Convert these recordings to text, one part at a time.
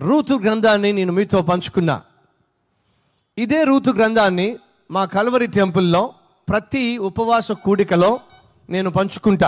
Ruth గ్రంథాన్ని నేను మీతో పంచుకున్నా ఇదే రూతు గ్రంథాన్ని మా కల్వరి టెంపుల్లో ప్రతి ఉపవాస కూడికలో నేను పంచుకుంటా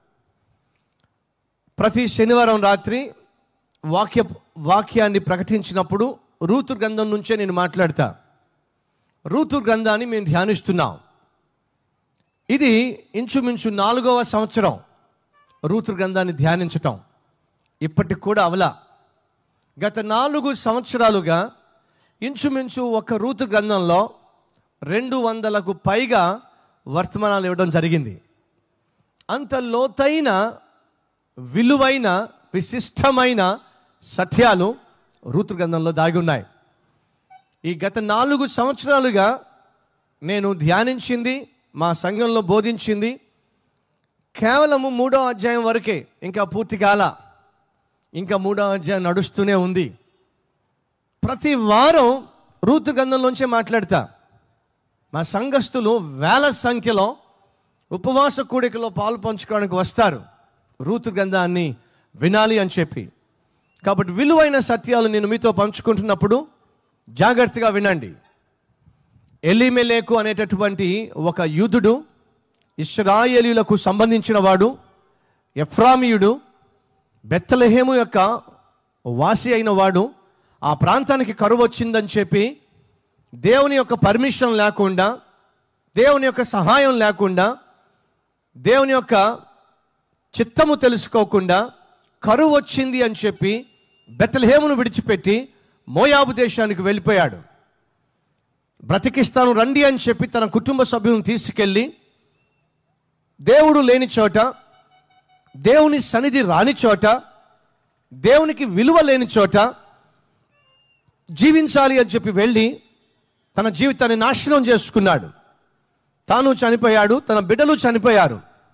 ప్రతి శనివారం రాత్రి వాక్య వాక్యాన్ని ప్రకటించినప్పుడు రూతు గ్రంథం నుంచే నేను మాట్లాడతా రూతు గ్రంథాన్ని మేము ధ్యానిస్తున్నాం ఇది ఇంచుమించు నాలుగవ సంవత్సరం రూతు గ్రంథాన్ని ధ్యానించటం ఇప్పటికి కూడా అవలా గత నాలుగు సంవత్సరాలుగా ఇంచుమించు ఒక రూతు గ్రంథంలో రెండు వందలకు పైగా వర్తమానాలు ఇవ్వడం జరిగింది అంత లోతైన విలువైన విశిష్టమైన సత్యాలు రూతు గ్రంథంలో దాగి ఉన్నాయి ఈ గత నాలుగు సంవత్సరాలుగా నేను ధ్యానించింది మా సంఘంలో బోధించింది కేవలము మూడో అధ్యాయం వరకే ఇంకా పూర్తి కాల ఇంకా మూడో అధ్యాయం నడుస్తూనే ఉంది ప్రతి వారం రూతు గ్రంథంలోంచే మాట్లాడతా మా సంఘస్థులు వేల సంఖ్యలో ఉపవాస కూడికలో పాలు పంచుకోవడానికి వస్తారు రూతు గ్రంథాన్ని వినాలి అని చెప్పి కాబట్టి విలువైన సత్యాలు నేను మీతో పంచుకుంటున్నప్పుడు జాగ్రత్తగా వినండి ఎలిమెలేకు అనేటటువంటి ఒక యూదుడు ఇస్రాయేలీలకు సంబంధించిన వాడు ఎఫ్రామీయుడు బెత్తలహేము యొక్క వాసి అయిన వాడు ఆ ప్రాంతానికి కరువు వచ్చిందని చెప్పి దేవుని యొక్క పర్మిషన్ లేకుండా దేవుని యొక్క సహాయం లేకుండా దేవుని యొక్క చిత్తము తెలుసుకోకుండా కరువు వచ్చింది అని చెప్పి బెత్తలహేమును విడిచిపెట్టి మోయాబు దేశానికి వెళ్ళిపోయాడు బ్రతికిస్తాను రండి అని చెప్పి తన కుటుంబ సభ్యులను తీసుకెళ్ళి దేవుడు లేని చోట దేవుని సన్నిధి రాని చోట దేవునికి విలువ లేని చోట జీవించాలి అని చెప్పి వెళ్ళి తన జీవితాన్ని నాశనం చేసుకున్నాడు తాను చనిపోయాడు తన బిడ్డలు చనిపోయారు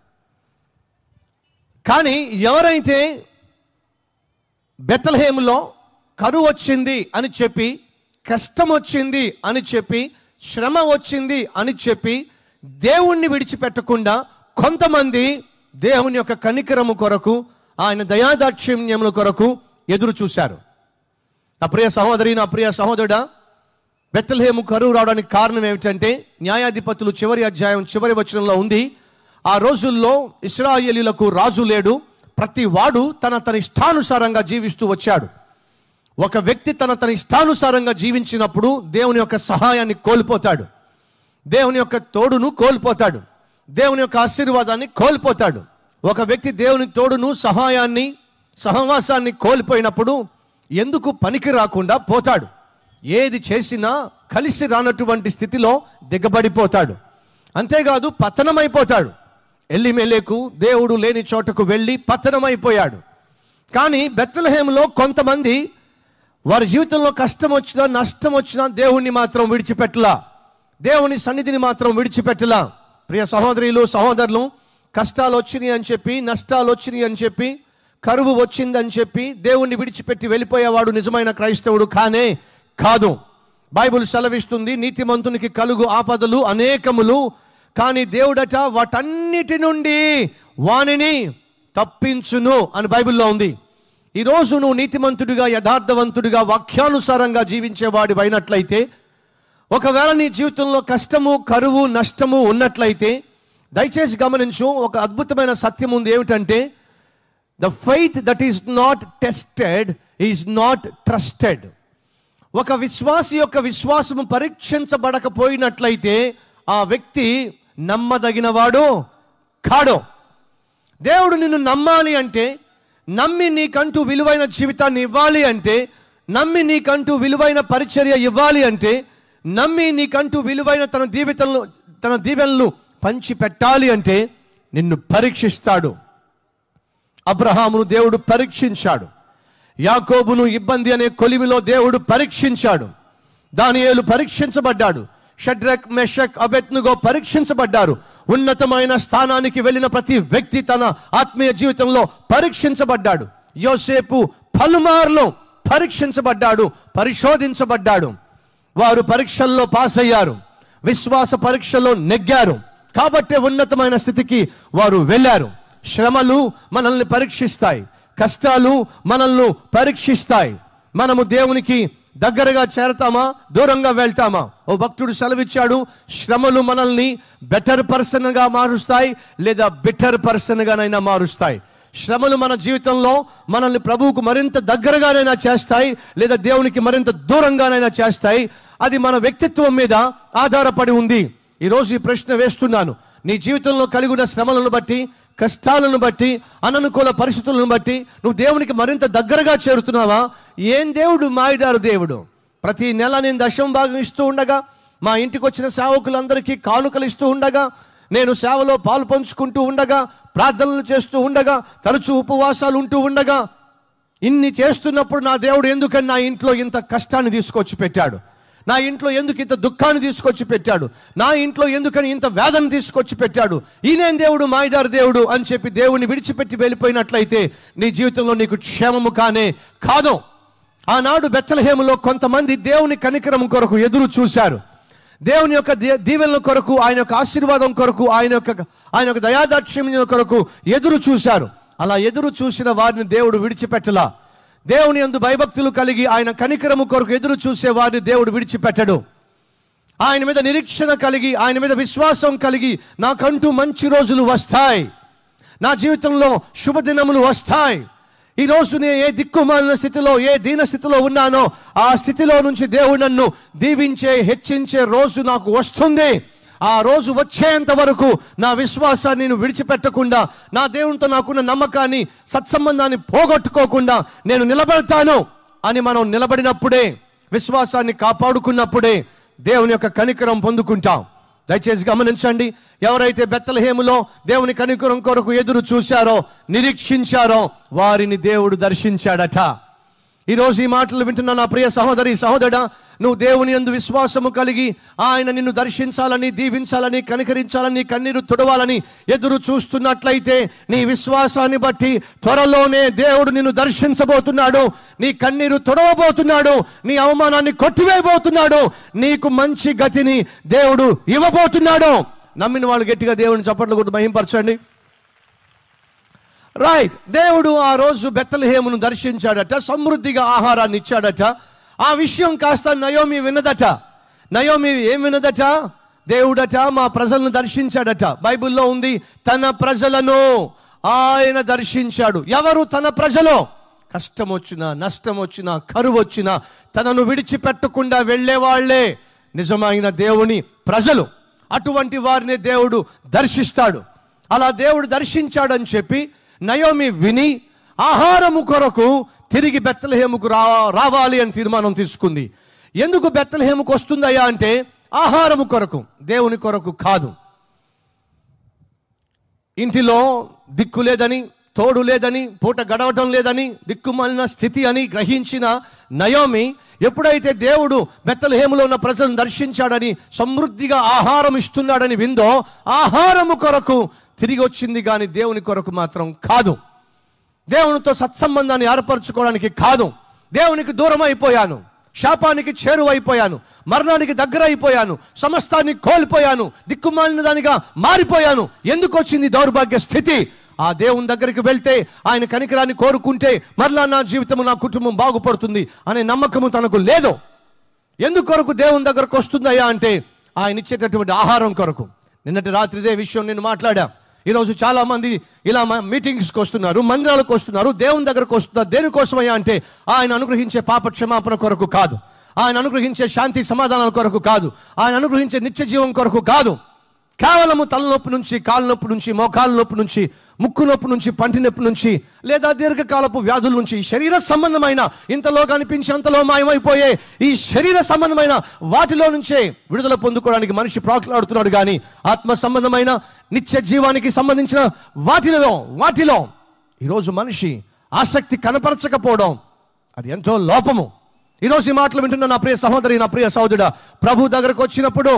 కానీ ఎవరైతే బెత్తలహేములో కరువు వచ్చింది అని చెప్పి కష్టం వచ్చింది అని చెప్పి శ్రమ వచ్చింది అని చెప్పి దేవుణ్ణి విడిచిపెట్టకుండా కొంతమంది దేవుని యొక్క కనికరము కొరకు ఆయన దయాదాక్షిణ్యముల కొరకు ఎదురు చూశారు నా ప్రియ సహోదరి నా ప్రియ సహోదరుడా బెత్తలహేము కరువు రావడానికి కారణం ఏమిటంటే న్యాయాధిపతులు చివరి అధ్యాయం చివరి వచనంలో ఉంది ఆ రోజుల్లో ఇస్రాయేలీలకు రాజు లేడు ప్రతి వాడు తన తన ఇష్టానుసారంగా జీవిస్తూ వచ్చాడు ఒక వ్యక్తి తన తన ఇష్టానుసారంగా జీవించినప్పుడు దేవుని యొక్క సహాయాన్ని కోల్పోతాడు దేవుని యొక్క తోడును కోల్పోతాడు దేవుని యొక్క ఆశీర్వాదాన్ని కోల్పోతాడు ఒక వ్యక్తి దేవుని తోడును సహాయాన్ని సహవాసాన్ని కోల్పోయినప్పుడు ఎందుకు పనికి రాకుండా పోతాడు ఏది చేసినా కలిసి రానటువంటి స్థితిలో దిగబడిపోతాడు అంతేకాదు పతనమైపోతాడు ఎల్లిమెలేకు దేవుడు లేని చోటకు వెళ్ళి పతనమైపోయాడు కానీ బెత్తలహేములో కొంతమంది వారి జీవితంలో కష్టం వచ్చినా నష్టం వచ్చినా దేవుణ్ణి మాత్రం విడిచిపెట్టలా దేవుని సన్నిధిని మాత్రం విడిచిపెట్టలా ప్రియ సహోదరులు సహోదరులు కష్టాలు వచ్చినాయి అని చెప్పి నష్టాలు వచ్చినాయి అని చెప్పి కరువు వచ్చిందని చెప్పి దేవుణ్ణి విడిచిపెట్టి వెళ్ళిపోయేవాడు నిజమైన క్రైస్తవుడు కానే కాదు బైబిల్ సెలవిస్తుంది నీతిమంతునికి కలుగు ఆపదలు అనేకములు కానీ దేవుడట వాటన్నిటి నుండి వానిని తప్పించును అని బైబిల్లో ఉంది ఈరోజు నువ్వు నీతిమంతుడిగా యథార్థవంతుడిగా వాక్యానుసారంగా జీవించేవాడి అయినట్లయితే ఒకవేళ నీ జీవితంలో కష్టము కరువు నష్టము ఉన్నట్లయితే దయచేసి గమనించు ఒక అద్భుతమైన సత్యం ఉంది ఏమిటంటే the faith that is not tested is not trusted ఒక విశ్వాసి యొక్క విశ్వాసము పరీక్షించబడకపోయినట్లయితే ఆ వ్యక్తి నమ్మదగినవాడు కాడు దేవుడు నిన్ను నమ్మాలి అంటే నమ్మి నీకంటూ విలువైన జీవితాన్ని ఇవ్వాలి అంటే నమ్మి నీకంటూ విలువైన పరిచర్య ఇవ్వాలి అంటే నమ్మి నీకంటూ విలువైన తన జీవితంలో తన దీవెనలు పంచి పెట్టాలి అంటే నిన్ను పరీక్షిస్తాడు అబ్రహామును దేవుడు పరీక్షించాడు యాకోబును ఇబ్బంది అనే కొలిమిలో దేవుడు పరీక్షించాడు దానియేలు పరీక్షించబడ్డాడు షడ్రక్ మెషక్ అబెత్నుగో పరీక్షించబడ్డారు ఉన్నతమైన స్థానానికి వెళ్ళిన ప్రతి వ్యక్తి తన ఆత్మీయ జీవితంలో పరీక్షించబడ్డాడు యోసేపు పలుమార్లు పరీక్షించబడ్డాడు పరిశోధించబడ్డాడు వారు పరీక్షల్లో పాస్ అయ్యారు విశ్వాస పరీక్షలో నెగ్గారు కాబట్టే ఉన్నతమైన స్థితికి వారు వెళ్ళారు శ్రమలు మనల్ని పరీక్షిస్తాయి కష్టాలు మనల్ని పరీక్షిస్తాయి మనము దేవునికి దగ్గరగా చేరతామా దూరంగా వెళ్తామా ఓ భక్తుడు సెలవిచ్చాడు శ్రమలు మనల్ని బెటర్ పర్సన్గా మారుస్తాయి లేదా బెటర్ పర్సన్గానైనా మారుస్తాయి శ్రమలు మన జీవితంలో మనల్ని ప్రభువుకు మరింత దగ్గరగానైనా చేస్తాయి లేదా దేవునికి మరింత దూరంగానైనా చేస్తాయి అది మన వ్యక్తిత్వం మీద ఆధారపడి ఉంది ఈరోజు ఈ ప్రశ్న వేస్తున్నాను నీ జీవితంలో కలిగి ఉన్న శ్రమలను బట్టి కష్టాలను బట్టి అననుకూల పరిస్థితులను బట్టి నువ్వు దేవునికి మరింత దగ్గరగా చేరుతున్నావా ఏం దేవుడు మాయదారు దేవుడు ప్రతి నెల నేను దశం భాగం ఇస్తూ ఉండగా మా ఇంటికి వచ్చిన సేవకులందరికీ కానుకలు ఇస్తూ ఉండగా నేను సేవలో పాలు పంచుకుంటూ ఉండగా ప్రార్థనలు చేస్తూ ఉండగా తరచూ ఉపవాసాలు ఉంటూ ఉండగా ఇన్ని చేస్తున్నప్పుడు నా దేవుడు ఎందుకని నా ఇంట్లో ఇంత కష్టాన్ని తీసుకొచ్చి పెట్టాడు నా ఇంట్లో ఎందుకు ఇంత దుఃఖాన్ని తీసుకొచ్చి పెట్టాడు నా ఇంట్లో ఎందుకని ఇంత వేదన తీసుకొచ్చి పెట్టాడు ఈయనేం దేవుడు మాయదారు దేవుడు అని చెప్పి దేవుని విడిచిపెట్టి వెళ్ళిపోయినట్లయితే నీ జీవితంలో నీకు క్షేమము కానే కాదు ఆనాడు బెత్తలహేములో కొంతమంది దేవుని కనికరం కొరకు ఎదురు చూశారు దేవుని యొక్క దీ- దీవెనల కొరకు ఆయన యొక్క ఆశీర్వాదం కొరకు ఆయన యొక్క ఆయన యొక్క దయాదాక్షిణ్యం కొరకు ఎదురు చూశారు అలా ఎదురు చూసిన వారిని దేవుడు విడిచిపెట్టలా దేవుని యందు భయభక్తులు కలిగి ఆయన కనికరము కొరకు ఎదురు చూసే వారిని దేవుడు విడిచిపెట్టడు ఆయన మీద నిరీక్షణ కలిగి ఆయన మీద విశ్వాసం కలిగి నాకంటూ మంచి రోజులు వస్తాయి నా జీవితంలో శుభదినములు వస్తాయి ఈ రోజు నేను ఏ దిక్కుమాలిన స్థితిలో ఏ దీన స్థితిలో ఉన్నానో ఆ స్థితిలో నుంచి దేవుడు నన్ను దీవించే హెచ్చించే రోజు నాకు వస్తుంది ఆ రోజు వచ్చేంత వరకు నా విశ్వాసాన్ని నేను విడిచిపెట్టకుండా నా దేవునితో నాకున్న నమ్మకాన్ని సత్సంబంధాన్ని పోగొట్టుకోకుండా నేను నిలబడతాను అని మనం నిలబడినప్పుడే విశ్వాసాన్ని కాపాడుకున్నప్పుడే దేవుని యొక్క కనికరం పొందుకుంటాం దయచేసి గమనించండి ఎవరైతే బెత్తలహేములో దేవుని కనికరం కొరకు ఎదురు చూశారో నిరీక్షించారో వారిని దేవుడు దర్శించాడట ఈరోజు ఈ మాటలు వింటున్న నా ప్రియ సహోదరి సహోదరా నువ్వు దేవుని యందు విశ్వాసము కలిగి ఆయన నిన్ను దర్శించాలని దీవించాలని కనికరించాలని కన్నీరు తుడవాలని ఎదురు చూస్తున్నట్లయితే నీ విశ్వాసాన్ని బట్టి త్వరలోనే దేవుడు నిన్ను దర్శించబోతున్నాడు నీ కన్నీరు తుడవబోతున్నాడు నీ అవమానాన్ని కొట్టివేయబోతున్నాడు నీకు మంచి గతిని దేవుడు ఇవ్వబోతున్నాడు నమ్మిన వాళ్ళు గట్టిగా దేవుని చప్పట్లు కొట్టి మహింపరచండి రైట్ దేవుడు ఆ రోజు బెత్తలహేమును దర్శించాడట సమృద్ధిగా ఆహారాన్ని ఇచ్చాడట ఆ విషయం కాస్త నయోమి విన్నదట నయోమి ఏం విన్నదట దేవుడట మా ప్రజలను దర్శించాడట బైబిల్లో ఉంది తన ప్రజలను ఆయన దర్శించాడు ఎవరు తన ప్రజలు కష్టం వచ్చినా నష్టం వచ్చినా కరువు వచ్చినా తనను విడిచిపెట్టకుండా వెళ్ళేవాళ్లే నిజమైన దేవుని ప్రజలు అటువంటి వారిని దేవుడు దర్శిస్తాడు అలా దేవుడు దర్శించాడని చెప్పి నయోమి విని ఆహారము కొరకు తిరిగి బెత్తలహేముకు రా రావాలి అని తీర్మానం తీసుకుంది ఎందుకు బెత్తలహేముకు వస్తుందయ్యా అంటే ఆహారము కొరకు దేవుని కొరకు కాదు ఇంటిలో దిక్కు లేదని తోడు లేదని పూట గడవటం లేదని దిక్కుమాలిన స్థితి అని గ్రహించిన నయోమి ఎప్పుడైతే దేవుడు బెత్తలహేములో ఉన్న ప్రజలను దర్శించాడని సమృద్ధిగా ఆహారం ఇస్తున్నాడని విందో ఆహారము కొరకు తిరిగి వచ్చింది కానీ దేవుని కొరకు మాత్రం కాదు దేవునితో సత్సంబంధాన్ని ఏర్పరచుకోవడానికి కాదు దేవునికి దూరం అయిపోయాను శాపానికి చేరువైపోయాను మరణానికి దగ్గర అయిపోయాను సమస్తాన్ని కోల్పోయాను దిక్కుమాలిన దానిగా మారిపోయాను ఎందుకు వచ్చింది దౌర్భాగ్య స్థితి ఆ దేవుని దగ్గరికి వెళ్తే ఆయన కనికరాన్ని కోరుకుంటే మరలా నా జీవితము నా కుటుంబం బాగుపడుతుంది అనే నమ్మకము తనకు లేదు ఎందుకు కొరకు దేవుని దగ్గరకు వస్తుందయ్యా అంటే ఆయన ఇచ్చేటటువంటి ఆహారం కొరకు నిన్నటి రాత్రి ఇదే విషయం నేను మాట్లాడా ఈరోజు చాలా మంది ఇలా మ- మీటింగ్స్కి వస్తున్నారు మందిరాలకు వస్తున్నారు దేవుని దగ్గరకు వస్తున్నారు దేనికోసమయ్యా అంటే ఆయన అనుగ్రహించే పాప క్షమాపణ కొరకు కాదు ఆయన అనుగ్రహించే శాంతి సమాధానాల కొరకు కాదు ఆయన అనుగ్రహించే నిత్య జీవం కొరకు కాదు కేవలము తలనొప్పి నుంచి కాళ్ళ నొప్పి నుంచి మోకాళ్ళ నొప్పి నుంచి ముక్కు నొప్పి నుంచి పంటి నొప్పి నుంచి లేదా దీర్ఘకాలపు వ్యాధుల నుంచి శరీర సంబంధమైన ఇంతలో కనిపించి అంతలో మాయమైపోయే ఈ శరీర సంబంధమైన వాటిలో నుంచే విడుదల పొందుకోవడానికి మనిషి ప్రాకులాడుతున్నాడు కానీ ఆత్మ సంబంధమైన నిత్య జీవానికి సంబంధించిన వాటిలో వాటిలో ఈరోజు మనిషి ఆసక్తి కనపరచకపోవడం అది ఎంతో లోపము ఈరోజు ఈ మాటలు వింటున్న నా ప్రియ సహోదరి నా ప్రియ సహోదరుడా ప్రభు దగ్గరకు వచ్చినప్పుడు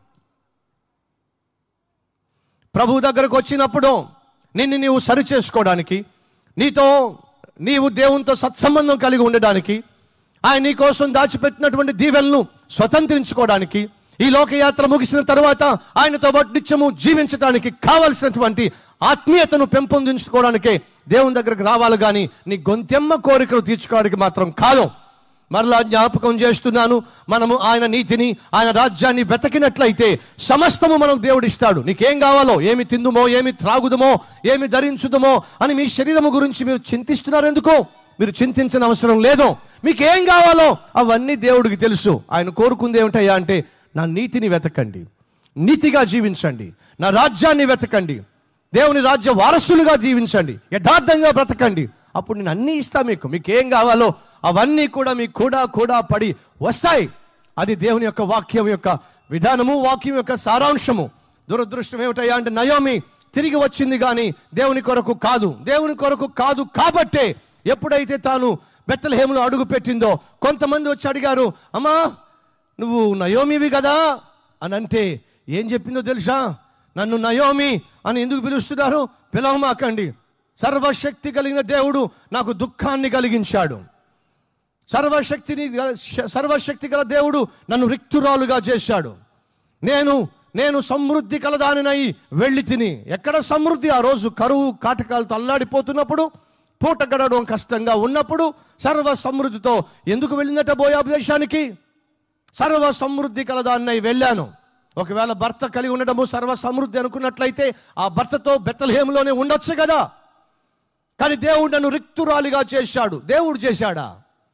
ప్రభు దగ్గరకు వచ్చినప్పుడు నిన్ను నీవు సరి చేసుకోవడానికి నీతో నీవు దేవునితో సత్సంబంధం కలిగి ఉండడానికి ఆయన నీ కోసం దాచిపెట్టినటువంటి దీవెలను స్వతంత్రించుకోవడానికి ఈ లోకయాత్ర ముగిసిన తర్వాత ఆయనతో పాటు నిత్యము జీవించడానికి కావలసినటువంటి ఆత్మీయతను పెంపొందించుకోవడానికే దేవుని దగ్గరకు రావాలి కానీ నీ గొంతెమ్మ కోరికలు తీర్చుకోవడానికి మాత్రం కాదు మరలా జ్ఞాపకం చేస్తున్నాను మనము ఆయన నీతిని ఆయన రాజ్యాన్ని వెతకినట్లయితే సమస్తము మనకు దేవుడు ఇస్తాడు నీకేం కావాలో ఏమి తిందుమో ఏమి త్రాగుదమో ఏమి ధరించుదమో అని మీ శరీరము గురించి మీరు చింతిస్తున్నారు ఎందుకు మీరు చింతించిన అవసరం లేదు మీకు ఏం కావాలో అవన్నీ దేవుడికి తెలుసు ఆయన కోరుకుంది ఏమిటయ్యా అంటే నా నీతిని వెతకండి నీతిగా జీవించండి నా రాజ్యాన్ని వెతకండి దేవుని రాజ్య వారసులుగా జీవించండి యథార్థంగా బ్రతకండి అప్పుడు నేను అన్నీ ఇస్తా మీకు మీకు ఏం కావాలో అవన్నీ కూడా మీకు కూడా కూడా పడి వస్తాయి అది దేవుని యొక్క వాక్యం యొక్క విధానము వాక్యం యొక్క సారాంశము దురదృష్టం ఏమిటయ్యా అంటే నయోమి తిరిగి వచ్చింది కానీ దేవుని కొరకు కాదు దేవుని కొరకు కాదు కాబట్టే ఎప్పుడైతే తాను బెత్తలహేములో అడుగు పెట్టిందో కొంతమంది వచ్చి అడిగారు అమ్మా నువ్వు నయోమివి కదా అని అంటే ఏం చెప్పిందో తెలుసా నన్ను నయోమి అని ఎందుకు పిలుస్తున్నారు పిలవమాకండి సర్వశక్తి కలిగిన దేవుడు నాకు దుఃఖాన్ని కలిగించాడు సర్వశక్తిని గల- సర్వశక్తి గల దేవుడు నన్ను రిక్తురాలుగా చేశాడు నేను నేను సమృద్ధి కలదానినై వెళ్ళి తిని ఎక్కడ సమృద్ధి ఆ రోజు కరువు కాటకాలతో అల్లాడిపోతున్నప్పుడు పూట గడవడం కష్టంగా ఉన్నప్పుడు సర్వ సమృద్ధితో ఎందుకు వెళ్ళిందట బోయాబు దేశానికి సర్వ సమృద్ధి కలదాన్నై వెళ్ళాను ఒకవేళ భర్త కలిగి ఉండడము సర్వ సమృద్ధి అనుకున్నట్లయితే ఆ భర్తతో బెత్తలహేములోనే ఉండొచ్చు కదా కానీ దేవుడు నన్ను రిక్తురాలిగా చేశాడు దేవుడు చేశాడా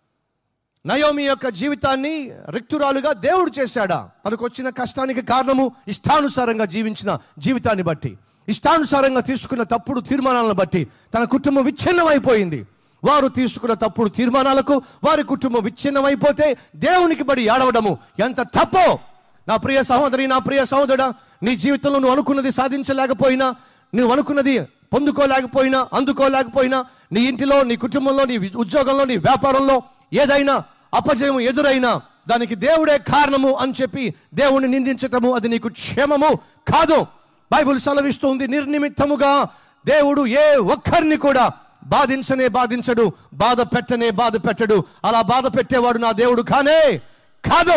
నయోమి యొక్క జీవితాన్ని రిక్తురాలుగా దేవుడు చేశాడా తనకు వచ్చిన కష్టానికి కారణము ఇష్టానుసారంగా జీవించిన జీవితాన్ని బట్టి ఇష్టానుసారంగా తీసుకున్న తప్పుడు తీర్మానాలను బట్టి తన కుటుంబం విచ్ఛిన్నమైపోయింది వారు తీసుకున్న తప్పుడు తీర్మానాలకు వారి కుటుంబం విచ్ఛిన్నమైపోతే దేవునికి బడి ఏడవడము ఎంత తప్పో నా ప్రియ సహోదరి నా ప్రియ సహోదరుడా నీ జీవితంలో నువ్వు అనుకున్నది సాధించలేకపోయినా నువ్వు అనుకున్నది పొందుకోలేకపోయినా అందుకోలేకపోయినా నీ ఇంటిలో నీ కుటుంబంలో నీ ఉద్యోగంలో నీ వ్యాపారంలో ఏదైనా అపజయం ఎదురైనా దానికి దేవుడే కారణము అని చెప్పి దేవుణ్ణి నిందించటము అది నీకు క్షేమము కాదు బైబిల్ సెలవిస్తుంది నిర్నిమిత్తముగా దేవుడు ఏ ఒక్కరిని కూడా బాధించనే బాధించడు బాధ పెట్టనే బాధ పెట్టడు అలా బాధ పెట్టేవాడు నా దేవుడు కానే కాదు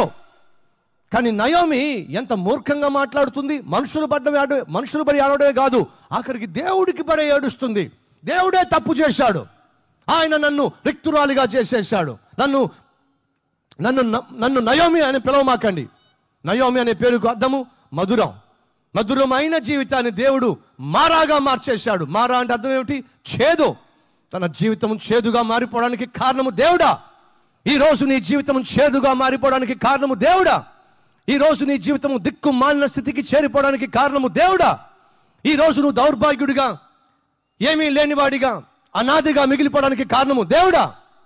కానీ నయోమి ఎంత మూర్ఖంగా మాట్లాడుతుంది మనుషులు పడ్డ ఏడు మనుషులు పడి ఏడవడమే కాదు ఆఖరికి దేవుడికి పడే ఏడుస్తుంది దేవుడే తప్పు చేశాడు ఆయన నన్ను రిక్తురాలిగా చేసేసాడు నన్ను నన్ను న- నన్ను నయోమి అని పిలవమాకండి నయోమి అనే పేరుకు అర్థము మధురం మధురమైన జీవితాన్ని దేవుడు మారాగా మార్చేశాడు మారా అంటే అర్థం ఏమిటి చేదు తన జీవితం చేదుగా మారిపోవడానికి కారణము దేవుడా ఈ రోజు నీ జీవితం చేదుగా మారిపోవడానికి కారణము దేవుడా ఈ రోజు నీ జీవితం దిక్కు మాలిన స్థితికి చేరిపోవడానికి కారణము దేవుడా ఈ రోజు నువ్వు దౌర్భాగ్యుడిగా ఏమీ లేనివాడిగా అనాదిగా మిగిలిపోవడానికి కారణము దేవుడా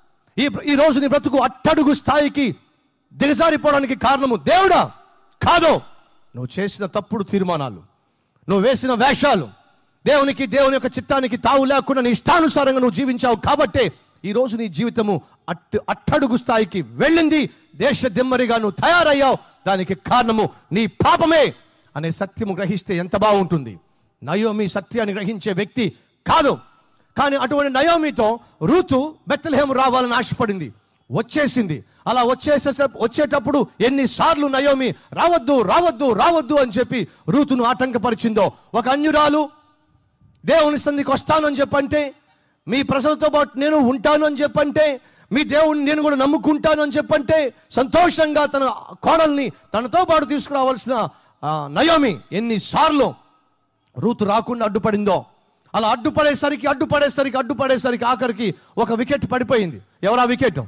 ఈ ఈ రోజు నీ బ్రతుకు అట్టడుగు స్థాయికి దిగజారిపోవడానికి కారణము దేవుడా కాదు నువ్వు చేసిన తప్పుడు తీర్మానాలు నువ్వు వేసిన వేషాలు దేవునికి దేవుని యొక్క చిత్తానికి తావు లేకుండా నీ ఇష్టానుసారంగా నువ్వు జీవించావు కాబట్టే ఈ రోజు నీ జీవితము అట్టు అట్టడుగు స్థాయికి వెళ్ళింది దేశ దిమ్మరిగా నువ్వు తయారయ్యావు దానికి కారణము నీ పాపమే అనే సత్యము గ్రహిస్తే ఎంత బాగుంటుంది నయోమి సత్యాన్ని గ్రహించే వ్యక్తి కాదు కానీ అటువంటి నయోమితో రూతు బెత్తలహేము రావాలని ఆశపడింది వచ్చేసింది అలా వచ్చేసే వచ్చేటప్పుడు ఎన్నిసార్లు నయోమి రావద్దు రావద్దు రావద్దు అని చెప్పి రూతును ఆటంకపరిచిందో ఒక అన్యురాలు దేవుని సంధికి వస్తానని చెప్పంటే మీ ప్రజలతో పాటు నేను ఉంటాను అని చెప్పంటే మీ దేవుడిని నేను కూడా నమ్ముకుంటాను అని చెప్పంటే సంతోషంగా తన కోడల్ని తనతో పాటు తీసుకురావాల్సిన ఆ, నయోమి ఎన్నిసార్లు రూతు రాకుండా అడ్డుపడిందో అలా అడ్డుపడేసరికి అడ్డుపడేసరికి అడ్డుపడేసరికి ఆఖరికి ఒక వికెట్ పడిపోయింది ఎవరా వికెట్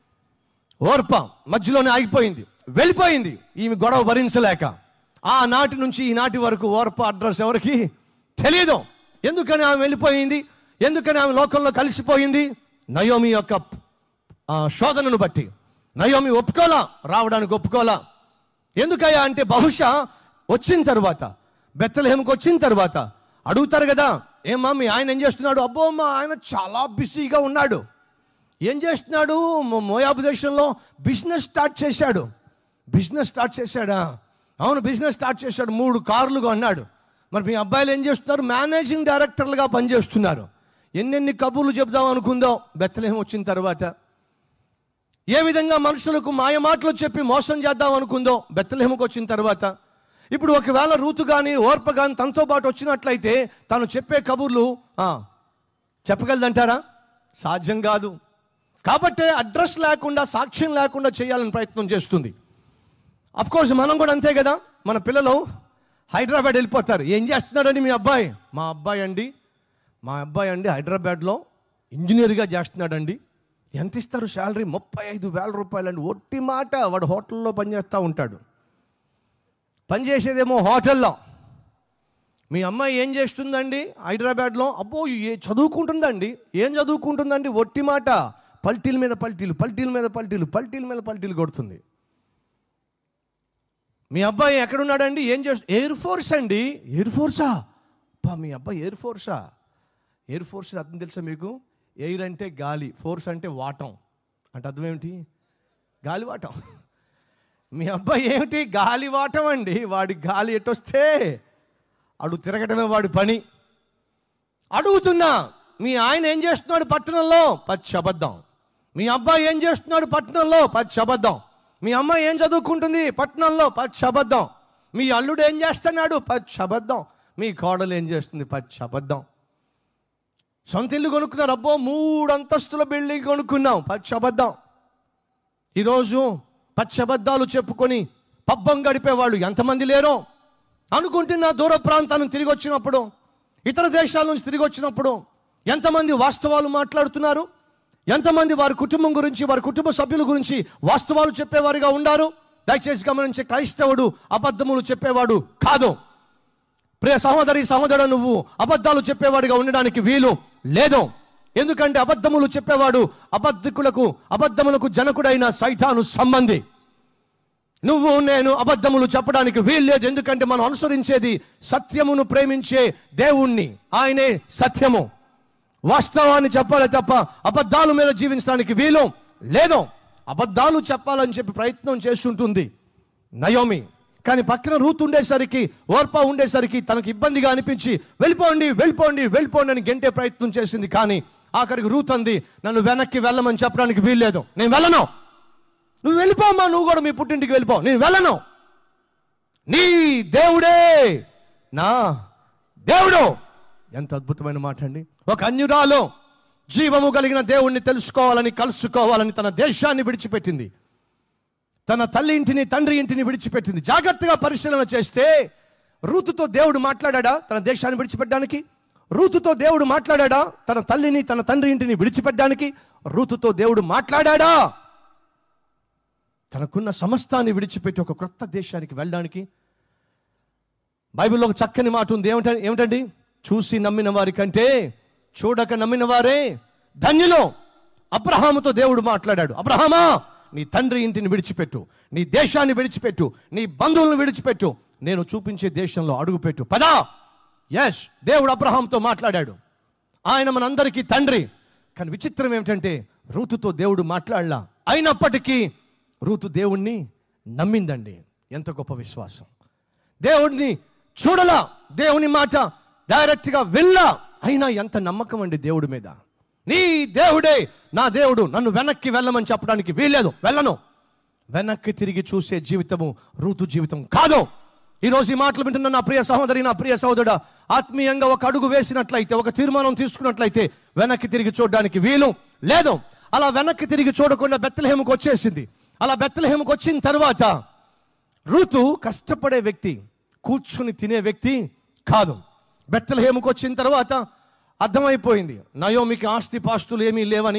ఓర్ప మధ్యలోనే ఆగిపోయింది వెళ్ళిపోయింది ఈమె గొడవ భరించలేక ఆ నాటి నుంచి ఈనాటి వరకు ఓర్ప అడ్రస్ ఎవరికి తెలియదు ఎందుకని ఆమె వెళ్ళిపోయింది ఎందుకని ఆమె లోకంలో కలిసిపోయింది నయోమి యొక్క ఆ, శోధనను బట్టి నయోమి ఒప్పుకోలా రావడానికి ఒప్పుకోలా ఎందుకయ్యా అంటే బహుశా వచ్చిన తర్వాత బెత్తలహేమకు వచ్చిన తర్వాత అడుగుతారు కదా ఏమా మీ ఆయన ఏం చేస్తున్నాడు అబ్బో మా ఆయన చాలా బిజీగా ఉన్నాడు ఏం చేస్తున్నాడు మో- మోయాబు దేశంలో బిజినెస్ స్టార్ట్ చేశాడు బిజినెస్ స్టార్ట్ చేశాడా అవును బిజినెస్ స్టార్ట్ చేశాడు మూడు కార్లు కొన్నాడు మరి మీ అబ్బాయిలు ఏం చేస్తున్నారు మేనేజింగ్ డైరెక్టర్లుగా పనిచేస్తున్నారు ఎన్నెన్ని కబుర్లు చెప్దాం అనుకుందో బెత్తలేం వచ్చిన తర్వాత ఏ విధంగా మనుషులకు మాయ మాటలు చెప్పి మోసం చేద్దాం అనుకుందో బెత్తలేముకు వచ్చిన తర్వాత ఇప్పుడు ఒకవేళ రూతు కానీ ఓర్ప కానీ తనతో పాటు వచ్చినట్లయితే తను చెప్పే కబుర్లు ఆ, చెప్పగలదంటారా సాధ్యం కాదు కాబట్టే అడ్రస్ లేకుండా సాక్ష్యం లేకుండా చేయాలని ప్రయత్నం చేస్తుంది అఫ్ కోర్స్ మనం కూడా అంతే కదా మన పిల్లలు హైదరాబాద్ వెళ్ళిపోతారు ఏం చేస్తున్నాడండి మీ అబ్బాయి మా అబ్బాయి అండి మా అబ్బాయి అండి హైదరాబాద్లో ఇంజనీర్గా చేస్తున్నాడండి ఎంత ఇస్తారు శాలరీ ముప్పై ఐదు వేల రూపాయలు అండి ఒట్టి మాట వాడు హోటల్లో పనిచేస్తూ ఉంటాడు పనిచేసేదేమో హోటల్లో మీ అమ్మాయి ఏం చేస్తుందండి హైదరాబాద్లో అబ్బో ఏ చదువుకుంటుందండి ఏం చదువుకుంటుందండి ఒట్టి మాట పల్టీల మీద పల్టీలు పల్టీల మీద పల్టీలు పల్టీల మీద పల్టీలు కొడుతుంది మీ అబ్బాయి ఎక్కడున్నాడండి ఏం చేస్తు ఎయిర్ ఫోర్స్ అండి ఎయిర్ ఫోర్సా అబ్బా మీ అబ్బాయి ఎయిర్ ఫోర్సా ఎయిర్ ఫోర్స్ అర్థం తెలుసా మీకు ఎయిర్ అంటే గాలి ఫోర్స్ అంటే వాటం అంటే అర్థం ఏమిటి గాలివాటం మీ అబ్బాయి ఏమిటి గాలివాటం అండి వాడి గాలి ఎటొస్తే అడు తిరగటమే వాడి పని అడుగుతున్నా మీ ఆయన ఏం చేస్తున్నాడు పట్టణంలో పచ్చి అబద్ధం మీ అబ్బాయి ఏం చేస్తున్నాడు పట్టణంలో పచ్చి అబద్ధం మీ అమ్మాయి ఏం చదువుకుంటుంది పట్టణంలో పచ్చి అబద్ధం మీ అల్లుడు ఏం చేస్తున్నాడు పచ్చి అబద్ధం మీ కోడలు ఏం చేస్తుంది పచ్చి అబద్ధం సొంత ఇల్లు కొనుక్కున్నారు అబ్బో మూడు అంతస్తుల బిల్డింగ్ కొనుక్కున్నాం పచ్చి అబద్ధం ఈరోజు పచ్చి అబద్ధాలు చెప్పుకొని పబ్బం గడిపేవాళ్ళు ఎంతమంది లేరో అనుకుంటున్న దూర ప్రాంతాలను తిరిగి వచ్చినప్పుడు ఇతర దేశాల నుంచి తిరిగి వచ్చినప్పుడు ఎంతమంది వాస్తవాలు మాట్లాడుతున్నారు ఎంతమంది వారి కుటుంబం గురించి వారి కుటుంబ సభ్యుల గురించి వాస్తవాలు చెప్పేవారుగా ఉండారు దయచేసి గమనించే క్రైస్తవుడు అబద్ధములు చెప్పేవాడు కాదు ప్రియ సహోదరి సహోదరు నువ్వు అబద్ధాలు చెప్పేవాడిగా ఉండడానికి వీలు లేదు ఎందుకంటే అబద్ధములు చెప్పేవాడు అబద్ధికులకు అబద్ధములకు జనకుడైన సైతాను సంబంధి నువ్వు నేను అబద్ధములు చెప్పడానికి వీల్లేదు ఎందుకంటే మనం అనుసరించేది సత్యమును ప్రేమించే దేవుణ్ణి ఆయనే సత్యము వాస్తవాన్ని చెప్పాలి తప్ప అబద్ధాల మీద జీవించడానికి వీలు లేదు అబద్ధాలు చెప్పాలని చెప్పి ప్రయత్నం చేస్తుంటుంది నయోమి కానీ పక్కన రూత్ ఉండేసరికి ఓర్పా ఉండేసరికి తనకు ఇబ్బందిగా అనిపించి వెళ్ళిపోండి వెళ్ళిపోండి వెళ్ళిపోండి అని గెంటే ప్రయత్నం చేసింది కానీ ఆఖరికి రూత్ అంది నన్ను వెనక్కి వెళ్ళమని చెప్పడానికి వీల్లేదు నేను వెళ్ళను నువ్వు వెళ్ళిపోమ్మా నువ్వు కూడా మీ పుట్టింటికి వెళ్ళిపో నేను వెళ్ళను నీ దేవుడే నా దేవుడు ఎంత అద్భుతమైన మాట అండి ఒక అన్యురాలు జీవము కలిగిన దేవుణ్ణి తెలుసుకోవాలని కలుసుకోవాలని తన దేశాన్ని విడిచిపెట్టింది తన తల్లి ఇంటిని తండ్రి ఇంటిని విడిచిపెట్టింది జాగ్రత్తగా పరిశీలన చేస్తే రూతుతో దేవుడు మాట్లాడా తన దేశాన్ని విడిచిపెట్టడానికి రూతుతో దేవుడు మాట్లాడా తన తల్లిని తన తండ్రి ఇంటిని విడిచిపెట్టడానికి రూతుతో దేవుడు మాట్లాడా తనకున్న సమస్తాన్ని విడిచిపెట్టి ఒక క్రొత్త దేశానికి వెళ్ళడానికి బైబిల్లో ఒక చక్కని మాట ఉంది ఏమిట ఏమిటండి చూసి నమ్మిన వారి కంటే చూడక నమ్మిన వారే ధన్యులు అబ్రహాముతో దేవుడు మాట్లాడాడు అబ్రహామా నీ తండ్రి ఇంటిని విడిచిపెట్టు నీ దేశాన్ని విడిచిపెట్టు నీ బంధువులను విడిచిపెట్టు నేను చూపించే దేశంలో అడుగుపెట్టు పదా ఎస్ దేవుడు అబ్రహాంతో మాట్లాడాడు ఆయన మనందరికీ తండ్రి కానీ విచిత్రం ఏమిటంటే రూతుతో దేవుడు మాట్లాడలా అయినప్పటికీ రూతు దేవుణ్ణి నమ్మిందండి ఎంత గొప్ప విశ్వాసం దేవుడిని చూడలా దేవుని మాట డైరెక్ట్గా వెళ్ళా అయినా ఎంత నమ్మకం అండి దేవుడి మీద నీ దేవుడే నా దేవుడు నన్ను వెనక్కి వెళ్ళమని చెప్పడానికి వీల్లేదు వెళ్ళను వెనక్కి తిరిగి చూసే జీవితము రూతు జీవితం కాదు ఈరోజు ఈ మాటలు వింటున్న నా ప్రియ సహోదరి నా ప్రియ సహోదరుడు ఆత్మీయంగా ఒక అడుగు వేసినట్లయితే ఒక తీర్మానం తీసుకున్నట్లయితే వెనక్కి తిరిగి చూడడానికి వీలు లేదు అలా వెనక్కి తిరిగి చూడకుండా బెత్తలహేముకు వచ్చేసింది అలా బెత్తలహేముకు వచ్చిన తర్వాత ఋతు కష్టపడే వ్యక్తి కూర్చుని తినే వ్యక్తి కాదు బెత్తలహేముకు వచ్చిన తర్వాత అర్థమైపోయింది నయోమికి ఆస్తి పాస్తులు ఏమీ లేవని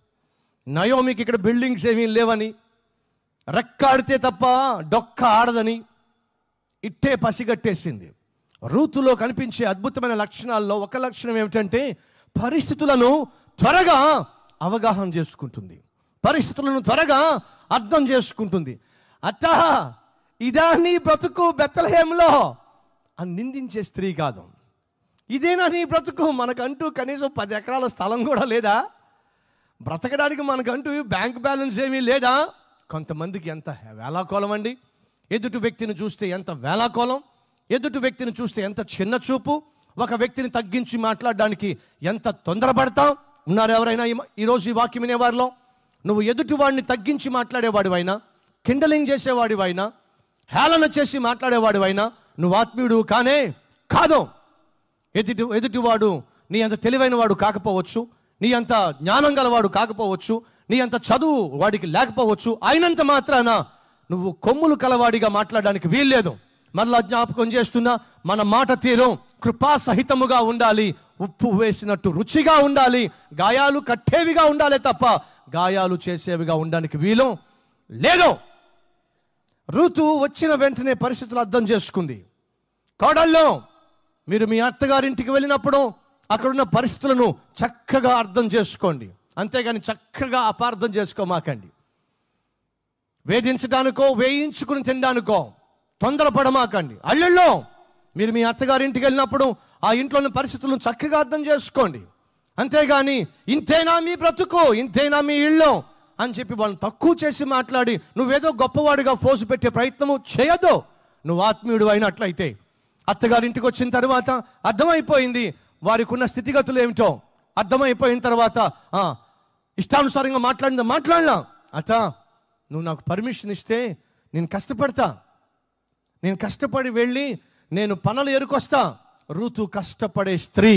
నయోమికి ఇక్కడ బిల్డింగ్స్ ఏమీ లేవని రెక్కాడితే తప్ప డొక్క ఆడదని ఇట్టే పసిగట్టేసింది రూతులో కనిపించే అద్భుతమైన లక్షణాల్లో ఒక లక్షణం ఏమిటంటే పరిస్థితులను త్వరగా అవగాహన చేసుకుంటుంది పరిస్థితులను త్వరగా అర్థం చేసుకుంటుంది అత్త ఇదా నీ బ్రతుకు బెత్తలహేంలో అని నిందించే స్త్రీ కాదు ఇదేనా నీ బ్రతుకు మనకంటూ కనీసం పది ఎకరాల స్థలం కూడా లేదా బ్రతకడానికి మనకంటూ బ్యాంక్ బ్యాలెన్స్ ఏమీ లేదా కొంతమందికి ఎంత వేలాకోలం అండి ఎదుటి వ్యక్తిని చూస్తే ఎంత వేలాకోలం ఎదుటి వ్యక్తిని చూస్తే ఎంత చిన్న చూపు ఒక వ్యక్తిని తగ్గించి మాట్లాడడానికి ఎంత తొందరపడతాం ఉన్నారు ఎవరైనా ఈ- ఈరోజు ఈ వాక్యం వినేవారిలో నువ్వు ఎదుటి వాడిని తగ్గించి మాట్లాడేవాడివైనా కిండలింగ్ చేసేవాడివైనా హేళన చేసి మాట్లాడేవాడివైనా నువ్వు ఆత్మీయుడు కానే కాదు ఎదుటి ఎదుటివాడు నీ అంత తెలివైన వాడు కాకపోవచ్చు నీ అంత జ్ఞానం గలవాడు కాకపోవచ్చు నీ అంత చదువు వాడికి లేకపోవచ్చు అయినంత మాత్రాన నువ్వు కొమ్ములు కలవాడిగా మాట్లాడడానికి వీల్లేదు మరలా జ్ఞాపకం చేస్తున్నా మన మాట తీరం కృపా సహితముగా ఉండాలి ఉప్పు వేసినట్టు రుచిగా ఉండాలి గాయాలు కట్టేవిగా ఉండాలి తప్ప గాయాలు చేసేవిగా ఉండడానికి వీలు లేదు ఋతు వచ్చిన వెంటనే పరిస్థితులు అర్థం చేసుకుంది కోడల్లో మీరు మీ అత్తగారింటికి వెళ్ళినప్పుడు అక్కడున్న పరిస్థితులను చక్కగా అర్థం చేసుకోండి అంతేగాని చక్కగా అపార్థం చేసుకోమాకండి వేధించడానికో వేయించుకుని తినడానికో తొందరపడమాకండి అల్లెల్లో మీరు మీ అత్తగారింటికి వెళ్ళినప్పుడు ఆ ఇంట్లోని పరిస్థితులను చక్కగా అర్థం చేసుకోండి అంతేగాని ఇంతేనా మీ బ్రతుకు ఇంతేనా మీ ఇల్లు అని చెప్పి వాళ్ళని తక్కువ చేసి మాట్లాడి నువ్వేదో గొప్పవాడిగా ఫోజు పెట్టే ప్రయత్నము చేయదు నువ్వు ఆత్మీయుడు అయినట్లయితే అత్తగారింటికి వచ్చిన తర్వాత అర్థమైపోయింది వారికి ఉన్న స్థితిగతులు ఏమిటో అర్థమైపోయిన తర్వాత ఆ, ఇష్టానుసారంగా మాట్లాడిందా మాట్లాడలా అత్త నువ్వు నాకు పర్మిషన్ ఇస్తే నేను కష్టపడతా నేను కష్టపడి వెళ్ళి నేను పనులు ఎరుకొస్తా ఋతు కష్టపడే స్త్రీ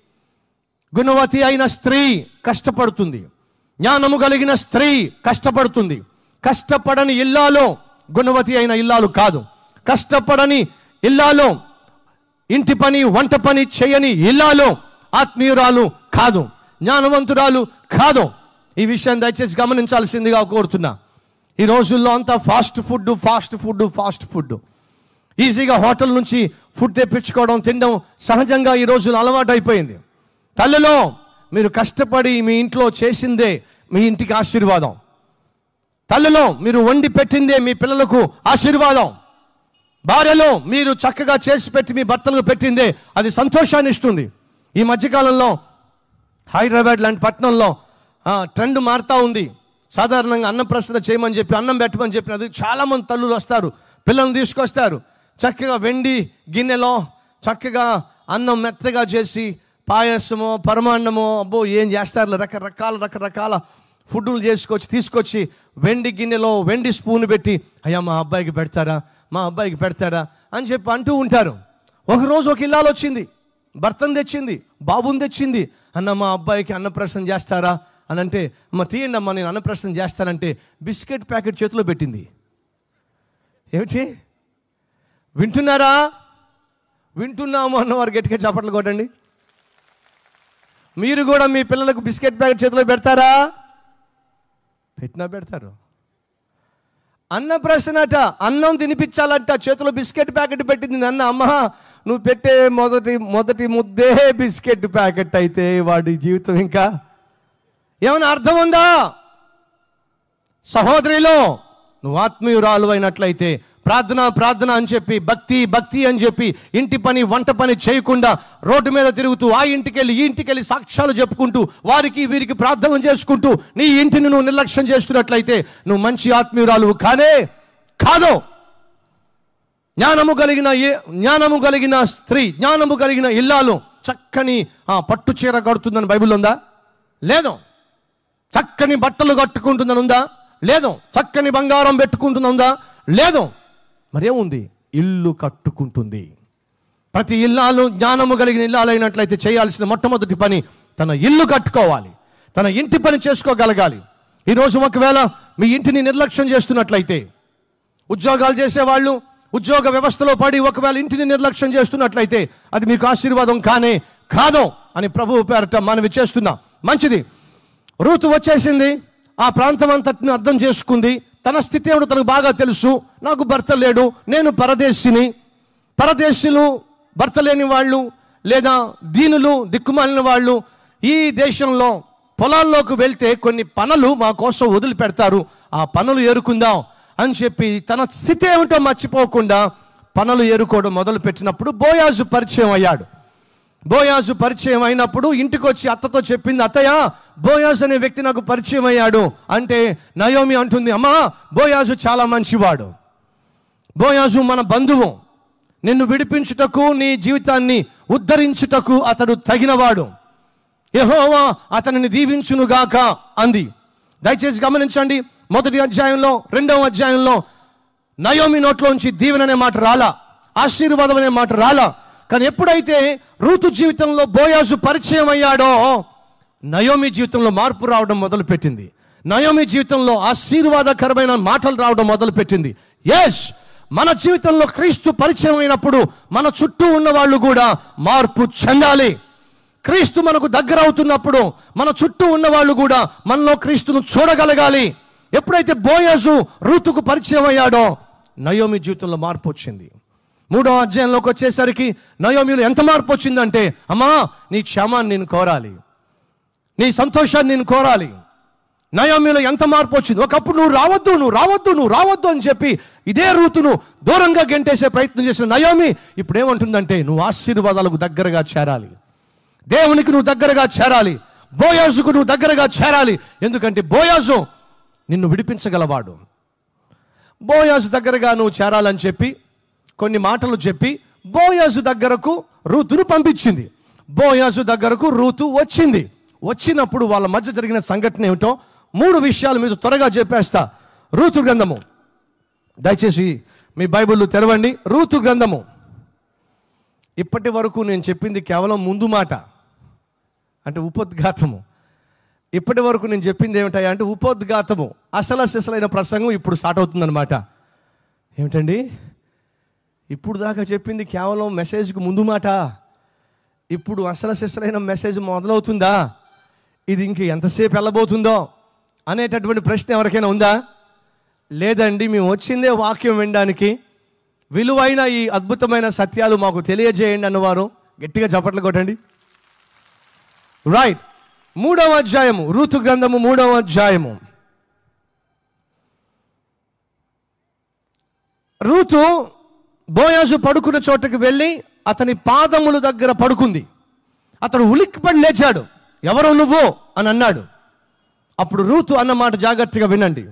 గుణవతి అయిన స్త్రీ కష్టపడుతుంది జ్ఞానము కలిగిన స్త్రీ కష్టపడుతుంది కష్టపడని ఇల్లాలో గుణవతి అయిన ఇల్లాలు కాదు కష్టపడని ఇల్లాలో ఇంటి పని వంట పని చేయని ఇల్లాలో ఆత్మీయురాలు కాదు జ్ఞానవంతురాలు కాదు ఈ విషయం దయచేసి గమనించాల్సిందిగా కోరుతున్నా ఈ రోజుల్లో అంతా fast food fast food fast food ఈజీగా హోటల్ నుంచి ఫుడ్ తెప్పించుకోవడం తినడం సహజంగా ఈ రోజుల్లో అలవాటు అయిపోయింది తల్లిలో మీరు కష్టపడి మీ ఇంట్లో చేసిందే మీ ఇంటికి ఆశీర్వాదం తల్లిలో మీరు వండి పెట్టిందే మీ పిల్లలకు ఆశీర్వాదం భార్యలో మీరు చక్కగా చేసి పెట్టి మీ భర్తలకు పెట్టిందే అది సంతోషాన్ని ఇస్తుంది ఈ మధ్యకాలంలో హైదరాబాద్ లాంటి పట్టణంలో ఆ, ట్రెండ్ మారుతూ ఉంది సాధారణంగా అన్నం ప్రశ్న చేయమని చెప్పి అన్నం పెట్టమని చెప్పినది చాలామంది తల్లులు వస్తారు పిల్లల్ని తీసుకొస్తారు చక్కగా వెండి గిన్నెలో చక్కగా అన్నం మెత్తగా చేసి పాయసమో పరమాన్నమో అబ్బో ఏం చేస్తారు రకరకాల రకరకాల ఫుడ్లు చేసుకొచ్చి తీసుకొచ్చి వెండి గిన్నెలో వెండి స్పూన్ పెట్టి అయ్యా మా అబ్బాయికి పెడతారా మా అబ్బాయికి పెడతారా అని చెప్పి అంటూ ఉంటారు ఒకరోజు ఒక ఇల్లాలు వచ్చింది భర్తను తెచ్చింది బాబుని తెచ్చింది అన్న మా అబ్బాయికి అన్నప్రసన్న చేస్తారా అని అంటే అమ్మ తీయండి అమ్మా నేను అన్నప్రసన్న చేస్తానంటే బిస్కెట్ ప్యాకెట్ చేతిలో పెట్టింది ఏమిటి వింటున్నారా వింటున్నాము అన్నవారు గట్టిగా చప్పట్లు కొట్టండి మీరు కూడా మీ పిల్లలకు బిస్కెట్ ప్యాకెట్ చేతిలో పెడతారా పెట్టినా పెడతారు అన్న ప్రశ్నట అన్నం తినిపించాలంట చేతిలో బిస్కెట్ ప్యాకెట్ పెట్టింది అన్న అమ్మ నువ్వు పెట్టే మొదటి మొదటి ముద్దే బిస్కెట్ ప్యాకెట్ అయితే వాడి జీవితం ఇంకా ఏమైనా అర్థం ఉందా సహోదరిలో నువ్వు ఆత్మీయురాలు అయినట్లయితే ప్రార్థన ప్రార్థన అని చెప్పి భక్తి భక్తి అని చెప్పి ఇంటి పని వంట పని చేయకుండా రోడ్డు మీద తిరుగుతూ ఆ ఇంటికి వెళ్ళి ఈ ఇంటికి వెళ్ళి సాక్ష్యాలు చెప్పుకుంటూ వారికి వీరికి ప్రార్థన చేసుకుంటూ నీ ఇంటిని నువ్వు నిర్లక్ష్యం చేస్తున్నట్లయితే నువ్వు మంచి ఆత్మీయురాలు కానే కాదు జ్ఞానము కలిగిన ఏ- జ్ఞానము కలిగిన స్త్రీ జ్ఞానము కలిగిన ఇల్లాలు చక్కని ఆ, పట్టు చీర కడుతుందని బైబిల్ ఉందా లేదు చక్కని బట్టలు కట్టుకుంటుందని ఉందా లేదు చక్కని బంగారం పెట్టుకుంటుంది ఉందా లేదు మరేముంది ఇల్లు కట్టుకుంటుంది ప్రతి ఇల్లాలు జ్ఞానము కలిగిన ఇల్లాలు అయినట్లయితే చేయాల్సిన మొట్టమొదటి పని తన ఇల్లు కట్టుకోవాలి తన ఇంటి పని చేసుకోగలగాలి ఈరోజు ఒకవేళ మీ ఇంటిని నిర్లక్ష్యం చేస్తున్నట్లయితే ఉద్యోగాలు చేసేవాళ్ళు ఉద్యోగ వ్యవస్థలో పడి ఒకవేళ ఇంటిని నిర్లక్ష్యం చేస్తున్నట్లయితే అది మీకు ఆశీర్వాదం కానే కాదు అని ప్రభువు పేరట మనవి చేస్తున్నా మంచిది రూతు వచ్చేసింది ఆ ప్రాంతం అంతటిని అర్థం చేసుకుంది తన స్థితి ఏమిటో తనకు బాగా తెలుసు నాకు భర్త లేడు నేను పరదేశిని పరదేశీలు భర్త లేని వాళ్ళు లేదా దీనులు దిక్కుమాలిన వాళ్ళు ఈ దేశంలో పొలాల్లోకి వెళ్తే కొన్ని పనులు మా కోసం వదిలిపెడతారు ఆ పనులు ఏరుకుందాం అని చెప్పి తన స్థితి ఏమిటో మర్చిపోకుండా పనులు ఏరుకోవడం మొదలు పెట్టినప్పుడు బోయాజు పరిచయం అయ్యాడు బోయాజు పరిచయం అయినప్పుడు ఇంటికి వచ్చి అత్తతో చెప్పింది అత్తయ్య బోయాజు అనే వ్యక్తి నాకు పరిచయం అయ్యాడు అంటే నయోమి అంటుంది అమ్మా బోయాజు చాలా మంచివాడు బోయాజు మన బంధువు నిన్ను విడిపించుటకు నీ జీవితాన్ని ఉద్ధరించుటకు అతడు తగినవాడు యెహోవా అతనిని దీవించునుగాక అంది దయచేసి గమనించండి మొదటి అధ్యాయంలో రెండవ అధ్యాయంలో నయోమి నోట్లోంచి దీవెన అనే మాట రాలా ఆశీర్వాదం అనే మాట రాలా కానీ ఎప్పుడైతే ఋతు జీవితంలో బోయాజు పరిచయం అయ్యాడో నయోమి జీవితంలో మార్పు రావడం మొదలుపెట్టింది నయోమి జీవితంలో ఆశీర్వాదకరమైన మాటలు రావడం మొదలుపెట్టింది ఎస్ మన జీవితంలో క్రీస్తు పరిచయం అయినప్పుడు మన చుట్టూ ఉన్న వాళ్ళు కూడా మార్పు చెందాలి క్రీస్తు మనకు దగ్గర అవుతున్నప్పుడు మన చుట్టూ ఉన్న వాళ్ళు కూడా మనలో క్రీస్తును చూడగలగాలి ఎప్పుడైతే బోయజు రూతుకు పరిచయం అయ్యాడో నయోమి జీవితంలో మార్పు వచ్చింది మూడో అధ్యాయంలోకి వచ్చేసరికి నయోమిలో ఎంత మార్పు వచ్చిందంటే అమ్మా నీ క్షమాన్ని నేను కోరాలి నీ సంతోషాన్ని నేను కోరాలి నయోమిలో ఎంత మార్పు వచ్చింది ఒకప్పుడు నువ్వు రావద్దు నువ్వు రావద్దు నువ్వు రావద్దు అని చెప్పి ఇదే రూతును దూరంగా గెంటేసే ప్రయత్నం చేసిన నయోమి ఇప్పుడు ఏమంటుందంటే నువ్వు ఆశీర్వాదాలకు దగ్గరగా చేరాలి దేవునికి నువ్వు దగ్గరగా చేరాలి బోయాజుకు నువ్వు దగ్గరగా చేరాలి ఎందుకంటే బోయాజు నిన్ను విడిపించగలవాడు బోయాజు దగ్గరగా నువ్వు చేరాలని చెప్పి కొన్ని మాటలు చెప్పి బోయాజు దగ్గరకు రూతును పంపించింది బోయాజు దగ్గరకు రూతు వచ్చింది వచ్చినప్పుడు వాళ్ళ మధ్య జరిగిన సంఘటన ఏమిటో మూడు విషయాలు మీద త్వరగా చెప్పేస్తా రూతు గ్రంథము దయచేసి మీ బైబిల్ తెరవండి రూతు గ్రంథము ఇప్పటి వరకు నేను చెప్పింది కేవలం ముందు మాట అంటే ఉపోద్ఘాతము ఇప్పటి వరకు నేను చెప్పింది ఏమిటాయా అంటే ఉపోద్ఘాతము అసలు సిసలైన ప్రసంగం ఇప్పుడు స్టార్ట్ అవుతుందన్నమాట ఏమిటండి ఇప్పుడు దాకా చెప్పింది కేవలం మెసేజ్కి ముందు మాట ఇప్పుడు అసలు సిసలైన మెసేజ్ మొదలవుతుందా ఇది ఇంక ఎంతసేపు వెళ్ళబోతుందో అనేటటువంటి ప్రశ్న ఎవరికైనా ఉందా లేదండి మేము వచ్చిందే వాక్యం వినడానికి విలువైన ఈ అద్భుతమైన సత్యాలు మాకు తెలియజేయండి అన్నవారు గట్టిగా చప్పట్లు కొట్టండి రైట్ మూడవ అధ్యాయము ఋతు గ్రంథము మూడవ అధ్యాయము రూతు బోయాజు పడుకున్న చోటకి వెళ్ళి అతని పాదముల దగ్గర పడుకుంది అతడు ఉలిక్కిపడి లేచాడు ఎవరు నువ్వు అని అన్నాడు అప్పుడు రూతు అన్న మాట జాగ్రత్తగా వినండి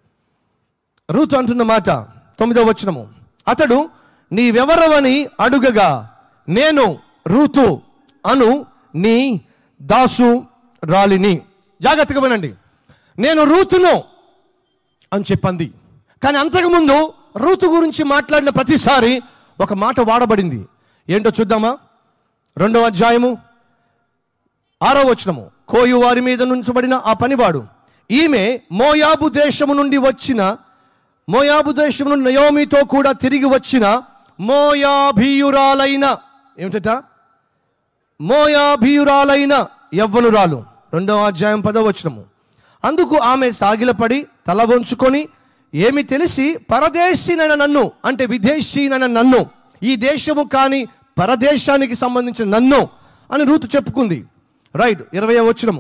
రూతు అంటున్న మాట తొమ్మిదవ వచనము అతడు నీవెవరవని అడుగగా నేను రూతు అను నీ దాసు రాలిని జాగ్రత్తగా వినండి నేను రూతును అని చెప్పింది కానీ అంతకుముందు రూతు గురించి మాట్లాడిన ప్రతిసారి ఒక మాట వాడబడింది ఏంటో చూద్దామా రెండవ అధ్యాయము ఆరో వచనము కోయు వారి మీద నుంచబడిన ఆ పనివాడు ఈమె మోయాబు దేశము నుండి వచ్చిన మోయాబు దేశము నుండి నయోమితో కూడా తిరిగి వచ్చిన మోయాభీయురాలైన ఏమిటట మోయాభీయురాలైన యవ్వనురాలు రెండవ అధ్యాయం పదవచనము అందుకు ఆమె సాగిలపడి తల వంచుకొని ఏమి తెలిసి పరదేశీనైన నన్ను అంటే విదేశీనైన నన్ను ఈ దేశము కాని పరదేశానికి సంబంధించిన నన్ను అని రూతు చెప్పుకుంది రైట్ ఇరవై వచనము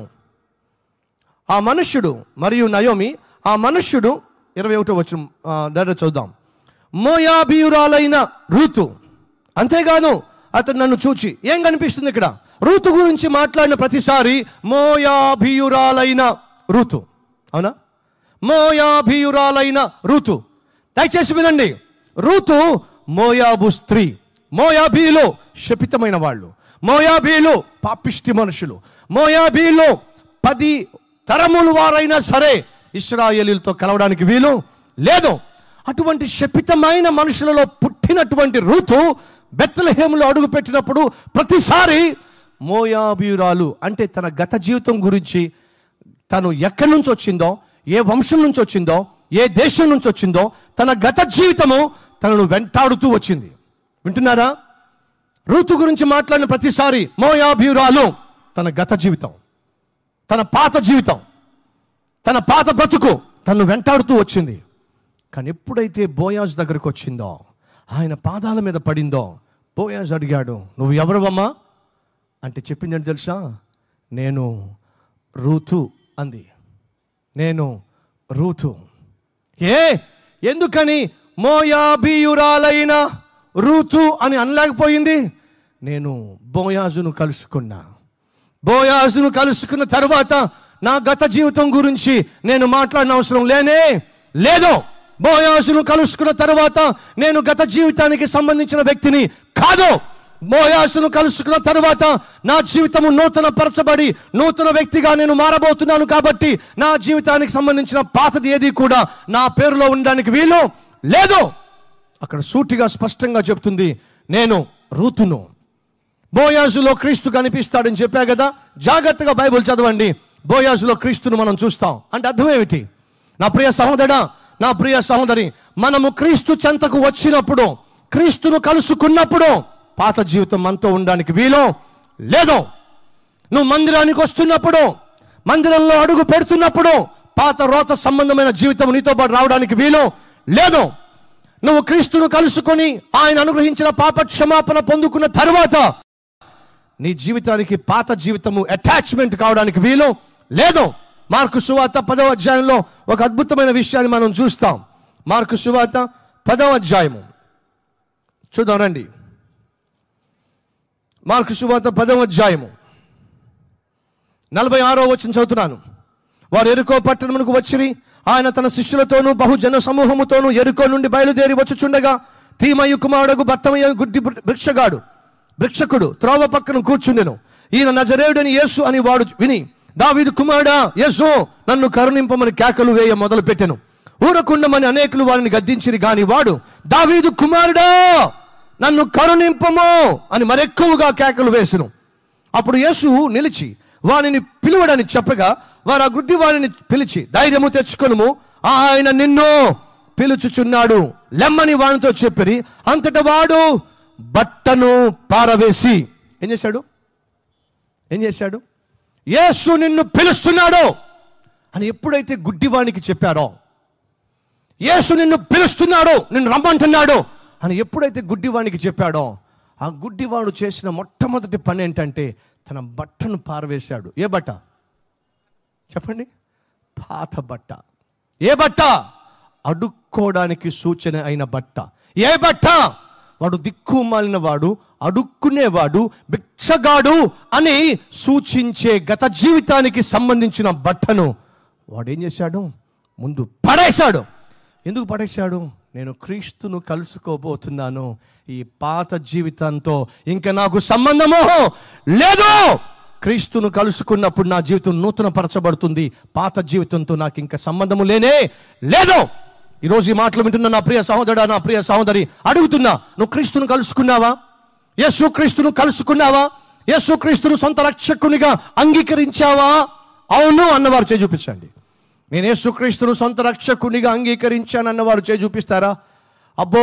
ఆ మనుష్యుడు మరియు నయోమి ఆ మనుష్యుడు ఇరవై ఒకటో వచ్చిన డైరెక్ట్ చూద్దాం మోయాబీయురాలైన రూతు అంతేగాను అతను నన్ను చూచి ఏం కనిపిస్తుంది ఇక్కడ రూతు గురించి మాట్లాడిన ప్రతిసారి మోయాభియురాలైన రూతు అవునా మోయాభియురాలైన రూతు దయచేసి వినండి రూతు మోయాబు స్త్రీ మోయాబీలో శపితమైన వాళ్ళు మోయాబీలు పాపిష్టి మనుషులు మోయాబీలో పది తరములు వారైనా సరే ఇస్రాయేలీలతో కలవడానికి వీలు లేదు అటువంటి శపితమైన మనుషులలో పుట్టినటువంటి ఋతు బెత్తలహేములో అడుగు పెట్టినప్పుడు ప్రతిసారి మోయాబీరాలు అంటే తన గత జీవితం గురించి తను ఎక్కడి నుంచి వచ్చిందో ఏ వంశం నుంచి వచ్చిందో ఏ దేశం నుంచి వచ్చిందో తన గత జీవితము తనను వెంటాడుతూ వచ్చింది వింటున్నారా ఋతు గురించి మాట్లాడిన ప్రతిసారి మోయాభ్యురాలు తన గత జీవితం తన పాత జీవితం తన పాత బ్రతుకు తను వెంటాడుతూ వచ్చింది కానీ ఎప్పుడైతే బోయాజ్ దగ్గరకు వచ్చిందో ఆయన పాదాల మీద పడిందో బోయాజ్ అడిగాడు నువ్వు ఎవరువమ్మా అంటే చెప్పిందంటే తెలుసా నేను రూతు అంది నేను రూతు ఏ ఎందుకని మోయాబీయురాలైన రూతు అని అనలేకపోయింది నేను బోయాజును కలుసుకున్నా బోయాజును కలుసుకున్న తర్వాత నా గత జీవితం గురించి నేను మాట్లాడిన అవసరం లేనే లేదు బోయాజును కలుసుకున్న తర్వాత నేను గత జీవితానికి సంబంధించిన వ్యక్తిని కాదు బోయాసును కలుసుకున్న తర్వాత నా జీవితము నూతన పరచబడి నూతన వ్యక్తిగా నేను మారబోతున్నాను కాబట్టి నా జీవితానికి సంబంధించిన పాతది ఏది కూడా నా పేరులో ఉండడానికి వీలు లేదు అక్కడ సూటిగా స్పష్టంగా చెప్తుంది నేను రూతును బోయాజులో క్రీస్తు కనిపిస్తాడని చెప్పా కదా జాగ్రత్తగా బైబిల్ చదవండి బోయాజులో క్రీస్తును మనం చూస్తాం అంటే అర్థం ఏమిటి నా ప్రియ సహోదరా నా ప్రియ సహోదరి మనము క్రీస్తు చెంతకు వచ్చినప్పుడు క్రీస్తును కలుసుకున్నప్పుడు పాత జీవితం మనతో ఉండడానికి వీలు లేదు నువ్వు మందిరానికి వస్తున్నప్పుడు మందిరంలో అడుగు పెడుతున్నప్పుడు పాత రోత సంబంధమైన జీవితం నీతో పాటు రావడానికి వీలు లేదు నువ్వు క్రీస్తును కలుసుకొని ఆయన అనుగ్రహించిన పాప క్షమాపణ పొందుకున్న తర్వాత నీ జీవితానికి పాత జీవితము అటాచ్మెంట్ కావడానికి వీలు లేదు మార్కు సువార్త పదవ అధ్యాయంలో ఒక అద్భుతమైన విషయాన్ని మనం చూస్తాం మార్కు సువార్త పదవ అధ్యాయము చూద్దాం రండి మార్కు సువార్త పదవ అధ్యాయము నలభై ఆరో వచ్చిన చదువుతున్నాను వారు ఎరుకో పట్టణమునకు వచ్చిరి ఆయన తన శిష్యులతోనూ బహుజన సమూహముతోనూ ఎరుకో నుండి బయలుదేరి వచ్చుచుండగా తీమయ్య కుమారుడు భర్తమయ్య గుడ్డి భిక్షగాడు భిక్షకుడు త్రోవ పక్కన కూర్చుండెను ఈయన నజరేయుడని యేసు అని వాడు విని దావీదు కుమారుడా యేసు నన్ను కరుణింపమని కేకలు వేయ మొదలు పెట్టెను ఊరకుండమని అనేకులు వారిని గద్దించిరి గాని వాడు దావీదు కుమారుడా నన్ను కరుణింపము అని మరెక్కువగా కేకలు వేసెను అప్పుడు యేసు నిలిచి వానిని పిలువడని చెప్పగా వారు ఆ గుడ్డి వారిని పిలిచి ధైర్యము తెచ్చుకొనుము ఆయన నిన్ను పిలుచుచున్నాడు లెమ్మని వానితో చెప్పిరి అంతట వాడు బట్టను పారవేసి ఏం చేశాడు ఏం చేశాడు యేసు నిన్ను పిలుస్తున్నాడు అని ఎప్పుడైతే గుడ్డివానికి చెప్పారో యేసు నిన్ను పిలుస్తున్నాడు నిన్ను రమ్మంటున్నాడు అని ఎప్పుడైతే గుడ్డివానికి చెప్పాడో ఆ గుడ్డివాడు చేసిన మొట్టమొదటి పని ఏంటంటే తన బట్టను పారవేశాడు ఏ బట్ట చెప్పండి పాత బట్ట ఏ బట్ట అడుక్కోవడానికి సూచన అయిన బట్ట ఏ బట్ట వాడు దిక్కుమాలిన వాడు అడుక్కునేవాడు భిక్షగాడు అని సూచించే గత జీవితానికి సంబంధించిన బట్టను వాడు ఏం చేశాడు ముందు పడేశాడు ఎందుకు పడేశాడు నేను క్రీస్తును కలుసుకోబోతున్నాను ఈ పాత జీవితంతో ఇంకా నాకు సంబంధము లేదు క్రీస్తును కలుసుకున్నప్పుడు నా జీవితం నూతన పరచబడుతుంది పాత జీవితంతో నాకు ఇంకా సంబంధము లేనే లేదు ఈరోజు ఈ మాటలు వింటున్న నా ప్రియ సహోదరుడా నా ప్రియ సహోదరి అడుగుతున్నా నువ్వు క్రీస్తును కలుసుకున్నావా యేసు క్రీస్తును కలుసుకున్నావా యేసు క్రీస్తును సొంత రక్షకునిగా అంగీకరించావా అవును అన్నవారు చేయి చూపించండి నేను యేసుక్రీస్తును సొంత రక్షకునిగా అంగీకరించానన్నవారు చేయి చూపిస్తారా అబ్బో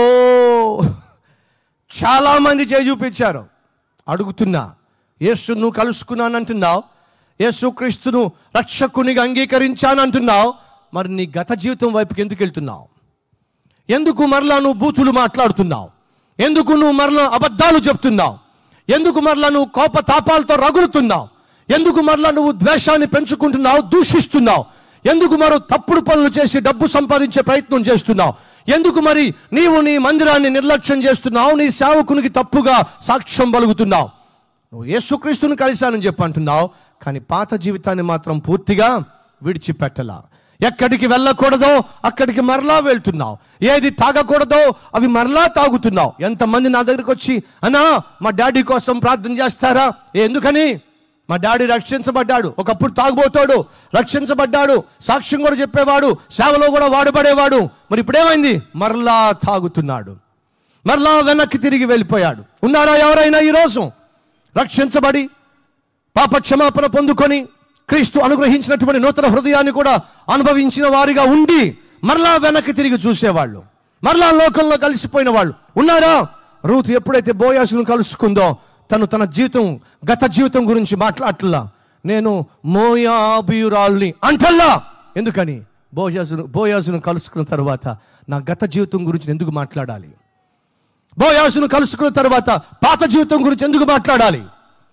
చాలామంది చేయి చూపించారు అడుగుతున్నా యేసును కలుసుకున్నానంటున్నావు యేసుక్రీస్తును రక్షకునిగా అంగీకరించానంటున్నావు మరి నీ గత జీవితం వైపుకి ఎందుకు వెళ్తున్నావు ఎందుకు మరలా నువ్వు బూతులు మాట్లాడుతున్నావు ఎందుకు నువ్వు మరలా అబద్ధాలు చెప్తున్నావు ఎందుకు మరలా నువ్వు కోప తాపాలతో రగులుతున్నావు ఎందుకు మరలా నువ్వు ద్వేషాన్ని పెంచుకుంటున్నావు దూషిస్తున్నావు ఎందుకు మరో తప్పుడు పనులు చేసి డబ్బు సంపాదించే ప్రయత్నం చేస్తున్నావు ఎందుకు మరి నీవు నీ మందిరాన్ని నిర్లక్ష్యం చేస్తున్నావు నీ సేవకునికి తప్పుగా సాక్ష్యం పలుకుతున్నావు నువ్వు యేసుక్రీస్తుని కలిశానని చెప్పి అంటున్నావు కానీ పాత జీవితాన్ని మాత్రం పూర్తిగా విడిచిపెట్టలా ఎక్కడికి వెళ్ళకూడదో అక్కడికి మరలా వెళ్తున్నావు ఏది తాగకూడదో అవి మరలా తాగుతున్నావు ఎంతమంది నా దగ్గరికి వచ్చి అన్నా మా డాడీ కోసం ప్రార్థన చేస్తారా ఎందుకని మా డాడీ రక్షించబడ్డాడు ఒకప్పుడు తాగుబోతాడు రక్షించబడ్డాడు సాక్ష్యం కూడా చెప్పేవాడు సేవలో కూడా వాడబడేవాడు మరి ఇప్పుడేమైంది మరలా తాగుతున్నాడు మరలా వెనక్కి తిరిగి వెళ్ళిపోయాడు ఉన్నారా ఎవరైనా ఈరోజు రక్షించబడి పాప క్షమాపణ పొందుకొని క్రీస్తు అనుగ్రహించినటువంటి నూతన హృదయాన్ని కూడా అనుభవించిన వారిగా ఉండి మరలా వెనక్కి తిరిగి చూసేవాళ్ళు మరలా లోకంలో కలిసిపోయిన వాళ్ళు ఉన్నారా రూత్ ఎప్పుడైతే బోయాసును కలుసుకుందో తను తన జీవితం గత జీవితం గురించి మాట్లాడలా నేను మోయాబియురాల్ని అంటల్లా ఎందుకని బోయాసును బోయాసును కలుసుకున్న తర్వాత నా గత జీవితం గురించి నేను ఎందుకు మాట్లాడాలి బోయాసును కలుసుకున్న తర్వాత పాత జీవితం గురించి ఎందుకు మాట్లాడాలి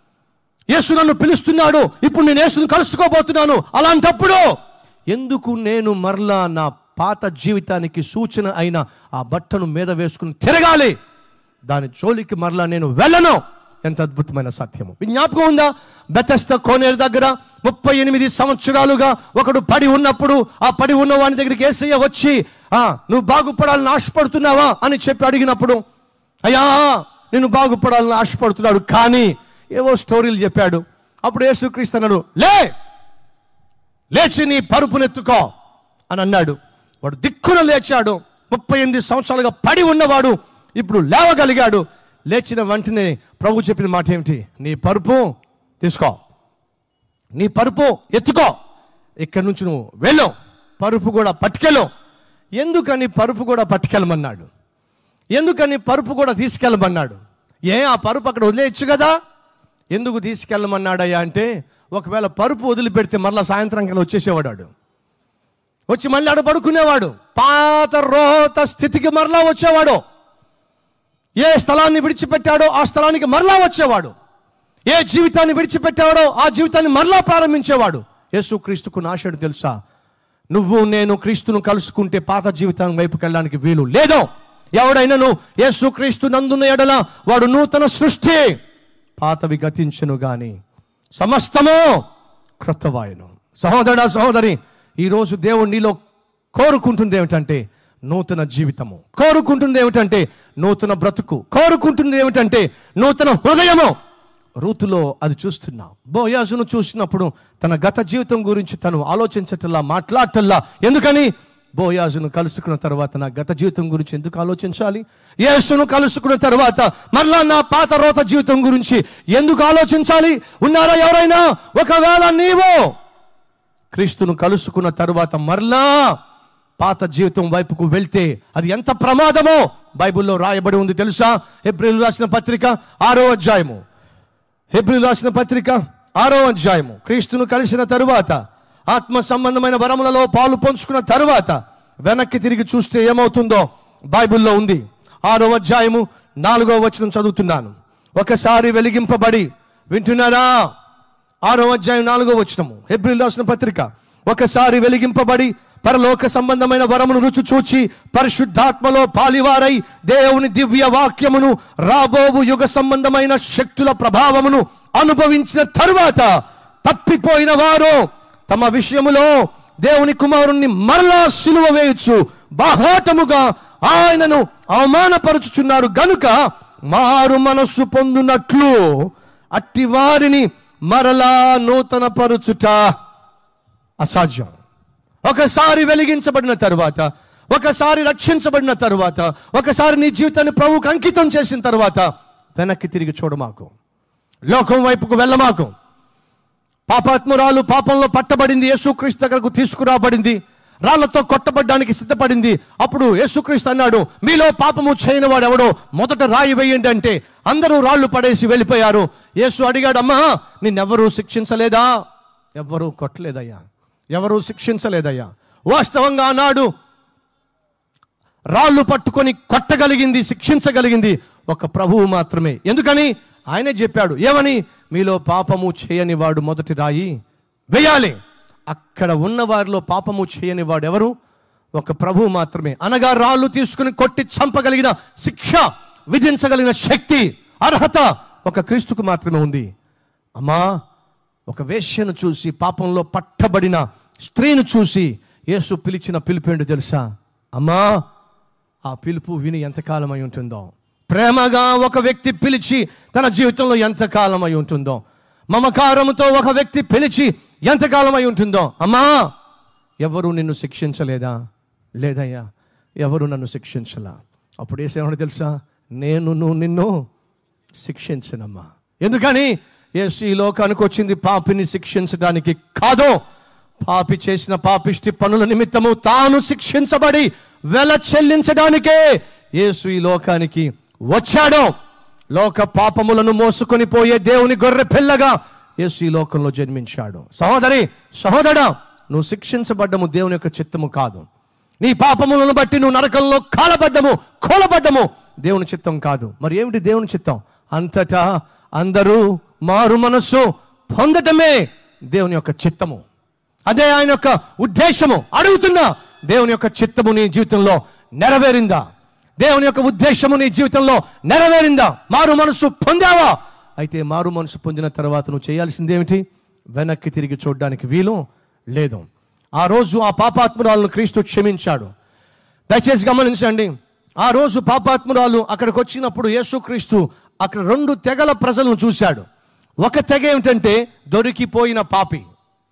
యేసు నన్ను పిలుస్తున్నాడు ఇప్పుడు నేను యేసును కలుసుకోబోతున్నాను అలాంటప్పుడు ఎందుకు నేను మరలా నా పాత జీవితానికి సూచన అయిన ఆ బట్టను మీద వేసుకుని తిరగాలి దాని జోలికి మరలా నేను వెళ్ళను ఎంత అద్భుతమైన సత్యము మీ జ్ఞాపకం ఉందా బెతస్త కోనేరు దగ్గర ముప్పై ఎనిమిది సంవత్సరాలుగా ఒకడు పడి ఉన్నప్పుడు ఆ పడి ఉన్న వాని దగ్గరికి ఏసయ్య వచ్చి ఆ నువ్వు బాగుపడాలని ఆశపడుతున్నావా అని చెప్పి అడిగినప్పుడు అయ్యా నేను బాగుపడాలని ఆశపడుతున్నాడు కానీ ఏవో స్టోరీలు చెప్పాడు అప్పుడు యేసుక్రీస్తు అన్నాడు లే లేచి నీ పరుపునెత్తుకో అని అన్నాడు వాడు దిక్కున లేచాడు ముప్పై ఎనిమిది సంవత్సరాలుగా పడి ఉన్నవాడు ఇప్పుడు లేవగలిగాడు లేచిన వెంటనే ప్రభు చెప్పిన మాట ఏమిటి నీ పరుపు తీసుకో నీ పరుపు ఎత్తుకో ఇక్కడి నుంచి నువ్వు వెళ్ళు పరుపు కూడా పట్టుకెళ్ళు ఎందుకని పరుపు కూడా పట్టుకెళ్ళమన్నాడు ఎందుకని పరుపు కూడా తీసుకెళ్ళమన్నాడు ఏ ఆ పరుపు అక్కడ వదిలేయచ్చు కదా ఎందుకు తీసుకెళ్ళమన్నాడయ్యా అంటే ఒకవేళ పరుపు వదిలిపెడితే మరలా సాయంత్రం కల్లా వచ్చేసేవాడు వాడు. వచ్చి మళ్ళీ ఆడ పడుకునేవాడు పాత రోత స్థితికి మరలా వచ్చేవాడు ఏ స్థలాన్ని విడిచిపెట్టాడో ఆ స్థలానికి మరలా వచ్చేవాడు ఏ జీవితాన్ని విడిచిపెట్టాడో ఆ జీవితాన్ని మరలా ప్రారంభించేవాడు యేసు క్రీస్తుకు నాశడు తెలుసా నువ్వు నేను క్రీస్తును కలుసుకుంటే పాత జీవితం వైపుకి వెళ్ళడానికి వీలు లేదు ఎవడైనాను యేసు క్రీస్తు నందున్న ఎడల వాడు నూతన సృష్టి పాతవి గతించను గాని సమస్తము క్రొత్తవాయను సహోదరుడా సహోదరి ఈరోజు దేవుడు నీలో కోరుకుంటుంది ఏమిటంటే నూతన జీవితము కోరుకుంటుంది ఏమిటంటే నూతన బ్రతుకు కోరుకుంటుంది ఏమిటంటే నూతన హృదయము రూతులో అది చూస్తున్నాం బోయాజును చూసినప్పుడు తన గత జీవితం గురించి తను ఆలోచించటల్లా మాట్లాడటల్లా ఎందుకని బోయాజును కలుసుకున్న తర్వాత నా గత జీవితం గురించి ఎందుకు ఆలోచించాలి యేసును కలుసుకున్న తర్వాత మరలా నా పాత రోత జీవితం గురించి ఎందుకు ఆలోచించాలి ఉన్నారా ఎవరైనా ఒకవేళ నీవు క్రీస్తును కలుసుకున్న తరువాత మరలా పాత జీవితం వైపుకు వెళ్తే అది ఎంత ప్రమాదమో బైబిల్లో రాయబడి ఉంది తెలుసా ఏప్రిల్ రాసిన పత్రిక ఆరో అధ్యాయము హెబ్రిల్ రాసిన పత్రిక ఆరో అధ్యాయము క్రీస్తును కలిసిన తరువాత ఆత్మ సంబంధమైన వరములలో పాలు పంచుకున్న తరువాత వెనక్కి తిరిగి చూస్తే ఏమవుతుందో బైబిల్లో ఉంది ఆరో అధ్యాయము నాలుగో వచనం చదువుతున్నాను ఒకసారి వెలిగింపబడి వింటున్నారా ఆరో అధ్యాయం నాలుగో వచనము హెబ్రిల్ రాసిన పత్రిక ఒకసారి వెలిగింపబడి పరలోక సంబంధమైన వరమును రుచి చూచి పరిశుద్ధాత్మలో పాలివారై దేవుని దివ్య వాక్యమును రాబోవు యుగ సంబంధమైన శక్తుల ప్రభావమును అనుభవించిన తరువాత తప్పిపోయిన వారు తమ విషయములో దేవుని కుమారుణ్ణి మరలా సిలువ వేయచ్చు బాహాటముగా ఆయనను అవమానపరుచుచున్నారు గనుక మారు మనస్సు పొందునట్లు అట్టి వారిని మరలా నూతన పరుచుట అసాధ్యం ఒకసారి వెలిగించబడిన తరువాత ఒకసారి రక్షించబడిన తరువాత ఒకసారి నీ జీవితాన్ని ప్రభువుకు అంకితం చేసిన తర్వాత వెనక్కి తిరిగి చూడమాకు లోకం వైపుకు వెళ్ళమాకు పాపాత్మురాలు పాపంలో పట్టబడింది యేసుక్రీస్తు దగ్గరకు తీసుకురాబడింది రాళ్లతో కొట్టబడ్డానికి సిద్ధపడింది అప్పుడు యేసుక్రీస్తు అన్నాడు మీలో పాపము చేయని వాడు ఎవడో మొదట రాయి వేయండి అంటే అందరూ రాళ్ళు పడేసి వెళ్ళిపోయారు యేసు అడిగాడు అమ్మా నిన్నెవరూ శిక్షించలేదా ఎవ్వరూ కొట్టలేదయ్యా ఎవరూ శిక్షించలేదయ్యా వాస్తవంగా ఆనాడు రాళ్ళు పట్టుకొని కొట్టగలిగింది శిక్షించగలిగింది ఒక ప్రభువు మాత్రమే ఎందుకని ఆయనే చెప్పాడు ఏమని మీలో పాపము చేయని వాడు మొదటి రాయి వేయాలి అక్కడ ఉన్న వారిలో పాపము చేయని వాడు ఎవరు ఒక ప్రభువు మాత్రమే అనగా రాళ్ళు తీసుకుని కొట్టి చంపగలిగిన శిక్ష విధించగలిగిన శక్తి అర్హత ఒక క్రీస్తుకు మాత్రమే ఉంది అమ్మా ఒక వేశ్యను చూసి పాపంలో పట్టబడిన స్త్రీని చూసి యేసు పిలిచిన పిలుపేండు తెలుసా అమ్మా ఆ పిలుపు విని ఎంతకాలం అయి ఉంటుందో ప్రేమగా ఒక వ్యక్తి పిలిచి తన జీవితంలో ఎంతకాలం అయి ఉంటుందో మమకారముతో ఒక వ్యక్తి పిలిచి ఎంతకాలం అయి ఉంటుందో అమ్మా ఎవరు నిన్ను శిక్షించలేదా లేదయ్యా ఎవరు నన్ను శిక్షించలా అప్పుడు ఏసేమని తెలుసా నేను నువ్వు నిన్ను శిక్షించనమ్మా ఎందుకని యేసు ఈ లోకానికి వచ్చింది పాపిని శిక్షించడానికి కాదు పాపి చేసిన పాపిష్టి పనుల నిమిత్తము తాను శిక్షించబడి వెల చెల్లించడానికే యేసు ఈ లోకానికి వచ్చాడు లోక పాపములను మోసుకొని పోయే దేవుని గొర్రె పిల్లగా యేసు ఈ లోకంలో జన్మించాడు సహోదరి సహోదరా నువ్వు శిక్షించబడ్డము దేవుని యొక్క చిత్తము కాదు నీ పాపములను బట్టి నువ్వు నరకంలో కాలబడ్డము కోలబడ్డము దేవుని చిత్తం కాదు మరి ఏమిటి దేవుని చిత్తం అంతటా అందరూ మారు మనస్సు పొందటమే దేవుని యొక్క చిత్తము అదే ఆయన యొక్క ఉద్దేశము అడుగుతున్నా దేవుని యొక్క చిత్తము నీ జీవితంలో నెరవేరిందా దేవుని యొక్క ఉద్దేశము నీ జీవితంలో నెరవేరిందా మారు మనసు పొందావా అయితే మారు మనసు పొందిన తర్వాత నువ్వు చేయాల్సింది ఏమిటి వెనక్కి తిరిగి చూడడానికి వీలు లేదు ఆ రోజు ఆ పాపాత్మురాలను క్రీస్తు క్షమించాడు దయచేసి గమనించండి ఆ రోజు పాపాత్మురాలు అక్కడికి వచ్చినప్పుడు యేసుక్రీస్తు అక్కడ రెండు తెగల ప్రజలను చూశాడు ఒక తెగ ఏమిటంటే దొరికిపోయిన పాపి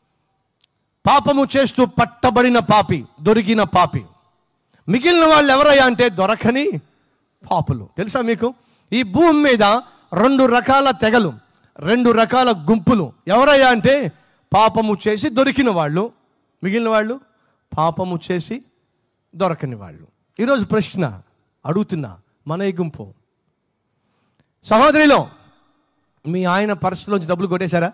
పాపము చేస్తూ పట్టబడిన పాపి దొరికిన పాపి మిగిలిన వాళ్ళు ఎవరయ్యా అంటే దొరకని పాపులు తెలుసా మీకు ఈ భూమి మీద రెండు రకాల తెగలు రెండు రకాల గుంపులు ఎవరయ్యా అంటే పాపము చేసి దొరికిన వాళ్ళు మిగిలిన వాళ్ళు పాపము చేసి దొరకని వాళ్ళు ఈరోజు ప్రశ్న అడుగుతున్నా మన ఈ గుంపు సహోదరిలో మీ ఆయన పర్సులోంచి డబ్బులు కొట్టేశారా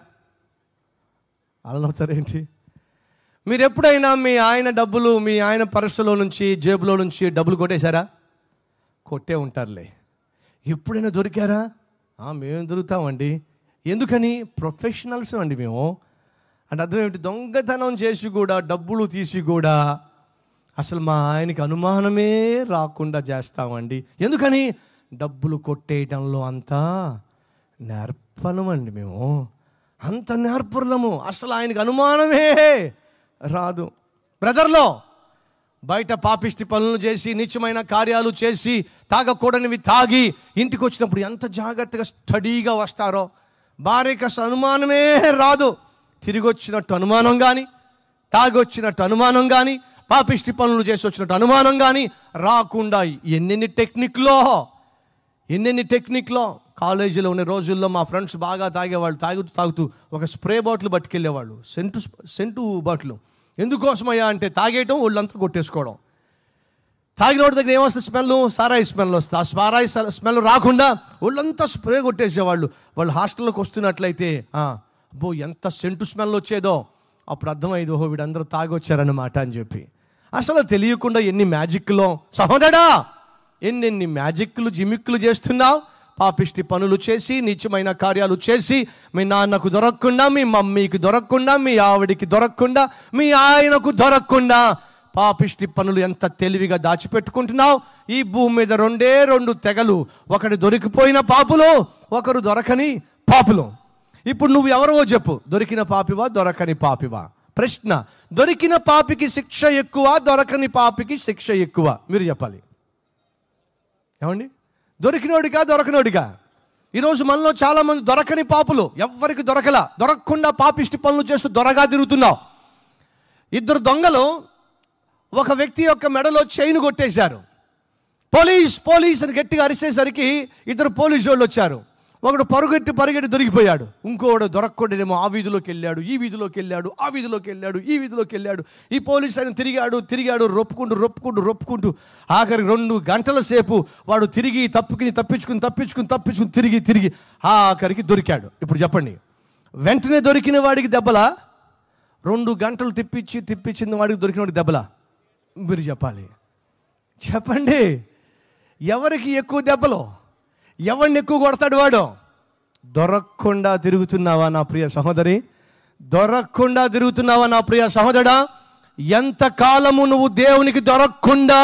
అలా నవ్వుతారేంటి మీరు ఎప్పుడైనా మీ ఆయన డబ్బులు మీ ఆయన పర్సులో నుంచి జేబులో నుంచి డబ్బులు కొట్టేశారా కొట్టే ఉంటారులే ఎప్పుడైనా దొరికారా ఆ, మేము దొరుకుతామండి ఎందుకని ప్రొఫెషనల్స్ అండి మేము అంటే అర్థం ఏమిటి దొంగతనం చేసి కూడా డబ్బులు తీసి కూడా అసలు మా ఆయనకి అనుమానమే రాకుండా చేస్తామండి ఎందుకని డబ్బులు కొట్టేయటంలో అంతా నేర్పనమండి మేము అంత నేర్పులము అసలు ఆయనకి అనుమానమే రాదు బ్రదర్లో బయట పాపిష్టి పనులు చేసి నిత్యమైన కార్యాలు చేసి తాగకూడనివి తాగి ఇంటికి వచ్చినప్పుడు ఎంత జాగ్రత్తగా స్టడీగా వస్తారో భార్యకి అసలు అనుమానమే రాదు తిరిగి వచ్చినట్టు అనుమానం కానీ తాగి వచ్చినట్టు అనుమానం కానీ పాపిష్టి పనులు చేసి వచ్చినట్టు అనుమానం కానీ రాకుండా ఎన్నెన్ని టెక్నిక్లో ఎన్నెన్ని టెక్నిక్లో కాలేజీలో ఉన్న రోజుల్లో మా ఫ్రెండ్స్ బాగా తాగేవాళ్ళు తాగుతూ తాగుతూ ఒక స్ప్రే బాటిల్ పట్టుకెళ్ళేవాళ్ళు సెంటు సెంటు బాటిల్ ఎందుకోసమయ్యా అంటే తాగేయటం ఒళ్ళంతా కొట్టేసుకోవడం తాగినోడి దగ్గర ఏమొస్తుంది స్మెల్ సారాయి స్మెల్ వస్తుంది ఆ సారాయి స్మెల్ రాకుండా ఒళ్ళంతా స్ప్రే కొట్టేసేవాళ్ళు వాళ్ళు హాస్టల్లోకి వస్తున్నట్లయితే "ఆ, అబ్బో ఎంత సెంటు స్మెల్ వచ్చేదో అప్పుడు అర్థమైంది ఓహో వీడందరూ తాగొచ్చారన్నమాట అని చెప్పి అసలు తెలియకుండా ఎన్ని మ్యాజిక్లో సహోదరా ఎన్నెన్ని మ్యాజిక్లు జిమిక్లు చేస్తున్నావు పాపిష్టి పనులు చేసి నీచమైన కార్యాలు చేసి మీ నాన్నకు దొరకకుండా మీ మమ్మీకి దొరకకుండా మీ ఆవిడికి దొరకకుండా మీ ఆయనకు దొరకకుండా పాపిష్టి పనులు ఎంత తెలివిగా దాచిపెట్టుకుంటున్నావు ఈ భూమి మీద రెండే రెండు తెగలు ఒకటి దొరికిపోయిన పాపులు ఒకరు దొరకని పాపులు ఇప్పుడు నువ్వు ఎవరో చెప్పు దొరికిన పాపివా దొరకని పాపివా ప్రశ్న దొరికిన పాపికి శిక్ష ఎక్కువ దొరకని పాపికి శిక్ష ఎక్కువ మీరు చెప్పాలి ఏమండి దొరికినోడిగా దొరకనోడిగా ఈరోజు మనలో చాలా మంది దొరకని పాపులు ఎవ్వరికి దొరకలా దొరకకుండా పాపిష్టి పనులు చేస్తూ దొరగా తిరుగుతున్నావు ఇద్దరు దొంగలు ఒక వ్యక్తి యొక్క మెడలో చైన్ కొట్టేశారు పోలీస్ పోలీస్ అని గట్టిగా అరిసేసరికి ఇద్దరు పోలీసు వాళ్ళు వచ్చారు ఒకడు పరుగెట్టి పరిగెట్టి దొరికిపోయాడు ఇంకోడు దొరక్కుండేమో ఆ వీధిలోకి వెళ్ళాడు ఈ వీధిలోకి వెళ్ళాడు ఆ వీధిలోకి వెళ్ళాడు ఈ వీధిలోకి వెళ్ళాడు ఈ పోలీస్ ఆయన తిరిగాడు తిరిగాడు రొప్పుకుంటూ రొప్పుకుంటూ రొప్పుకుంటూ ఆఖరికి రెండు గంటల సేపు వాడు తిరిగి తప్పుకుని తప్పించుకుని తప్పించుకుని తప్పించుకుని తిరిగి తిరిగి ఆఖరికి దొరికాడు ఇప్పుడు చెప్పండి వెంటనే దొరికిన వాడికి దెబ్బలా రెండు గంటలు తిప్పించి తిప్పించిన వాడికి దొరికిన వాడికి దెబ్బలా మీరు చెప్పాలి చెప్పండి ఎవరికి ఎక్కువ దెబ్బలు ఎవరిని ఎక్కువ కొడతాడు వాడు దొరకకుండా తిరుగుతున్నావా నా ప్రియ సహోదరి దొరకకుండా తిరుగుతున్నావా నా ప్రియ సహోదరా ఎంత కాలము నువ్వు దేవునికి దొరకకుండా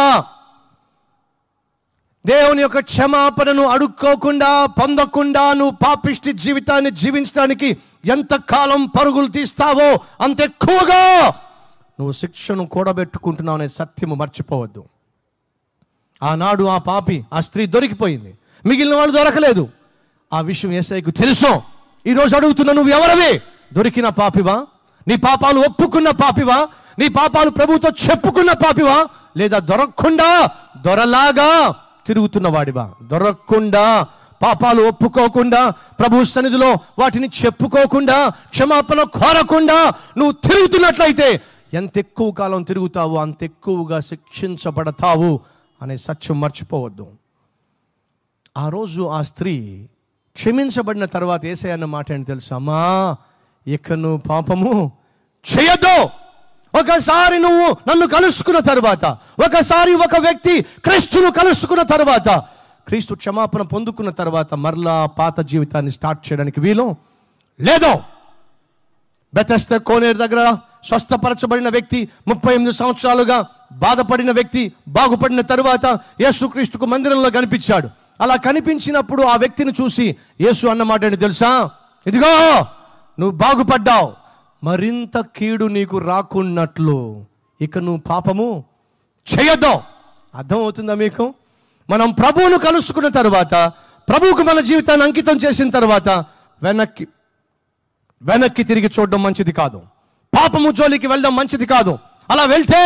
దేవుని యొక్క క్షమాపణను అడుక్కోకుండా పొందకుండా నువ్వు పాపిష్టి జీవితాన్ని జీవించడానికి ఎంత కాలం పరుగులు తీస్తావో అంత ఎక్కువగా నువ్వు శిక్షను కూడబెట్టుకుంటున్నావు అనే సత్యము మర్చిపోవద్దు ఆనాడు ఆ పాపి ఆ స్త్రీ దొరికిపోయింది మిగిలిన వాళ్ళు దొరకలేదు ఆ విషయం ఏసైకు తెలుసు ఈరోజు అడుగుతున్నా నువ్వు ఎవరవి దొరికిన పాపివా నీ పాపాలు ఒప్పుకున్న పాపివా నీ పాపాలు ప్రభుతో చెప్పుకున్న పాపివా లేదా దొరకకుండా దొరలాగా తిరుగుతున్న వాడివా దొరకకుండా పాపాలు ఒప్పుకోకుండా ప్రభు సన్నిధిలో వాటిని చెప్పుకోకుండా క్షమాపణ కోరకుండా నువ్వు తిరుగుతున్నట్లయితే ఎంత ఎక్కువ కాలం తిరుగుతావో అంత ఎక్కువగా శిక్షించబడతావు అనే సత్యం మర్చిపోవద్దు ఆ రోజు ఆ స్త్రీ క్షమించబడిన తర్వాత ఏసై అన్న మాట ఏంటి తెలుసా అమ్మా ఇక నువ్వు పాపము చేయొద్దు ఒకసారి నువ్వు నన్ను కలుసుకున్న తర్వాత ఒకసారి ఒక వ్యక్తి క్రీస్తును కలుసుకున్న తర్వాత క్రీస్తు క్షమాపణ పొందుకున్న తర్వాత మరలా పాత జీవితాన్ని స్టార్ట్ చేయడానికి వీలు లేదు బెతస్త కోనేరు దగ్గర స్వస్థపరచబడిన వ్యక్తి ముప్పై ఎనిమిది సంవత్సరాలుగా బాధపడిన వ్యక్తి బాగుపడిన తరువాత యేసుక్రీస్తుకు మందిరంలో కనిపించాడు అలా కనిపించినప్పుడు ఆ వ్యక్తిని చూసి యేసు అన్నమాట ఏంటి తెలుసా ఇదిగో నువ్వు బాగుపడ్డావు మరింత కీడు నీకు రాకున్నట్లు ఇక నువ్వు పాపము చేయొద్దు అర్థమవుతుందా మీకు మనం ప్రభువును కలుసుకున్న తర్వాత ప్రభువుకు మన జీవితాన్ని అంకితం చేసిన తర్వాత వెనక్కి వెనక్కి తిరిగి చూడడం మంచిది కాదు పాపము జోలికి వెళ్ళడం మంచిది కాదు అలా వెళ్తే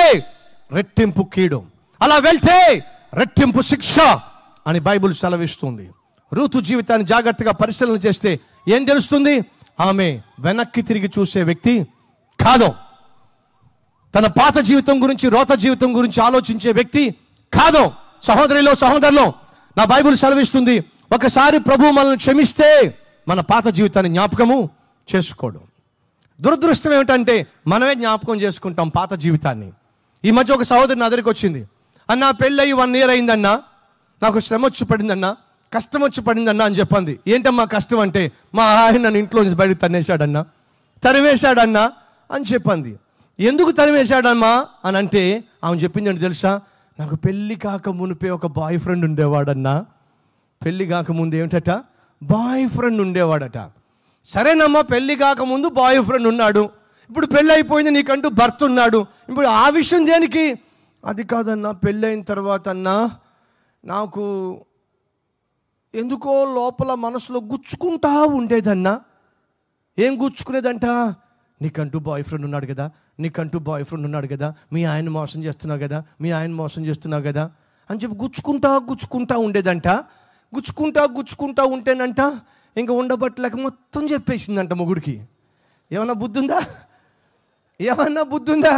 రెట్టింపు కీడు అలా వెళ్తే రెట్టింపు శిక్ష అని బైబిల్ సెలవిస్తుంది ఋతు జీవితాన్ని జాగ్రత్తగా పరిశీలన చేస్తే ఏం తెలుస్తుంది ఆమె వెనక్కి తిరిగి చూసే వ్యక్తి కాదు తన పాత జీవితం గురించి రోత జీవితం గురించి ఆలోచించే వ్యక్తి కాదు సహోదరిలో సహోదరులో నా బైబిల్ సెలవిస్తుంది ఒకసారి ప్రభు మనల్ని క్షమిస్తే మన పాత జీవితాన్ని జ్ఞాపకము చేసుకోడు దురదృష్టం ఏమిటంటే మనమే జ్ఞాపకం చేసుకుంటాం పాత జీవితాన్ని ఈ మధ్య ఒక సహోదరి నా దగ్గరికి వచ్చింది అన్న పెళ్ళయి వన్ ఇయర్ అయిందన్నా నాకు శ్రమ వచ్చి పడిందన్నా కష్టం వచ్చి పడిందన్నా అని చెప్పింది ఏంటమ్మా కష్టం అంటే మా ఆయన నన్ను ఇంట్లో నుంచి బయటకు తన్నేశాడన్నా తరివేశాడన్నా అని చెప్పింది ఎందుకు తరివేశాడమ్మా అని అంటే ఆమె చెప్పింది ఏంటి తెలుసా నాకు పెళ్ళి కాక మునిపే ఒక బాయ్ ఫ్రెండ్ ఉండేవాడన్నా పెళ్ళి కాకముందు ఏమిటట బాయ్ ఫ్రెండ్ ఉండేవాడట సరేనమ్మా పెళ్ళి కాకముందు బాయ్ ఫ్రెండ్ ఉన్నాడు ఇప్పుడు పెళ్ళి అయిపోయింది నీకంటూ భర్త ఉన్నాడు ఇప్పుడు ఆ విషయం దేనికి అది కాదన్నా పెళ్ళి అయిన తర్వాత అన్నా నాకు ఎందుకో లోపల మనసులో గుచ్చుకుంటా ఉండేదన్నా ఏం గుచ్చుకునేదంట నీకంటూ బాయ్ ఫ్రెండ్ ఉన్నాడు కదా నీకంటూ బాయ్ ఫ్రెండ్ ఉన్నాడు కదా మీ ఆయన మోసం చేస్తున్నావు కదా మీ ఆయన మోసం చేస్తున్నావు కదా అని చెప్పి గుచ్చుకుంటా గుచ్చుకుంటా ఉండేదంట గుచ్చుకుంటా గుచ్చుకుంటా ఉంటేనంట ఇంకా ఉండబట్టలేక మొత్తం చెప్పేసిందంట మొగుడికి ఏమన్నా బుద్ధి ఉందా ఏమన్నా బుద్ధి ఉందా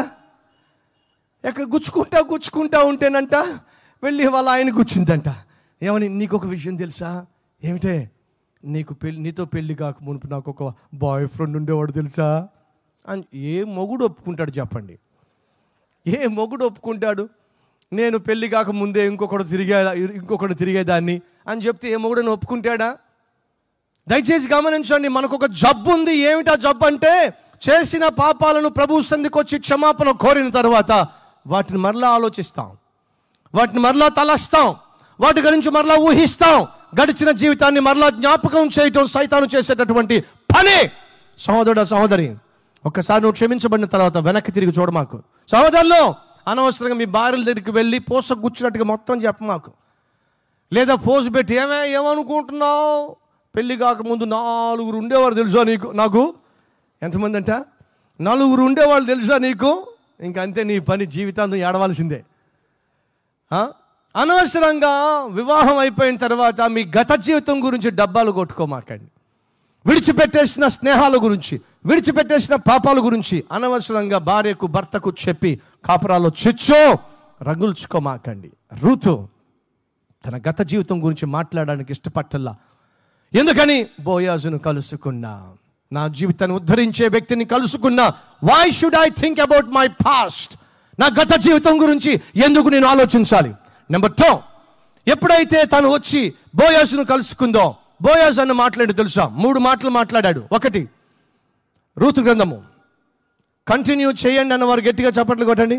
ఎక్కడ గుచ్చుకుంటా గుచ్చుకుంటా ఉంటేనంట వెళ్ళి వాళ్ళ ఆయన కూర్చుందంట ఏమని నీకు ఒక విషయం తెలుసా ఏమిటే నీకు పెళ్ళి నీతో పెళ్ళి కాక మునుపు నాకు ఒక బాయ్ ఫ్రెండ్ ఉండేవాడు తెలుసా అని ఏ మొగుడు ఒప్పుకుంటాడు చెప్పండి ఏ మొగుడు ఒప్పుకుంటాడు నేను పెళ్ళి కాక ముందే ఇంకొకడు తిరిగే ఇంకొకడు తిరిగేదాన్ని అని చెప్తే ఏ మొగుడని ఒప్పుకుంటాడా దయచేసి గమనించండి మనకు ఒక జబ్బు ఉంది ఏమిటా జబ్బు అంటే చేసిన పాపాలను ప్రభు సంధికి వచ్చి క్షమాపణ కోరిన తర్వాత వాటిని మరలా ఆలోచిస్తాం వాటిని మరలా తలస్తాం వాటి గురించి మరలా ఊహిస్తాం గడిచిన జీవితాన్ని మరలా జ్ఞాపకం చేయటం సైతాను చేసేటటువంటి పని సహోదరుడు సహోదరి ఒక్కసారి నువ్వు క్షమించబడిన తర్వాత వెనక్కి తిరిగి చూడ మాకు సహోదరులు అనవసరంగా మీ భార్యల దగ్గరికి వెళ్ళి పోస గుచ్చినట్టుగా మొత్తం చెప్ప మాకు లేదా ఫోజ్ పెట్టి ఏమే ఏమనుకుంటున్నావు పెళ్ళి కాకముందు నాలుగురు ఉండేవారు తెలుసా నీకు నాకు ఎంతమంది అంట నలుగురు ఉండేవాళ్ళు తెలుసా నీకు ఇంకంతే నీ పని జీవితాంతం ఏడవలసిందే ఆ? అనవసరంగా వివాహం అయిపోయిన తర్వాత మీ గత జీవితం గురించి డబ్బాలు కొట్టుకోమాకండి విడిచిపెట్టేసిన స్నేహాల గురించి విడిచిపెట్టేసిన పాపాల గురించి అనవసరంగా భార్యకు భర్తకు చెప్పి కాపురాల్లో చిచ్చో రగుల్చుకోమాకండి ఋతు తన గత జీవితం గురించి మాట్లాడడానికి ఇష్టపట్టల్లా ఎందుకని బోయాజును కలుసుకున్నా నా జీవితాన్ని ఉద్ధరించే వ్యక్తిని కలుసుకున్నా why should I think about my past నా గత జీవితం గురించి ఎందుకు నేను ఆలోచించాలి నెంబర్ టూ ఎప్పుడైతే తను వచ్చి బోయాజును కలుసుకుందో బోయాజ్ అన్న మాట్లాడి తెలుసా మూడు మాటలు మాట్లాడాడు ఒకటి రూతు గ్రంథము కంటిన్యూ చేయండి అన్న వారు గట్టిగా చప్పట్లు కొట్టండి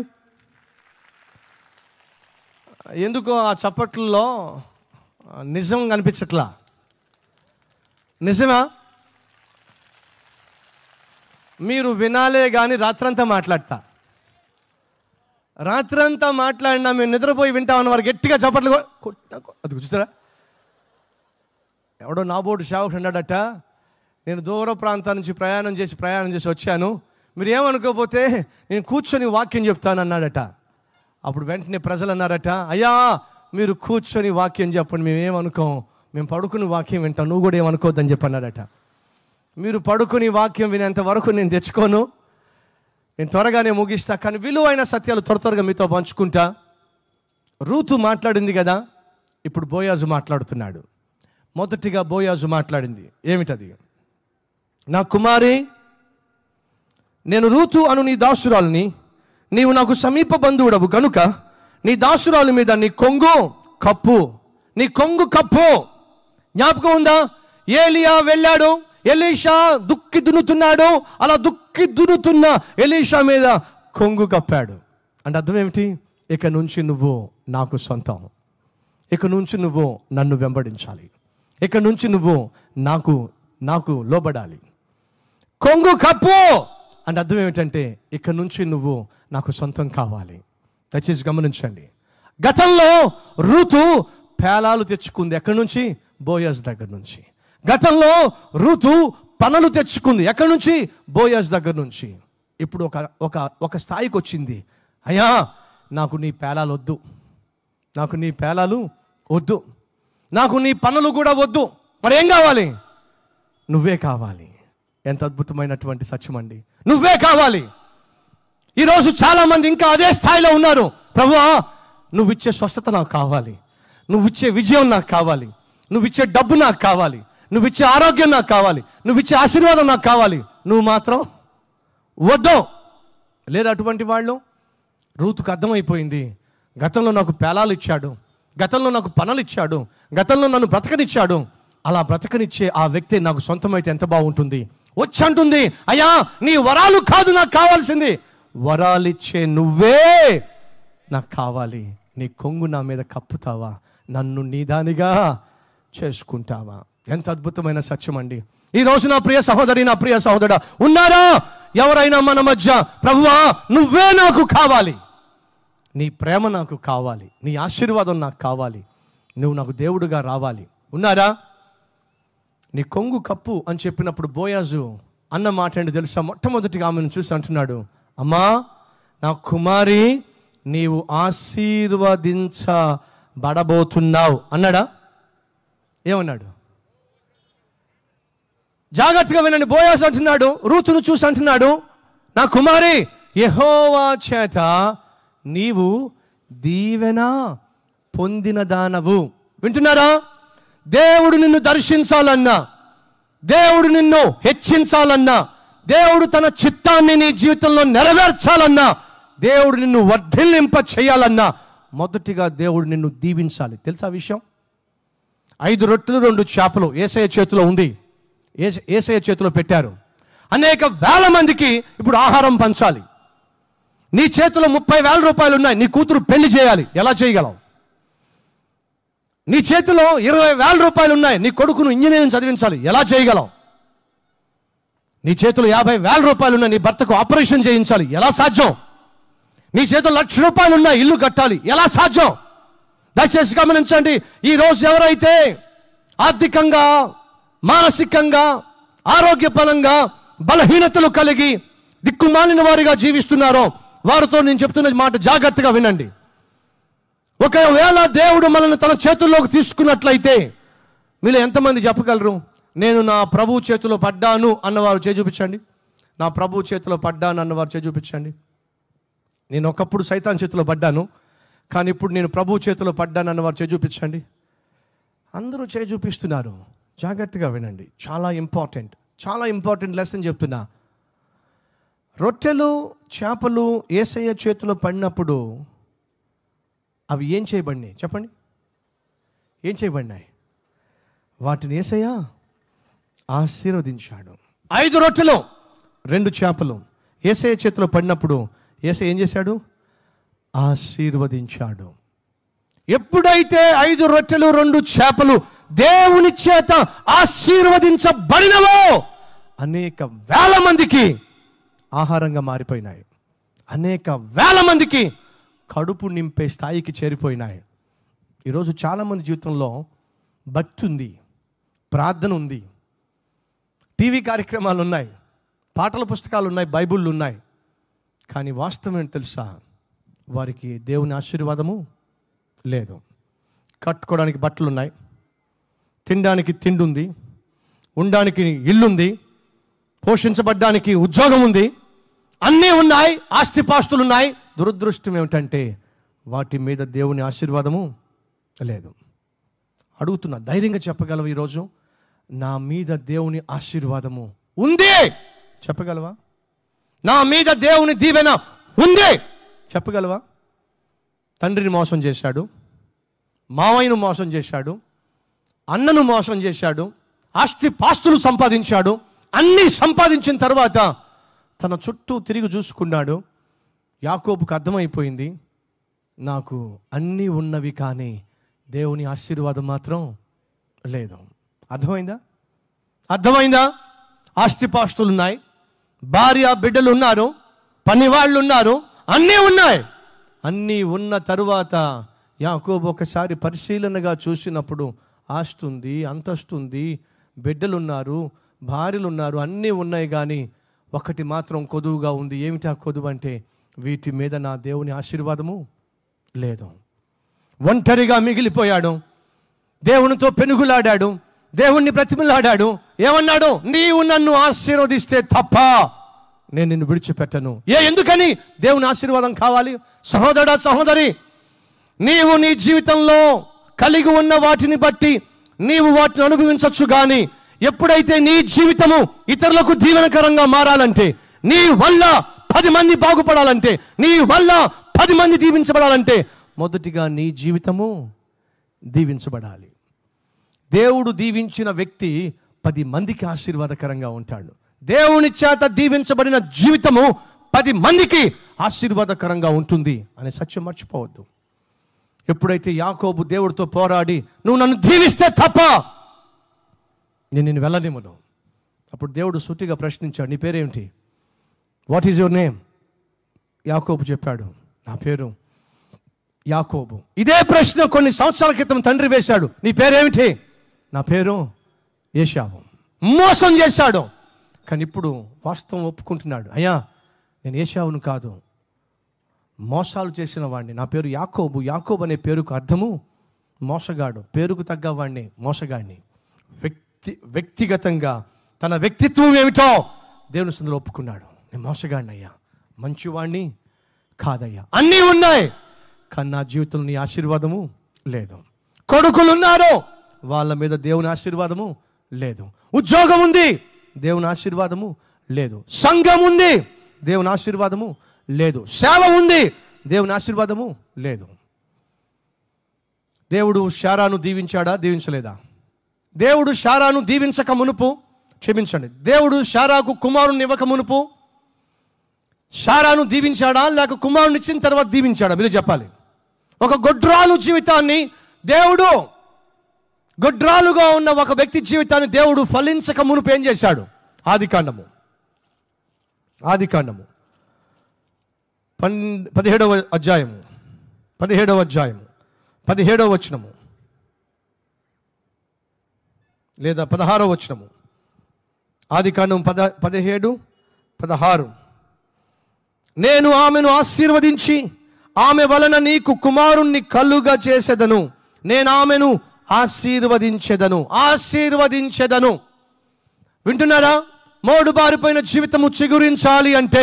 ఎందుకో ఆ చప్పట్లలో ఆ, నిజం కనిపించట్లా నిజమా మీరు వినాలే కానీ రాత్రంతా మాట్లాడతా రాత్రంతా మాట్లాడినా మేము నిద్రపోయి వింటామన్న వారు గట్టిగా చప్పట్లు కొ- కొట్టినా కొ- అది చూస్తారా ఎవడో నా బోటు సేవకుడు అన్నాడట నేను దూర ప్రాంతాల నుంచి ప్రయాణం చేసి ప్రయాణం చేసి వచ్చాను మీరు ఏమనుకోకపోతే నేను కూర్చొని వాక్యం చెప్తాను అన్నాడట అప్పుడు వెంటనే ప్రజలు అన్నారట అయ్యా మీరు కూర్చొని వాక్యం చెప్పండి మేము ఏమనుకోం మేము పడుకుని వాక్యం వింటాం నువ్వు కూడా ఏమనుకోవద్దని చెప్పి అన్నాడట మీరు పడుకుని వాక్యం వినేంత వరకు నేను తెచ్చుకోను నేను త్వరగానే ముగిస్తా కానీ విలువైన సత్యాలు త్వర త్వరగా మీతో పంచుకుంటా రూతు మాట్లాడింది కదా ఇప్పుడు బోయాజు మాట్లాడుతున్నాడు మొదటిగా బోయాజు మాట్లాడింది ఏమిటది నా కుమారి నేను రూతు అను నీ దాసురాల్ని నీవు నాకు సమీప బంధువుడవు కనుక నీ దాసురాలు మీద నీ కొంగు కప్పు నీ కొంగు కప్పు జ్ఞాపకం ఉందా ఏలియా వెళ్ళాడు ఎలీషా దుక్కి దున్నుతున్నాడు అలా దుక్కి దున్నుతున్న ఎలీషా మీద కొంగు కప్పాడు అంటే అర్థం ఏమిటి ఇక నుంచి నువ్వు నాకు సొంతం ఇక నుంచి నువ్వు నన్ను వెంబడించాలి ఇక నుంచి నువ్వు నాకు నాకు లోబడాలి కొంగు కప్పు అంటే అర్థం ఏమిటంటే ఇక నుంచి నువ్వు నాకు సొంతం కావాలి దయచేసి గమనించండి గతంలో ఋతు పేలాలు తెచ్చుకుంది ఎక్కడి నుంచి బోయస్ దగ్గర నుంచి గతంలో ఋతు పనులు తెచ్చుకుంది ఎక్కడి నుంచి బోయస్ దగ్గర నుంచి ఇప్పుడు ఒక ఒక ఒక స్థాయికి వచ్చింది అయ్యా నాకు నీ పేలాలు వద్దు నాకు నీ పేలాలు వద్దు నాకు నీ పనులు కూడా వద్దు మరి ఏం కావాలి నువ్వే కావాలి ఎంత అద్భుతమైనటువంటి సత్యం అండి నువ్వే కావాలి ఈరోజు చాలామంది ఇంకా అదే స్థాయిలో ఉన్నారు ప్రభువా నువ్వు ఇచ్చే స్వస్థత నాకు కావాలి నువ్వు ఇచ్చే విజయం నాకు కావాలి నువ్వు ఇచ్చే డబ్బు నాకు కావాలి నువ్వు ఇచ్చే ఆరోగ్యం నాకు కావాలి నువ్వు ఇచ్చే ఆశీర్వాదం నాకు కావాలి నువ్వు మాత్రం వద్దు లేదు అటువంటి వాళ్ళు రూతుకు అర్థమైపోయింది గతంలో నాకు పేలాలు ఇచ్చాడు గతంలో నాకు పనులు ఇచ్చాడు గతంలో నన్ను బ్రతకనిచ్చాడు అలా బ్రతకనిచ్చే ఆ వ్యక్తి నాకు సొంతమైతే ఎంత బాగుంటుంది వచ్చి అంటుంది అయ్యా నీ వరాలు కాదు నాకు కావాల్సింది వరాలిచ్చే నువ్వే నాకు కావాలి నీ కొంగు నా మీద కప్పుతావా నన్ను నీదానిగా చేసుకుంటావా ఎంత అద్భుతమైన సత్యం అండి ఈ రోజు నా ప్రియ సహోదరి నా ప్రియ సహోదరుడా ఉన్నారా ఎవరైనా మన మధ్య ప్రభువా నువ్వే నాకు కావాలి నీ ప్రేమ నాకు కావాలి నీ ఆశీర్వాదం నాకు కావాలి నువ్వు నాకు దేవుడుగా రావాలి ఉన్నారా నీ కొంగు కప్పు అని చెప్పినప్పుడు బోయాజు అన్న మాట ఏంటి తెలుసా మొట్టమొదటిగా ఆమెను చూసి అంటున్నాడు అమ్మా నా కుమారి నీవు ఆశీర్వదించబడబోతున్నావు అన్నాడా ఏమన్నాడు జాగ్రత్తగా వినండి బోయాస్ అంటున్నాడు రూతును చూసి అంటున్నాడు నా కుమారి యెహోవా చేత నీవు దీవెన పొందిన దానవు వింటున్నారా దేవుడు నిన్ను దర్శించాలన్నా దేవుడు నిన్ను హెచ్చించాలన్నా దేవుడు తన చిత్తాన్ని నీ జీవితంలో నెరవేర్చాలన్నా దేవుడు నిన్ను వర్ధిల్లింప చేయాలన్నా మొదటిగా దేవుడు నిన్ను దీవించాలి తెలుసా విషయం ఐదు రొట్టెలు రెండు చేపలు ఏసయ్య చేతిలో ఉంది ఏస- ఏసయ్య చేతిలో పెట్టారు అనేక వేల మందికి ఇప్పుడు ఆహారం పంచాలి నీ చేతిలో ముప్పై వేల రూపాయలు ఉన్నాయి నీ కూతురు పెళ్లి చేయాలి ఎలా చేయగలవు నీ చేతిలో ఇరవై వేల రూపాయలు ఉన్నాయి నీ కొడుకును ఇంజనీరింగ్ చదివించాలి ఎలా చేయగలవు నీ చేతిలో యాభై వేల రూపాయలు ఉన్నాయి నీ భర్తకు ఆపరేషన్ చేయించాలి ఎలా సాధ్యం నీ చేతిలో లక్ష రూపాయలు ఉన్నాయి ఇల్లు కట్టాలి ఎలా సాధ్యం దయచేసి గమనించండి ఈ రోజు ఎవరైతే ఆర్థికంగా మానసికంగా ఆరోగ్యపరంగా బలహీనతలు కలిగి దిక్కుమాలిన వారిగా జీవిస్తున్నారో వారితో నేను చెప్తున్న మాట జాగ్రత్తగా వినండి ఒకవేళ దేవుడు మనల్ని తన చేతుల్లోకి తీసుకున్నట్లయితే మీరు ఎంతమంది చెప్పగలరు నేను నా ప్రభు చేతిలో పడ్డాను అన్నవారు చేయి చూపించండి నా ప్రభు చేతిలో పడ్డాను అన్నవారు చేయి చూపించండి నేను ఒకప్పుడు సైతాన్ చేతిలో పడ్డాను కానీ ఇప్పుడు నేను ప్రభు చేతిలో పడ్డాను అన్నవారు చేయి చూపించండి అందరూ చేయి చూపిస్తున్నారు జాగ్రత్తగా వినండి చాలా ఇంపార్టెంట్ చాలా ఇంపార్టెంట్ లెసన్ చెప్తున్నా రొట్టెలు చేపలు ఏసయ్య చేతిలో పడినప్పుడు అవి ఏం చేయబడినాయి చెప్పండి ఏం చేయబడినాయి వాటిని ఏసయ్య ఆశీర్వదించాడు ఐదు రొట్టెలు రెండు చేపలు ఏసయ్య చేతిలో పడినప్పుడు ఏసయ్య ఏం చేశాడు ఆశీర్వదించాడు ఎప్పుడైతే ఐదు రొట్టెలు రెండు చేపలు దేవుని చేత ఆశీర్వదించబడినవో అనేక వేల మందికి ఆహారంగా మారిపోయినాయి అనేక వేల మందికి కడుపు నింపే స్థాయికి చేరిపోయినాయి ఈరోజు చాలామంది జీవితంలో భక్తి ఉంది ప్రార్థన ఉంది టీవీ కార్యక్రమాలు ఉన్నాయి పాటల పుస్తకాలు ఉన్నాయి బైబిళ్ళు ఉన్నాయి కానీ వాస్తవం ఏంటి తెలుసా వారికి దేవుని ఆశీర్వాదము లేదు కట్టుకోవడానికి బట్టలు ఉన్నాయి తినడానికి తిండి ఉంది ఉండడానికి ఇల్లుంది పోషించబడ్డానికి ఉద్యోగం ఉంది అన్నీ ఉన్నాయి ఆస్తిపాస్తులు ఉన్నాయి దురదృష్టం ఏమిటంటే వాటి మీద దేవుని ఆశీర్వాదము లేదు అడుగుతున్నా ధైర్యంగా చెప్పగలవు ఈరోజు నా మీద దేవుని ఆశీర్వాదము ఉంది చెప్పగలవా నా మీద దేవుని దీవెన ఉంది చెప్పగలవా తండ్రిని మోసం చేశాడు మావయ్యను మోసం చేశాడు అన్నను మోసం చేశాడు ఆస్తి పాస్తులు సంపాదించాడు అన్నీ సంపాదించిన తర్వాత తన చుట్టూ తిరిగి చూసుకున్నాడు యాకోబుకు అర్థమైపోయింది నాకు అన్నీ ఉన్నవి కానీ దేవుని ఆశీర్వాదం మాత్రం లేదు అర్థమైందా అర్థమైందా ఆస్తిపాస్తులు ఉన్నాయి భార్య బిడ్డలు ఉన్నారు పనివాళ్ళు ఉన్నారు అన్నీ ఉన్నాయి అన్నీ ఉన్న తరువాత యాకోబు ఒకసారి పరిశీలనగా చూసినప్పుడు ఆస్తి ఉంది అంతస్తు ఉంది బిడ్డలు ఉన్నారు భార్యలు ఉన్నారు అన్నీ ఉన్నాయి కానీ ఒకటి మాత్రం కొదువుగా ఉంది ఏమిటా కొదువు అంటే వీటి మీద నా దేవుని ఆశీర్వాదము లేదు ఒంటరిగా మిగిలిపోయాడు దేవునితో పెనుగులాడాడు దేవుణ్ణి బ్రతిమలాడాడు ఏమన్నాడు నీవు నన్ను ఆశీర్వదిస్తే తప్ప నేను నిన్ను విడిచిపెట్టను ఏ ఎందుకని దేవుని ఆశీర్వాదం కావాలి సహోదరా సహోదరి నీవు నీ జీవితంలో కలిగి ఉన్న వాటిని బట్టి నీవు వాటిని అనుభవించవచ్చు కానీ ఎప్పుడైతే నీ జీవితము ఇతరులకు దీవెనకరంగా మారాలంటే నీ వల్ల పది మంది బాగుపడాలంటే నీ వల్ల పది మంది దీవించబడాలంటే మొదటిగా నీ జీవితము దీవించబడాలి దేవుడు దీవించిన వ్యక్తి పది మందికి ఆశీర్వాదకరంగా ఉంటాడు దేవుని చేత దీవించబడిన జీవితము పది మందికి ఆశీర్వాదకరంగా ఉంటుంది అనే సత్యం మర్చిపోవద్దు ఎప్పుడైతే యాకోబు దేవుడితో పోరాడి నువ్వు నన్ను దీవిస్తే తప్ప నేను నిన్ను వెళ్ళనివ్వను అప్పుడు దేవుడు సూటిగా ప్రశ్నించాడు నీ పేరేమిటి వాట్ ఈజ్ యువర్ నేమ్ యాకోబు చెప్పాడు నా పేరు యాకోబు ఇదే ప్రశ్న కొన్ని సంవత్సరాల క్రితం తండ్రి వేశాడు నీ పేరేమిటి నా పేరు ఏషావు మోసం చేశాడు కానీ ఇప్పుడు వాస్తవం ఒప్పుకుంటున్నాడు అయ్యా నేను ఏషావును కాదు మోసాలు చేసిన వాడిని నా పేరు యాకోబు యాకోబు అనే పేరుకు అర్థము మోసగాడు పేరుకు తగ్గ వాడిని మోసగాడిని వ్యక్తి వ్యక్తిగతంగా తన వ్యక్తిత్వం ఏమిటో దేవుని సందులో ఒప్పుకున్నాడు నేను మోసగాడిని అయ్యా మంచివాడిని కాదయ్యా అన్నీ ఉన్నాయి కానీ నా జీవితంలో నీ ఆశీర్వాదము లేదు కొడుకులు ఉన్నారు వాళ్ళ మీద దేవుని ఆశీర్వాదము లేదు ఉద్యోగం ఉంది దేవుని ఆశీర్వాదము లేదు సంఘం ఉంది దేవుని ఆశీర్వాదము లేదు సేవ ఉంది దేవుని ఆశీర్వాదము లేదు దేవుడు శారాను దీవించాడా దీవించలేదా దేవుడు శారాను దీవించక మునుపు క్షమించండి దేవుడు శారాకు కుమారుని ఇవ్వక మునుపు శారాను దీవించాడా లేక కుమారుని ఇచ్చిన తర్వాత దీవించాడా మీరు చెప్పాలి ఒక గొడ్రాలు జీవితాన్ని దేవుడు గొడ్రాలుగా ఉన్న ఒక వ్యక్తి జీవితాన్ని దేవుడు ఫలించక మునుపు ఏం చేశాడు ఆది కాండము ఆది కాండము పన్ పదిహేడవ అధ్యాయము పదిహేడవ అధ్యాయము పదిహేడవ వచనము లేదా పదహారవ వచనము ఆది కాండం పద పదిహేడు పదహారు నేను ఆమెను ఆశీర్వదించి ఆమె వలన నీకు కుమారుణ్ణి కలుగా చేసేదను నేను ఆమెను ఆశీర్వదించెదను ఆశీర్వదించెదను వింటున్నారా మోడు బారిపోయిన జీవితము చిగురించాలి అంటే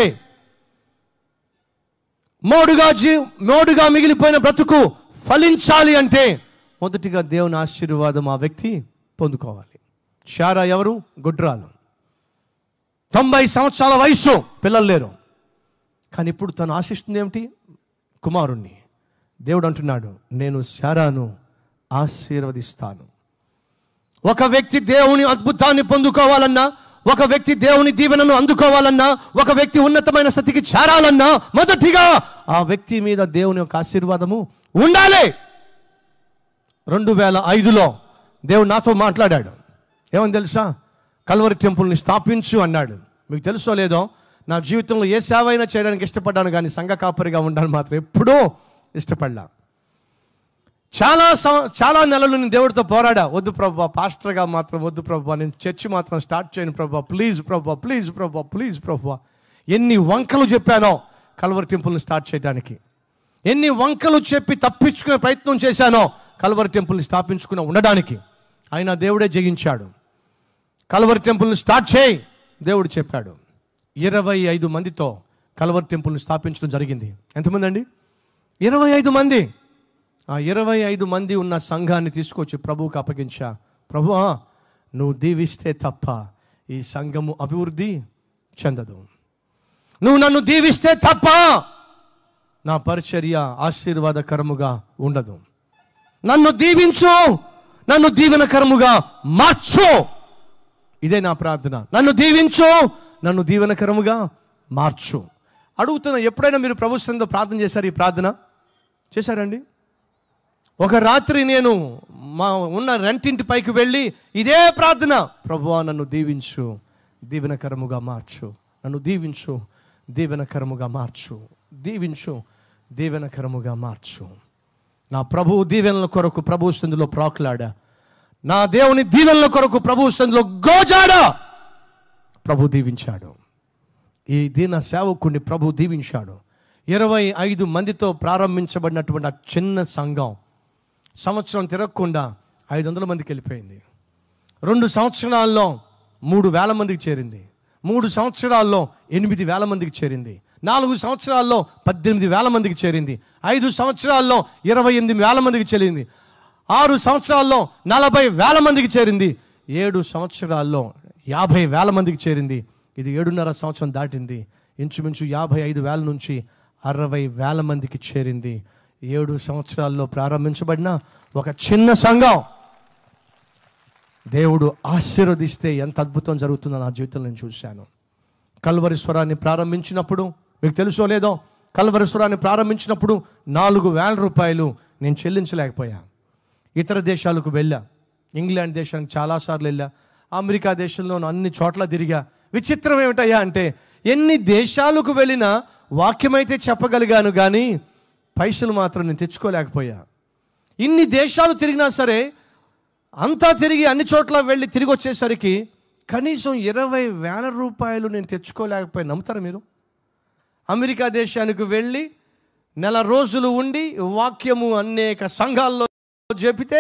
మోడుగా జీ మోడుగా మిగిలిపోయిన బ్రతుకు ఫలించాలి అంటే మొదటిగా దేవుని ఆశీర్వాదం ఆ వ్యక్తి పొందుకోవాలి షారా ఎవరు గుడ్రాలు తొంభై సంవత్సరాల వయసు పిల్లలు లేరు కానీ ఇప్పుడు తను ఆశిస్తుంది ఏమిటి కుమారుణ్ణి దేవుడు అంటున్నాడు నేను శారాను ఆశీర్వదిస్తాను ఒక వ్యక్తి దేవుని అద్భుతాన్ని పొందుకోవాలన్నా ఒక వ్యక్తి దేవుని దీవెనను అందుకోవాలన్నా ఒక వ్యక్తి ఉన్నతమైన స్థితికి చేరాలన్నా మొదటిగా ఆ వ్యక్తి మీద దేవుని యొక్క ఆశీర్వాదము ఉండాలి రెండు వేల ఐదులో దేవుడు నాతో మాట్లాడాడు ఏమని తెలుసా కల్వరి టెంపుల్ని స్థాపించు అన్నాడు మీకు తెలుసో లేదో నా జీవితంలో ఏ సేవ అయినా చేయడానికి ఇష్టపడ్డాను కానీ సంఘ కాపరిగా ఉండాలని మాత్రం ఎప్పుడూ ఇష్టపడ్డా చాలా సం- చాలా నెలలు నేను దేవుడితో పోరాడా వద్దు ప్రభా పాస్టర్గా మాత్రం వద్దు ప్రభా నేను చర్చి మాత్రం స్టార్ట్ చేయను ప్రభా ప్లీజ్ ప్రభా ప్లీజ్ ప్రభా ప్లీజ్ ప్రభా ఎన్ని వంకలు చెప్పానో కల్వరి టెంపుల్ని స్టార్ట్ చేయడానికి ఎన్ని వంకలు చెప్పి తప్పించుకునే ప్రయత్నం చేశానో కల్వరి టెంపుల్ని స్థాపించుకుని ఉండడానికి ఆయన దేవుడే జయించాడు కల్వరి టెంపుల్ని స్టార్ట్ చేయి దేవుడు చెప్పాడు ఇరవై ఐదు మందితో కల్వరి టెంపుల్ని స్థాపించడం జరిగింది ఎంతమంది అండి ఇరవై ఐదు మంది ఆ ఇరవై ఐదు మంది ఉన్న సంఘాన్ని తీసుకొచ్చి ప్రభువుకి అప్పగించా ప్రభువా నువ్వు దీవిస్తే తప్ప ఈ సంఘము అభివృద్ధి చెందదు నువ్వు నన్ను దీవిస్తే తప్ప నా పరిచర్య ఆశీర్వాదకరముగా ఉండదు నన్ను దీవించు నన్ను దీవెనకరముగా మార్చు ఇదే నా ప్రార్థన నన్ను దీవించు నన్ను దీవెనకరముగా మార్చు అడుగుతున్నా ఎప్పుడైనా మీరు ప్రభు సన్నిధిలో ప్రార్థన చేశారు ఈ ప్రార్థన చేశారండి ఒక రాత్రి నేను మా ఉన్న రెంటింటి పైకి వెళ్ళి ఇదే ప్రార్థన ప్రభువా నన్ను దీవించు దీవెనకరముగా మార్చు నన్ను దీవించు దీవెనకరముగా మార్చు దీవించు దీవెనకరముగా మార్చు నా ప్రభు దీవెనల కొరకు ప్రభు సందులో ప్రాకులాడా నా దేవుని దీవెనల కొరకు ప్రభు సందులో గోజాడా ప్రభు దీవించాడు ఈ దీన సేవకుడిని ప్రభు దీవించాడు ఇరవై ఐదు మందితో ప్రారంభించబడినటువంటి ఆ చిన్న సంఘం సంవత్సరం తిరగకుండా ఐదు వందల మందికి వెళ్ళిపోయింది రెండు సంవత్సరాల్లో మూడు వేల మందికి చేరింది మూడు సంవత్సరాల్లో ఎనిమిది వేల మందికి చేరింది నాలుగు సంవత్సరాల్లో పద్దెనిమిది వేల మందికి చేరింది ఐదు సంవత్సరాల్లో ఇరవై ఎనిమిది వేల మందికి చేరింది ఆరు సంవత్సరాల్లో నలభై వేల మందికి చేరింది ఏడు సంవత్సరాల్లో యాభై వేల మందికి చేరింది ఇది ఏడున్నర సంవత్సరం దాటింది ఇంచుమించు యాభై ఐదు వేల నుంచి అరవై వేల మందికి చేరింది ఏడు సంవత్సరాల్లో ప్రారంభించబడిన ఒక చిన్న సంఘం దేవుడు ఆశీర్వదిస్తే ఎంత అద్భుతం జరుగుతుందో నా జీవితంలో నేను చూశాను కల్వరి స్వరాన్ని ప్రారంభించినప్పుడు మీకు తెలుసో లేదో కల్వరి స్వరాన్ని ప్రారంభించినప్పుడు నాలుగు వేల రూపాయలు నేను చెల్లించలేకపోయా ఇతర దేశాలకు వెళ్ళా ఇంగ్లాండ్ దేశానికి చాలాసార్లు వెళ్ళా అమెరికా దేశంలో అన్ని చోట్ల తిరిగా విచిత్రం ఏమిటయ్యా అంటే ఎన్ని దేశాలకు వెళ్ళినా వాక్యమైతే చెప్పగలిగాను కానీ పైసలు మాత్రం నేను తెచ్చుకోలేకపోయా ఇన్ని దేశాలు తిరిగినా సరే అంతా తిరిగి అన్ని చోట్ల వెళ్ళి తిరిగి వచ్చేసరికి కనీసం ఇరవై వేల రూపాయలు నేను తెచ్చుకోలేకపోయి నమ్ముతారా మీరు అమెరికా దేశానికి వెళ్ళి నెల రోజులు ఉండి వాక్యము అనేక సంఘాల్లో చెబితే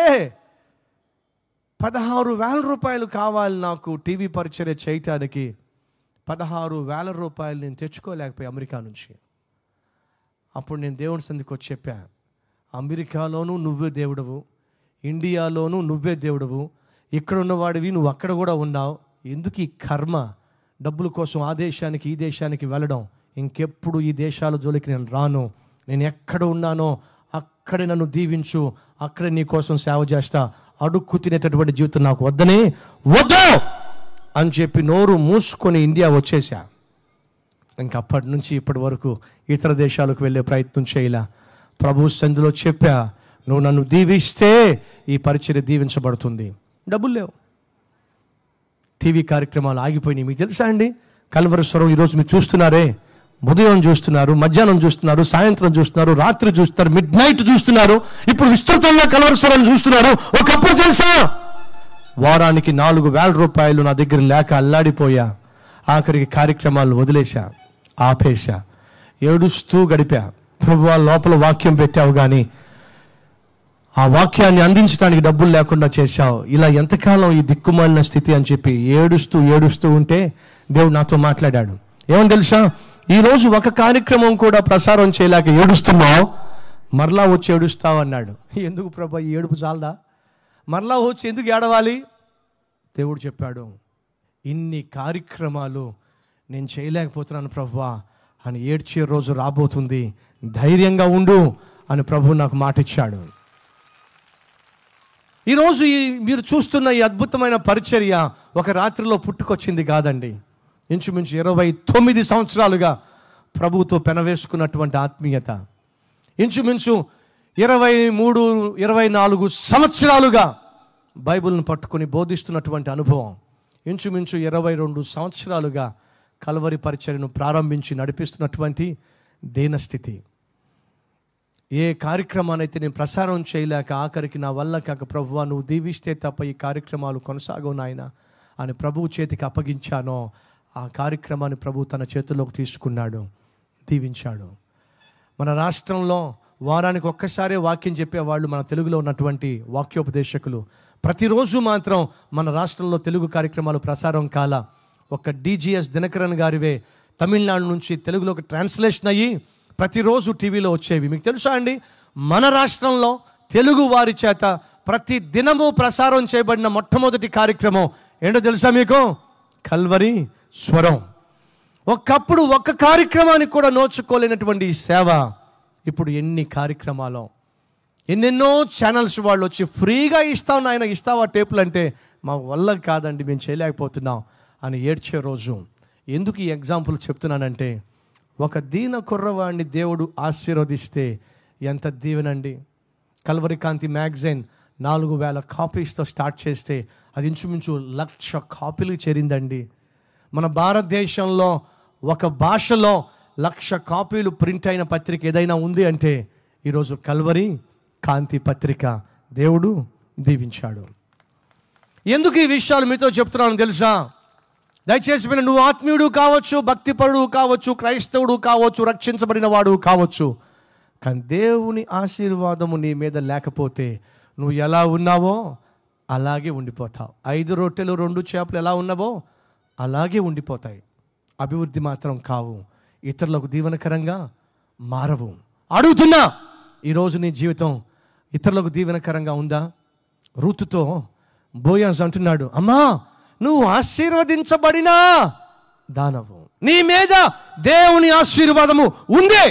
పదహారు వేల రూపాయలు కావాలి నాకు టీవీ పరిచర్య చేయటానికి పదహారు వేల రూపాయలు నేను తెచ్చుకోలేకపోయి అమెరికా నుంచి అప్పుడు నేను దేవుని సందికి వచ్చి చెప్పా అమెరికాలోనూ నువ్వే దేవుడవు ఇండియాలోనూ నువ్వే దేవుడవు ఇక్కడ ఉన్నవాడివి నువ్వు అక్కడ కూడా ఉన్నావు ఎందుకు ఈ కర్మ డబ్బుల కోసం ఆ దేశానికి ఈ దేశానికి వెళ్ళడం ఇంకెప్పుడు ఈ దేశాల జోలికి నేను రాను నేను ఎక్కడ ఉన్నానో అక్కడే నన్ను దీవించు అక్కడే నీ కోసం సేవ చేస్తా అడుక్కు తినేటటువంటి జీవితం నాకు వద్దని వద్దు అని చెప్పి నోరు మూసుకొని ఇండియా వచ్చేసా ఇంకా అప్పటి నుంచి ఇప్పటి వరకు ఇతర దేశాలకు వెళ్ళే ప్రయత్నం చేయలే ప్రభు సంధిలో చెప్పా నువ్వు నన్ను దీవిస్తే ఈ పరిచర్య దీవించబడుతుంది డబ్బులు లేవు టీవీ కార్యక్రమాలు ఆగిపోయినాయి మీకు తెలుసా అండి కల్వరేశ్వరం ఈరోజు మీరు చూస్తున్నారే ఉదయం చూస్తున్నారు మధ్యాహ్నం చూస్తున్నారు సాయంత్రం చూస్తున్నారు రాత్రి చూస్తున్నారు మిడ్ నైట్ చూస్తున్నారు ఇప్పుడు విస్తృతంగా కల్వరేశ్వరం చూస్తున్నారు ఒకప్పుడు తెలుసా వారానికి నాలుగు వేల రూపాయలు నా దగ్గర లేక అల్లాడిపోయా ఆఖరికి కార్యక్రమాలు వదిలేశా ఆపేశా ఏడుస్తూ గడిపా ప్రభు లోపల వాక్యం పెట్టావు కానీ ఆ వాక్యాన్ని అందించడానికి డబ్బులు లేకుండా చేశావు ఇలా ఎంతకాలం ఈ దిక్కుమాలిన స్థితి అని చెప్పి ఏడుస్తూ ఏడుస్తూ ఉంటే దేవుడు నాతో మాట్లాడాడు ఏమని తెలుసా ఈరోజు ఒక కార్యక్రమం కూడా ప్రసారం చేయలేక ఏడుస్తున్నావు మరలా వచ్చి ఏడుస్తావు అన్నాడు ఎందుకు ప్రభా ఈ ఏడుపు చాలదా మరలా వచ్చి ఎందుకు ఏడవాలి దేవుడు చెప్పాడు ఇన్ని కార్యక్రమాలు నేను చేయలేకపోతున్నాను ప్రభువా అని ఏడ్చే రోజు రాబోతుంది ధైర్యంగా ఉండు అని ప్రభు నాకు మాట ఇచ్చాడు ఈరోజు ఈ మీరు చూస్తున్న ఈ అద్భుతమైన పరిచర్య ఒక రాత్రిలో పుట్టుకొచ్చింది కాదండి ఇంచుమించు ఇరవై తొమ్మిది సంవత్సరాలుగా ప్రభువుతో పెనవేసుకున్నటువంటి ఆత్మీయత ఇంచుమించు ఇరవై మూడు ఇరవై నాలుగు సంవత్సరాలుగా బైబిల్ను పట్టుకొని బోధిస్తున్నటువంటి అనుభవం ఇంచుమించు ఇరవై రెండు సంవత్సరాలుగా కలవరి పరిచర్యను ప్రారంభించి నడిపిస్తున్నటువంటి దీనస్థితి ఏ కార్యక్రమాన్ని అయితే నేను ప్రసారం చేయలేక ఆఖరికి నా వల్ల కాక ప్రభువా నువ్వు దీవిస్తే తప్ప ఈ కార్యక్రమాలు కొనసాగవు నాయన అని ప్రభువు చేతికి అప్పగించానో ఆ కార్యక్రమాన్ని ప్రభు తన చేతుల్లోకి తీసుకున్నాడు దీవించాడు మన రాష్ట్రంలో వారానికి ఒక్కసారే వాక్యం చెప్పేవాళ్ళు మన తెలుగులో ఉన్నటువంటి వాక్యోపదేశకులు ప్రతిరోజు మాత్రం మన రాష్ట్రంలో తెలుగు కార్యక్రమాలు ప్రసారం కాల ఒక డిజిఎస్ దినకరన్ గారివే తమిళనాడు నుంచి తెలుగులోకి ట్రాన్స్లేషన్ అయ్యి ప్రతిరోజు టీవీలో వచ్చేవి మీకు తెలుసా అండి మన రాష్ట్రంలో తెలుగు వారి చేత ప్రతి దినము ప్రసారం చేయబడిన మొట్టమొదటి కార్యక్రమం ఏంటో తెలుసా మీకు కల్వరి స్వరం ఒకప్పుడు ఒక్క కార్యక్రమానికి కూడా నోచుకోలేనటువంటి ఈ సేవ ఇప్పుడు ఎన్ని కార్యక్రమాలు ఎన్నెన్నో ఛానల్స్ వాళ్ళు వచ్చి ఫ్రీగా ఇస్తాం నాయన ఇస్తావా టేపులు అంటే మా వల్ల కాదండి మేము చేయలేకపోతున్నాం అని ఏడ్చే రోజు ఎందుకు ఈ ఎగ్జాంపుల్ చెప్తున్నానంటే ఒక దీన కుర్రవాడిని దేవుడు ఆశీర్వదిస్తే ఎంత దీవెనండి కల్వరి కాంతి మ్యాగజైన్ నాలుగు వేల కాపీస్తో స్టార్ట్ చేస్తే అది ఇంచుమించు లక్ష కాపీలు చేరిందండి మన భారతదేశంలో ఒక భాషలో లక్ష కాపీలు ప్రింట్ అయిన పత్రిక ఏదైనా ఉంది అంటే ఈరోజు కల్వరి కాంతి పత్రిక దేవుడు దీవించాడు ఎందుకు ఈ విషయాలు మీతో చెప్తున్నాను తెలుసా దయచేసి వినండి, నువ్వు ఆత్మీయుడు కావచ్చు భక్తిపరుడు కావచ్చు క్రైస్తవుడు కావచ్చు రక్షించబడిన వాడు కావచ్చు కానీ దేవుని ఆశీర్వాదము నీ మీద లేకపోతే నువ్వు ఎలా ఉన్నావో అలాగే ఉండిపోతావు ఐదు రొట్టెలు రెండు చేపలు ఎలా ఉన్నవో అలాగే ఉండిపోతాయి అభివృద్ధి మాత్రం కావు ఇతరులకు దీవెనకరంగా మారవు అడుగుతున్నా ఈరోజు నీ జీవితం ఇతరులకు దీవెనకరంగా ఉందా ఋతుతో బోయాన్స్ అంటున్నాడు అమ్మా నువ్వు ఆశీర్వదించబడినా దానవు నీ మీద దేవుని ఆశీర్వాదము ఉందే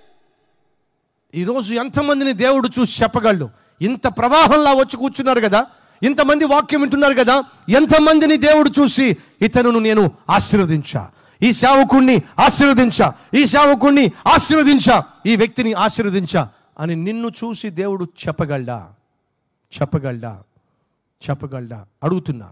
ఈరోజు ఎంతమందిని దేవుడు చూసి చెప్పగలడు ఇంత ప్రవాహంలా వచ్చి కూర్చున్నారు కదా ఇంతమంది వాక్యం వింటున్నారు కదా ఎంతమందిని దేవుడు చూసి ఇతనును నేను ఆశీర్వదించా ఈ సేవకుణ్ణి ఆశీర్వదించా ఈ సేవకుణ్ణి ఆశీర్వదించా ఈ వ్యక్తిని ఆశీర్వదించా అని నిన్ను చూసి దేవుడు చెప్పగలడా చెప్పగలడా చెప్పగలడా అడుగుతున్నా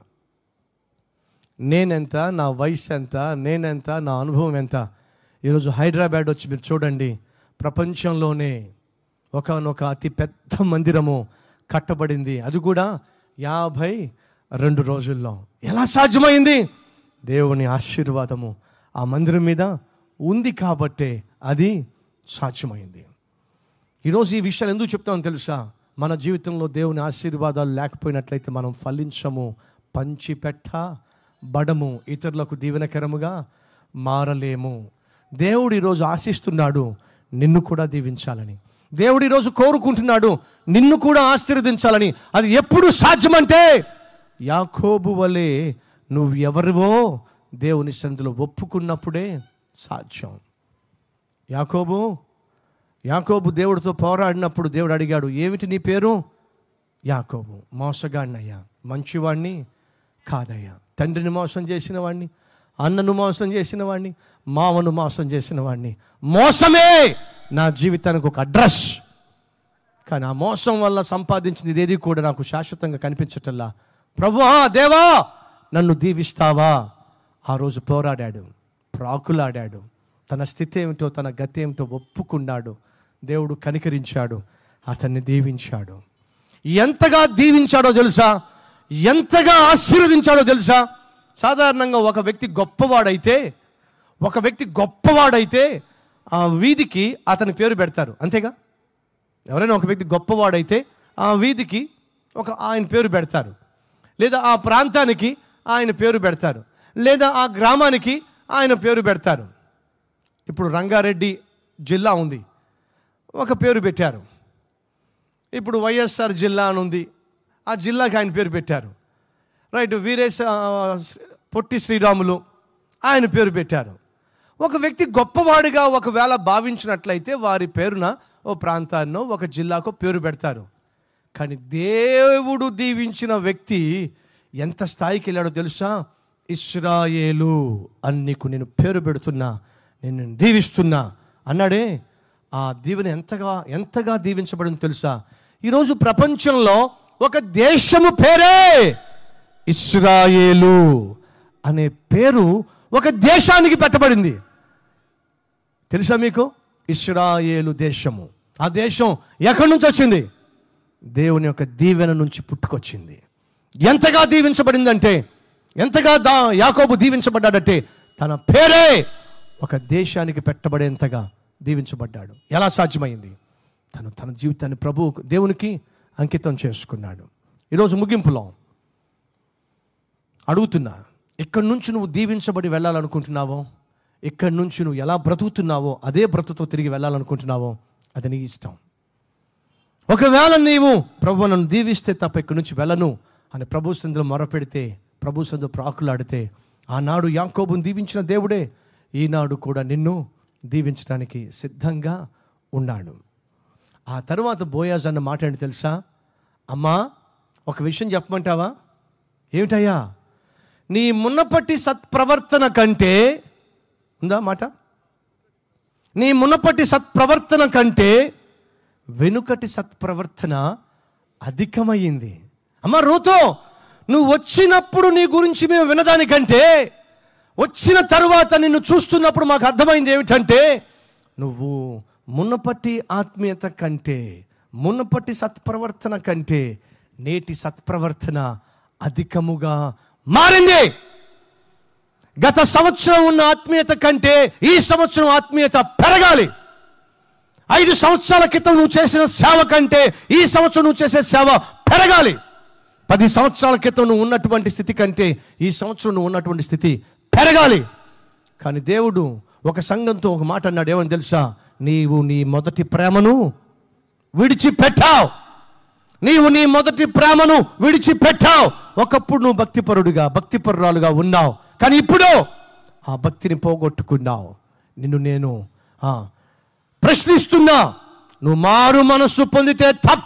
నేనెంత నా వయసు ఎంత నేనెంత నా అనుభవం ఎంత ఈరోజు హైదరాబాద్ వచ్చి మీరు చూడండి ప్రపంచంలోనే ఒకనొక అతి పెద్ద మందిరము కట్టబడింది అది కూడా యాభై రెండు రోజుల్లో ఎలా సాధ్యమైంది దేవుని ఆశీర్వాదము ఆ మందిరం మీద ఉంది కాబట్టే అది సాధ్యమైంది ఈరోజు ఈ విషయాలు ఎందుకు చెప్తామో తెలుసా మన జీవితంలో దేవుని ఆశీర్వాదాలు లేకపోయినట్లయితే మనం ఫలించము పంచిపెట్ట బడము ఇతరులకు దీవెనకరముగా మారలేము దేవుడు ఈరోజు ఆశిస్తున్నాడు నిన్ను కూడా దీవించాలని దేవుడు ఈరోజు కోరుకుంటున్నాడు నిన్ను కూడా ఆశీర్వదించాలని అది ఎప్పుడు సాధ్యమంటే యాకోబు వలె నువ్వు ఎవరివో దేవుని సందులో ఒప్పుకున్నప్పుడే సాధ్యం యాకోబు యాకోబు దేవుడితో పోరాడినప్పుడు దేవుడు అడిగాడు ఏమిటి నీ పేరు యాకోబు మోసగాడినయ్యా మంచివాడిని కాదయ్యా తండ్రిని మోసం చేసిన వాడిని అన్నను మోసం చేసిన వాడిని మామను మోసం చేసిన వాడిని మోసమే నా జీవితానికి ఒక అడ్రస్ కానీ ఆ మోసం వల్ల సంపాదించింది ఏది కూడా నాకు శాశ్వతంగా కనిపించటల్లా ప్రభువా దేవా నన్ను దీవిస్తావా ఆ రోజు పోరాడాడు ప్రాకులాడాడు తన స్థితి ఏమిటో తన గతి ఏమిటో ఒప్పుకున్నాడు దేవుడు కనికరించాడు అతన్ని దీవించాడు ఎంతగా దీవించాడో తెలుసా ఎంతగా ఆశీర్వదించాడో తెలుసా సాధారణంగా ఒక వ్యక్తి గొప్పవాడైతే ఒక వ్యక్తి గొప్పవాడైతే ఆ వీధికి అతని పేరు పెడతారు అంతేగా ఎవరైనా ఒక వ్యక్తి గొప్పవాడైతే ఆ వీధికి ఒక ఆయన పేరు పెడతారు లేదా ఆ ప్రాంతానికి ఆయన పేరు పెడతారు లేదా ఆ గ్రామానికి ఆయన పేరు పెడతారు ఇప్పుడు రంగారెడ్డి జిల్లా ఉంది ఒక పేరు పెట్టారు ఇప్పుడు వైఎస్ఆర్ జిల్లా అని ఉంది ఆ జిల్లాకి ఆయన పేరు పెట్టారు రైట్ వీరేశ పొట్టి శ్రీరాములు ఆయన పేరు పెట్టారు ఒక వ్యక్తి గొప్పవాడిగా ఒకవేళ భావించినట్లయితే వారి పేరున ఓ ప్రాంతాన్నో ఒక జిల్లాకో పేరు పెడతారు కానీ దేవుడు దీవించిన వ్యక్తి ఎంత స్థాయికి వెళ్ళాడో తెలుసా ఇస్రాయేలు అని నీకు నేను పేరు పెడుతున్నా నేను నిన్ను దీవిస్తున్నా అన్నాడే ఆ దీవెన ఎంతగా ఎంతగా దీవించబడింది తెలుసా ఈరోజు ప్రపంచంలో ఒక దేశము పేరే ఇస్రాయేలు అనే పేరు ఒక దేశానికి పెట్టబడింది తెలుసా మీకు ఇస్రాయేలు దేశము ఆ దేశం ఎక్కడి నుంచి వచ్చింది దేవుని యొక్క దీవెన నుంచి పుట్టుకొచ్చింది ఎంతగా దీవించబడిందంటే ఎంతగా దా యాకోబు దీవించబడ్డాడంటే తన పేరే ఒక దేశానికి పెట్టబడేంతగా దీవించబడ్డాడు ఎలా సాధ్యమైంది తను తన జీవితాన్ని ప్రభు దేవునికి అంకితం చేసుకున్నాడు ఈరోజు ముగింపులో అడుగుతున్నా ఇక్కడి నుంచి నువ్వు దీవించబడి వెళ్ళాలనుకుంటున్నావో ఇక్కడి నుంచి నువ్వు ఎలా బ్రతుకుతున్నావో అదే బ్రతుతో తిరిగి వెళ్ళాలనుకుంటున్నావో అది నీ ఇష్టం ఒకవేళ నీవు ప్రభు నన్ను దీవిస్తే తప్ప ఇక్కడి నుంచి వెళ్ళను అని ప్రభు సందులో మొరపెడితే ప్రభు సందు ప్రాకులాడితే ఆనాడు యాకోబుని దీవించిన దేవుడే ఈనాడు కూడా నిన్ను దీవించడానికి సిద్ధంగా ఉన్నాడు ఆ తర్వాత బోయాజ్ అన్న మాట ఏంటి తెలుసా అమ్మా ఒక విషయం చెప్పమంటావా ఏమిటయ్యా నీ మున్నపట్టి సత్ప్రవర్తన కంటే ఉందా మాట నీ మునపటి సత్ప్రవర్తన కంటే వెనుకటి సత్ప్రవర్తన అధికమైంది అమ్మ రూతో నువ్వు వచ్చినప్పుడు నీ గురించి మేము వినదానికంటే వచ్చిన తరువాత నిన్ను చూస్తున్నప్పుడు మాకు అర్థమైంది ఏమిటంటే నువ్వు మునపటి ఆత్మీయత కంటే మునపటి సత్ప్రవర్తన కంటే నేటి సత్ప్రవర్తన అధికముగా మారింది గత సంవత్సరం ఉన్న ఆత్మీయత కంటే ఈ సంవత్సరం ఆత్మీయత పెరగాలి ఐదు సంవత్సరాల క్రితం నువ్వు చేసిన సేవ కంటే ఈ సంవత్సరం నువ్వు చేసే సేవ పెరగాలి పది సంవత్సరాల క్రితం నువ్వు ఉన్నటువంటి స్థితి కంటే ఈ సంవత్సరం నువ్వు ఉన్నటువంటి స్థితి పెరగాలి కానీ దేవుడు ఒక సంఘంతో ఒక మాట అన్నాడు ఏమని తెలుసా నీవు నీ మొదటి ప్రేమను విడిచిపెట్టావు నీవు నీ మొదటి ప్రేమను విడిచిపెట్టావు ఒకప్పుడు నువ్వు భక్తిపరుడుగా భక్తిపరురాలుగా ఉన్నావు కానీ ఇప్పుడు ఆ భక్తిని పోగొట్టుకున్నావు నిన్ను నేను ఆ, ప్రశ్నిస్తున్నా నువ్వు మారు మనస్సు పొందితే తప్ప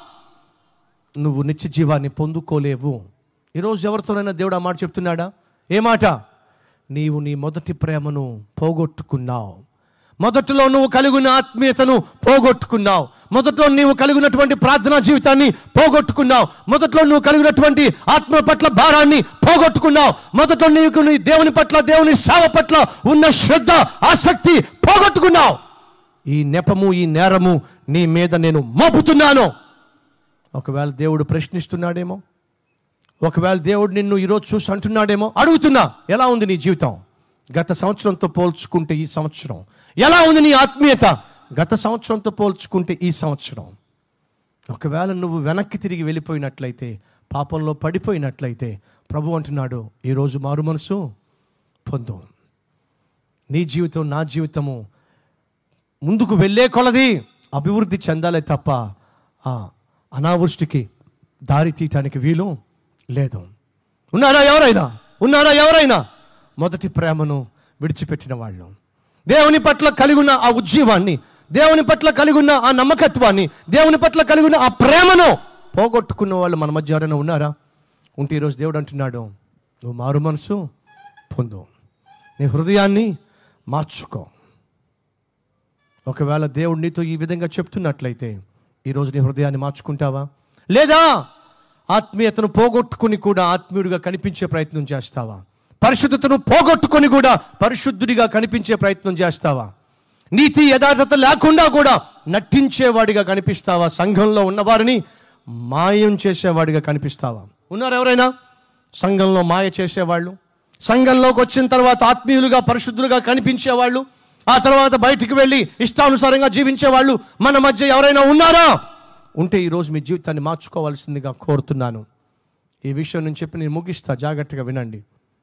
నువ్వు నిత్య జీవాన్ని పొందుకోలేవు ఈరోజు ఎవరితోనైనా దేవుడు ఆ మాట చెప్తున్నాడా ఏ మాట నీవు నీ మొదటి ప్రేమను పోగొట్టుకున్నావు మొదట్లో నువ్వు కలిగిన ఆత్మీయతను పోగొట్టుకున్నావు మొదట్లో నీవు కలిగినటువంటి ప్రార్థనా జీవితాన్ని పోగొట్టుకున్నావు మొదట్లో నువ్వు కలిగినటువంటి ఆత్మ పట్ల భారాన్ని పోగొట్టుకున్నావు మొదట్లో నీకు నీ దేవుని పట్ల దేవుని సేవ పట్ల ఉన్న శ్రద్ధ ఆసక్తి పోగొట్టుకున్నావు ఈ నెపము ఈ నేరము నీ మీద నేను మోపుతున్నాను ఒకవేళ దేవుడు ప్రశ్నిస్తున్నాడేమో ఒకవేళ దేవుడు నిన్ను ఈరోజు చూసి అంటున్నాడేమో అడుగుతున్నా ఎలా ఉంది నీ జీవితం గత సంవత్సరంతో పోల్చుకుంటే ఈ సంవత్సరం ఎలా ఉంది నీ ఆత్మీయత గత సంవత్సరంతో పోల్చుకుంటే ఈ సంవత్సరం ఒకవేళ నువ్వు వెనక్కి తిరిగి వెళ్ళిపోయినట్లయితే పాపంలో పడిపోయినట్లయితే ప్రభు అంటున్నాడు ఈరోజు మారు మనసు పొందు నీ జీవితం నా జీవితము ముందుకు వెళ్ళే కొలది అభివృద్ధి చెందాలే తప్ప ఆ అనావృష్టికి దారి తీయటానికి వీలు లేదు ఉన్నారా ఎవరైనా ఉన్నారా ఎవరైనా మొదటి ప్రేమను విడిచిపెట్టిన వాళ్ళు దేవుని పట్ల కలిగి ఉన్న ఆ ఉజ్జీవాన్ని దేవుని పట్ల కలిగి ఉన్న ఆ నమ్మకత్వాన్ని దేవుని పట్ల కలిగి ఉన్న ఆ ప్రేమను పోగొట్టుకున్న వాళ్ళు మన మధ్య ఎవరైనా ఉన్నారా ఉంటే ఈరోజు దేవుడు అంటున్నాడు నువ్వు మారు మనసు పొందు నీ హృదయాన్ని మార్చుకో ఒకవేళ దేవుడు నీతో ఈ విధంగా చెప్తున్నట్లయితే ఈరోజు నీ హృదయాన్ని మార్చుకుంటావా లేదా ఆత్మీయతను పోగొట్టుకుని కూడా ఆత్మీయుడిగా కనిపించే ప్రయత్నం చేస్తావా పరిశుద్ధతను పోగొట్టుకొని కూడా పరిశుద్ధుడిగా కనిపించే ప్రయత్నం చేస్తావా నీతి యథార్థత లేకుండా కూడా నటించేవాడిగా కనిపిస్తావా సంఘంలో ఉన్నవారిని మాయం చేసేవాడిగా కనిపిస్తావా ఉన్నారు ఎవరైనా సంఘంలో మాయ చేసేవాళ్ళు సంఘంలోకి వచ్చిన తర్వాత ఆత్మీయులుగా పరిశుద్ధులుగా కనిపించేవాళ్ళు ఆ తర్వాత బయటికి వెళ్ళి ఇష్టానుసారంగా జీవించేవాళ్ళు మన మధ్య ఎవరైనా ఉన్నారా ఉంటే ఈరోజు మీ జీవితాన్ని మార్చుకోవాల్సిందిగా కోరుతున్నాను ఈ విషయం నేను చెప్పి నేను ముగిస్తా జాగ్రత్తగా వినండి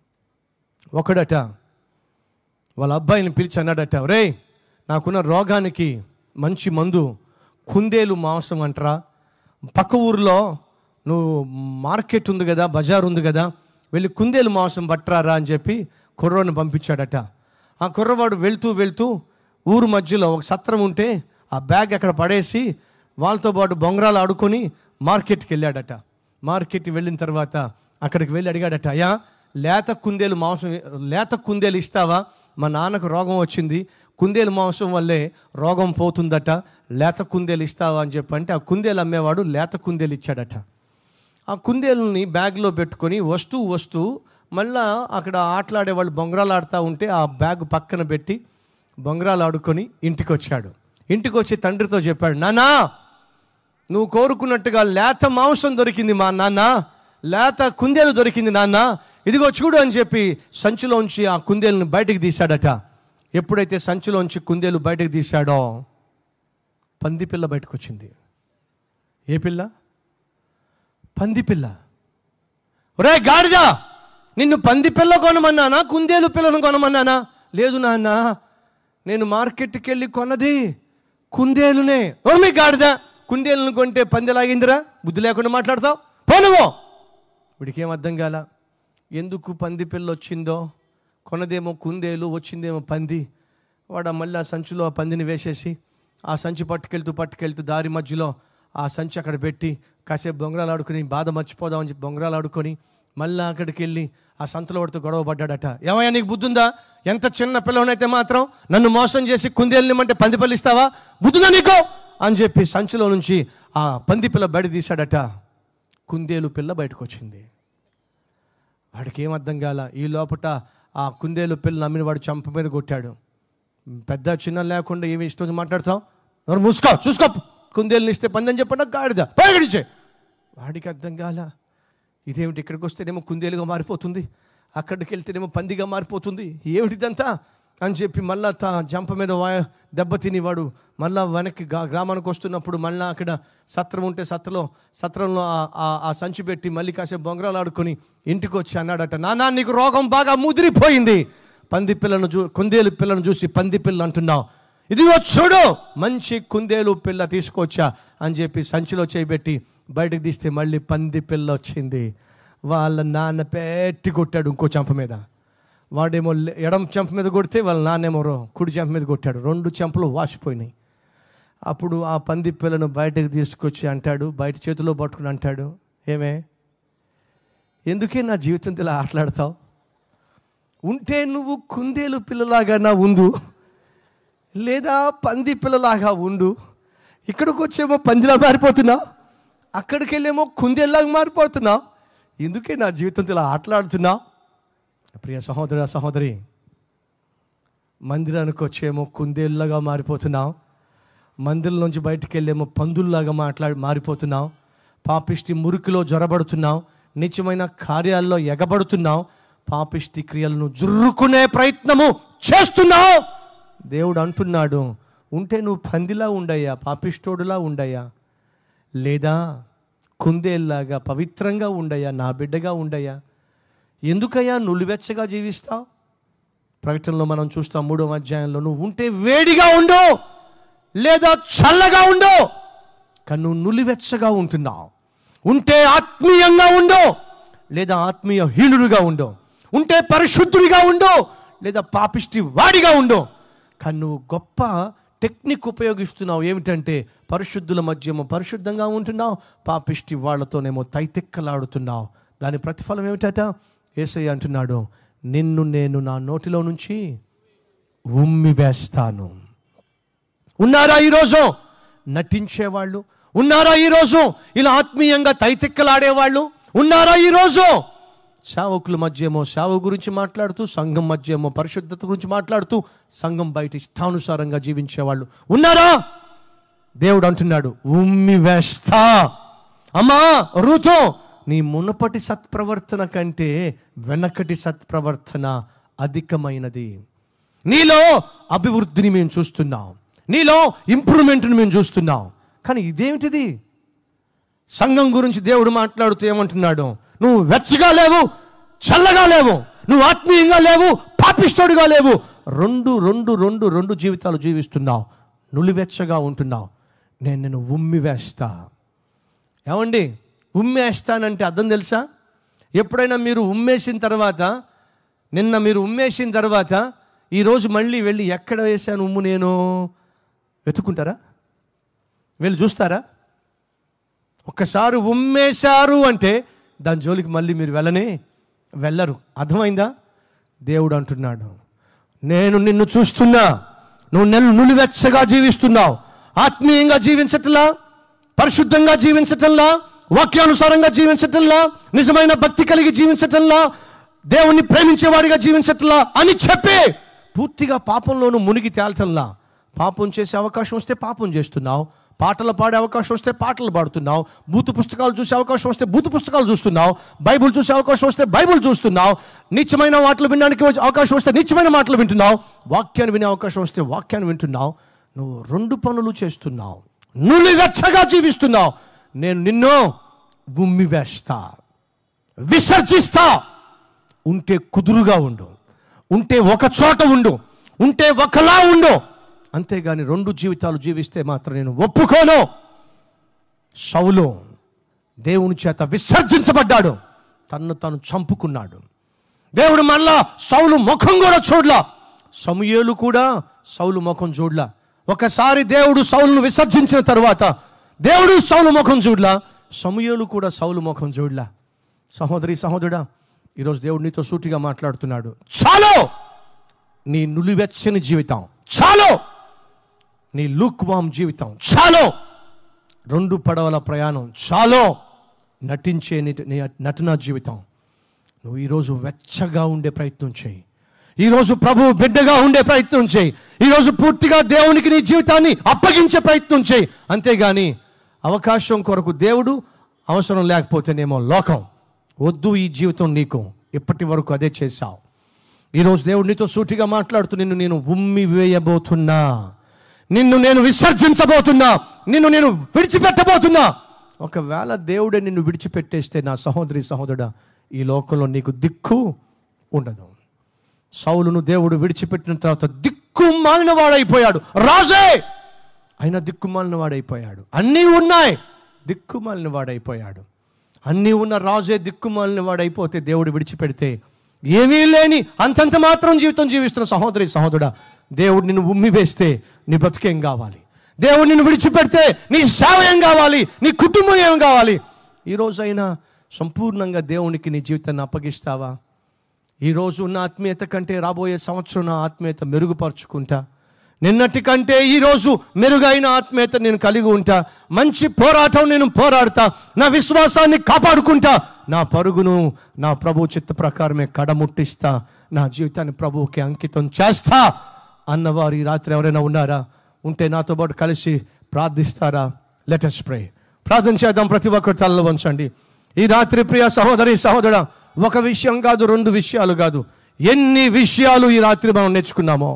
ఒకడట వాళ్ళ అబ్బాయిని పిలిచి అన్నాడట రే నాకున్న రోగానికి మంచి మందు కుందేలు మాంసం అంటరా పక్క ఊరిలో నువ్వు మార్కెట్ ఉంది కదా బజార్ ఉంది కదా వెళ్ళి కుందేలు మాంసం పట్టరారా అని చెప్పి కుర్రోని పంపించాడట ఆ కుర్రవాడు వెళ్తూ వెళ్తూ ఊరు మధ్యలో ఒక సత్రం ఉంటే ఆ బ్యాగ్ అక్కడ పడేసి వాళ్ళతో పాటు బొంగరాలు ఆడుకొని మార్కెట్కి వెళ్ళాడట మార్కెట్కి వెళ్ళిన తర్వాత అక్కడికి వెళ్ళి అడిగాడట అయ్యా లేత కుందేలు మాంసం లేత కుందేలు ఇస్తావా మా నాన్నకు రోగం వచ్చింది కుందేలు మాంసం వల్లే రోగం పోతుందట లేత కుందేలు ఇస్తావా అని చెప్పంటే ఆ కుందేలు అమ్మేవాడు లేత కుందేలు ఇచ్చాడట ఆ కుందేలుని బ్యాగ్లో పెట్టుకొని వస్తూ వస్తూ మళ్ళా అక్కడ ఆటలాడే వాళ్ళు బొంగరాలు ఆడుతూ ఉంటే ఆ బ్యాగ్ పక్కన పెట్టి బొంగరాలు ఆడుకొని ఇంటికి వచ్చాడు ఇంటికి వచ్చి తండ్రితో చెప్పాడు నానా నువ్వు కోరుకున్నట్టుగా లేత మాంసం దొరికింది మా నాన్న లేత కుందేలు దొరికింది నాన్న ఇదిగో చూడు అని చెప్పి సంచిలోంచి ఆ కుందేలుని బయటకు తీశాడట ఎప్పుడైతే సంచిలోంచి కుందేలు బయటకు తీశాడో పంది పిల్ల బయటకు వచ్చింది ఏ పిల్ల పంది పిల్ల ఒరే గాడిద నిన్ను పంది పిల్ల కొనమన్నానా కుందేలు పిల్లను కొనమన్నానా లేదు నాన్న నేను మార్కెట్కి వెళ్ళి కొన్నది కుందేలునే ఓమి గాడిద కుందేలును కొంటే పందిలాగిందిరా బుద్ధి లేకుండా మాట్లాడతావు పోనువో వీడికి ఏం అర్థం కాల ఎందుకు పంది పిల్ల వచ్చిందో కొన్నదేమో కుందేలు వచ్చిందేమో పంది వాడు మళ్ళీ ఆ సంచిలో ఆ పందిని వేసేసి ఆ సంచి పట్టుకెళ్తూ పట్టుకెళ్తూ దారి మధ్యలో ఆ సంచి అక్కడ పెట్టి కాసేపు బొంగరాలు ఆడుకుని బాధ మర్చిపోదామని చెప్పి బొంగరాలు ఆడుకొని మళ్ళీ అక్కడికి వెళ్ళి ఆ సంతలో వాడితో గొడవ పడ్డాడట ఏమయ్యా నీకు బుద్ధి ఉందా ఎంత చిన్న పిల్లవనైతే మాత్రం నన్ను మోసం చేసి కుందేళ్ళనిమంటే పంది పళ్ళు ఇస్తావా బుద్ధుందా నీకు అని చెప్పి సంచిలో నుంచి ఆ పంది పిల్ల బయట తీశాడట కుందేలు పిల్ల బయటకు వచ్చింది వాడికి ఏం అర్థం కాల ఈ లోపట ఆ కుందేలు పిల్ల నమ్మిన వాడు చంప మీద కొట్టాడు పెద్ద చిన్న లేకుండా ఏమి ఇష్టం మాట్లాడతావు ఎవరు మూసుకో చూసుకో కుందేలుని ఇస్తే పందని చెప్పండి గాడిద పైగడించే వాడికి అర్థం కాల ఇదేమిటి ఇక్కడికి వస్తేనేమో కుందేలుగా మారిపోతుంది అక్కడికి వెళ్తేనేమో పందిగా మారిపోతుంది ఏమిటిదంతా అని చెప్పి మళ్ళా తా జంప మీద వాయ దెబ్బతిని వాడు మళ్ళా వెనక్కి గా- గ్రామానికి వస్తున్నప్పుడు మళ్ళీ అక్కడ సత్రం ఉంటే సత్రలో సత్రంలో ఆ- ఆ- ఆ సంచి పెట్టి మళ్ళీ కాసేపు బొంగరాలు ఆడుకొని ఇంటికి వచ్చి అన్నాడట నానా నీకు రోగం బాగా ముదిరిపోయింది పంది పిల్లను చూ కుందేలు పిల్లను చూసి పంది పిల్ల అంటున్నావు ఇదిగో చూడు మంచి కుందేలు పిల్ల తీసుకొచ్చా అని చెప్పి సంచిలో చేయబెట్టి బయటకు తీస్తే మళ్ళీ పంది పిల్ల వచ్చింది వాళ్ళ నాన్న పెట్టి కొట్టాడు ఇంకో చంప మీద వాడేమో లే- ఎడం చెంప మీద కొడితే వాళ్ళ నాన్నేమో రో- కుడి చెంప మీద కొట్టాడు రెండు చెంపలు వాసిపోయినాయి అప్పుడు ఆ పంది పిల్లను బయటకు తీసుకొచ్చి అంటాడు బయట చేతిలో పట్టుకుని అంటాడు ఏమే ఎందుకే నా జీవితంతో ఇలా ఆటలాడతావు ఉంటే నువ్వు కుందేలు పిల్లలాగా నా ఉండు లేదా పంది పిల్లలాగా ఉండు ఇక్కడికి వచ్చేమో పందిలా మారిపోతున్నావు అక్కడికి వెళ్ళేమో కుందేలాగా మారిపోతున్నావు ఎందుకే నా జీవితంతో ఇలా ఆటలాడుతున్నావు ప్రియ సహోదర సహోదరి మందిరానికి వచ్చేమో కుందేళ్ళగా మారిపోతున్నావు మందిరం నుంచి బయటికి వెళ్ళేమో పందుల్లాగా మాట్లాడి మారిపోతున్నావు పాపిష్టి మురికిలో జ్వరబడుతున్నావు నిత్యమైన కార్యాల్లో ఎగబడుతున్నావు పాపిష్టి క్రియలను జుర్రుకునే ప్రయత్నము చేస్తున్నావు దేవుడు అంటున్నాడు ఉంటే నువ్వు పందిలా ఉండయ్యా పాపిష్టోడులా ఉండయ్యా లేదా కుందేల్లాగా పవిత్రంగా ఉండయ్యా నా బిడ్డగా ఉండయ్యా ఎందుకయ్యా నులివెచ్చగా జీవిస్తావు ప్రకటనలో మనం చూస్తాం మూడవ అధ్యాయంలో నువ్వు ఉంటే వేడిగా ఉండు లేదా చల్లగా ఉండు కానీ నువ్వు నులివెచ్చగా ఉంటున్నావు ఉంటే ఆత్మీయంగా ఉండు లేదా ఆత్మీయ హీనుడుగా ఉండు ఉంటే పరిశుద్ధుడిగా ఉండు లేదా పాపిష్టి వాడిగా ఉండు కానీ నువ్వు గొప్ప టెక్నిక్ ఉపయోగిస్తున్నావు ఏమిటంటే పరిశుద్ధుల మధ్యేమో పరిశుద్ధంగా ఉంటున్నావు పాపిష్టి వాళ్ళతోనేమో తైతిక్కలాడుతున్నావు దాని ప్రతిఫలం ఏమిటట ఏసయ్య అంటున్నాడు నిన్ను నేను నా నోటిలో నుంచి ఉమ్మి వేస్తాను ఉన్నారా ఈరోజు నటించేవాళ్ళు ఉన్నారా ఈరోజు ఇలా ఆత్మీయంగా తైతిక్కలాడేవాళ్ళు ఉన్నారా ఈరోజు సేవకుల మధ్య ఏమో సేవ గురించి మాట్లాడుతూ సంఘం మధ్య ఏమో పరిశుద్ధత గురించి మాట్లాడుతూ సంఘం బయట ఇష్టానుసారంగా జీవించేవాళ్ళు ఉన్నారా దేవుడు అంటున్నాడు ఉమ్మి వేస్తా అమ్మా ఋతు నీ మునుపటి సత్ప్రవర్తన కంటే వెనకటి సత్ప్రవర్తన అధికమైనది నీలో అభివృద్ధిని మేము చూస్తున్నాం నీలో ఇంప్రూవ్మెంట్ని మేము చూస్తున్నాం కానీ ఇదేమిటిది సంఘం గురించి దేవుడు మాట్లాడుతూ ఏమంటున్నాడు నువ్వు వెచ్చగా లేవు చల్లగా లేవు నువ్వు ఆత్మీయంగా లేవు పాపిష్టోడిగా లేవు రెండు రెండు రెండు రెండు జీవితాలు జీవిస్తున్నావు నులివెచ్చగా ఉంటున్నావు నేను నిన్ను ఉమ్మి వేస్తా ఏమండి ఉమ్మేస్తానంటే అర్థం తెలుసా ఎప్పుడైనా మీరు ఉమ్మేసిన తర్వాత నిన్న మీరు ఉమ్మేసిన తర్వాత ఈరోజు మళ్ళీ వెళ్ళి ఎక్కడ వేశాను ఉమ్ము నేను వెతుక్కుంటారా వెళ్ళి చూస్తారా ఒక్కసారి ఉమ్మేశారు అంటే దాని జోలికి మళ్ళీ మీరు వెళ్ళనే వెళ్ళరు అర్థమైందా దేవుడు అంటున్నాడు నేను నిన్ను చూస్తున్నా నువ్వు నెల నులివెచ్చగా జీవిస్తున్నావు ఆత్మీయంగా జీవించటంలా పరిశుద్ధంగా జీవించటంలా వాక్యానుసారంగా జీవించటంలా నిజమైన భక్తి కలిగి జీవించటంలా దేవుణ్ణి ప్రేమించేవాడిగా జీవించటంలా అని చెప్పి పూర్తిగా పాపంలోనూ మునిగి తేల్చంలా పాపం చేసే అవకాశం వస్తే పాపం చేస్తున్నావు పాటలు పాడే అవకాశం వస్తే పాటలు పాడుతున్నావు బూతు పుస్తకాలు చూసే అవకాశం వస్తే బూతు పుస్తకాలు చూస్తున్నావు బైబుల్ చూసే అవకాశం వస్తే బైబుల్ చూస్తున్నావు నిత్యమైన మాటలు వినడానికి వచ్చే అవకాశం వస్తే నిత్యమైన మాటలు వింటున్నావు వాక్యాన్ని వినే అవకాశం వస్తే వాక్యాన్ని వింటున్నావు నువ్వు రెండు పనులు చేస్తున్నావు నులివెచ్చగా జీవిస్తున్నావు నేను నిన్ను గుమ్మి వేస్తా విసర్జిస్తా ఉంటే కుదురుగా ఉండు ఉంటే ఒక చోట ఉండు ఉంటే ఒకలా ఉండు అంతేగాని రెండు జీవితాలు జీవిస్తే మాత్రం నేను ఒప్పుకోను సౌలు దేవుని చేత విసర్జించబడ్డాడు తన్ను తాను చంపుకున్నాడు దేవుడు మళ్ళా సౌలు ముఖం కూడా చూడలా సమూయేలు కూడా సౌలు ముఖం చూడలా ఒకసారి దేవుడు సౌలును విసర్జించిన తర్వాత దేవుడు సౌలు ముఖం చూడలా సమూయేలు కూడా సౌలు ముఖం చూడలా సహోదరి సహోదరుడా ఈరోజు దేవుడు నీతో సూటిగా మాట్లాడుతున్నాడు చాలు నీ నులివెచ్చని జీవితం చాలు నీ లూక్వామ్ జీవితం చాలు రెండు పడవల ప్రయాణం చాలు నటించే నిట- నీ నటన జీవితం నువ్వు ఈరోజు వెచ్చగా ఉండే ప్రయత్నం చేయి ఈరోజు ప్రభు బిడ్డగా ఉండే ప్రయత్నం చేయి ఈరోజు పూర్తిగా దేవునికి నీ జీవితాన్ని అప్పగించే ప్రయత్నం చేయి అంతేగాని అవకాశం కొరకు దేవుడు అవసరం లేకపోతేనేమో లోకం వద్దు ఈ జీవితం నీకు ఇప్పటి వరకు అదే చేశావు ఈరోజు దేవుడు నీతో సూటిగా మాట్లాడుతూ నిన్ను నేను ఉమ్మి వేయబోతున్నా నిన్ను నేను విసర్జించబోతున్నా నిన్ను నేను విడిచిపెట్టబోతున్నా ఒకవేళ దేవుడే నిన్ను విడిచిపెట్టేస్తే నా సహోదరి సహోదరుడా ఈ లోకంలో నీకు దిక్కు ఉండదు సౌలును దేవుడు విడిచిపెట్టిన తర్వాత దిక్కు మాలిన వాడైపోయాడు రాజే అయినా దిక్కుమాలిన వాడైపోయాడు అన్నీ ఉన్నాయి దిక్కుమాలిన వాడైపోయాడు అన్నీ ఉన్న రాజే దిక్కుమాలిన వాడైపోతే దేవుడు విడిచిపెడితే ఏమీ లేని అంతంత మాత్రం జీవితం జీవిస్తున్న సహోదరి సహోదరుడా దేవుడు నిన్ను ఉమ్మి వేస్తే నీ బ్రతికేం కావాలి దేవుడు నిన్ను విడిచిపెడితే నీ సేవ ఏం కావాలి నీ కుటుంబం ఏం కావాలి ఈ రోజైనా సంపూర్ణంగా దేవునికి నీ జీవితాన్ని అప్పగిస్తావా ఈరోజు ఉన్న ఆత్మీయత కంటే రాబోయే సంవత్సరం నా ఆత్మీయత మెరుగుపరుచుకుంటా నిన్నటి కంటే ఈరోజు మెరుగైన ఆత్మీయత నేను కలిగి ఉంటా మంచి పోరాటం నేను పోరాడతా నా విశ్వాసాన్ని కాపాడుకుంటా నా పరుగును నా ప్రభు చిత్త ప్రకారమే కడముట్టిస్తా నా జీవితాన్ని ప్రభువుకి అంకితం చేస్తా అన్నవారు ఈ రాత్రి ఎవరైనా ఉన్నారా ఉంటే నాతో పాటు కలిసి ప్రార్థిస్తారా లెటెస్ట్ ప్రే ప్రార్థన చేద్దాం ప్రతి ఒక్కరు తలలో వంచండి ఈ రాత్రి ప్రియ సహోదరి సహోదరా ఒక విషయం కాదు రెండు విషయాలు కాదు ఎన్ని విషయాలు ఈ రాత్రి మనం నేర్చుకున్నామో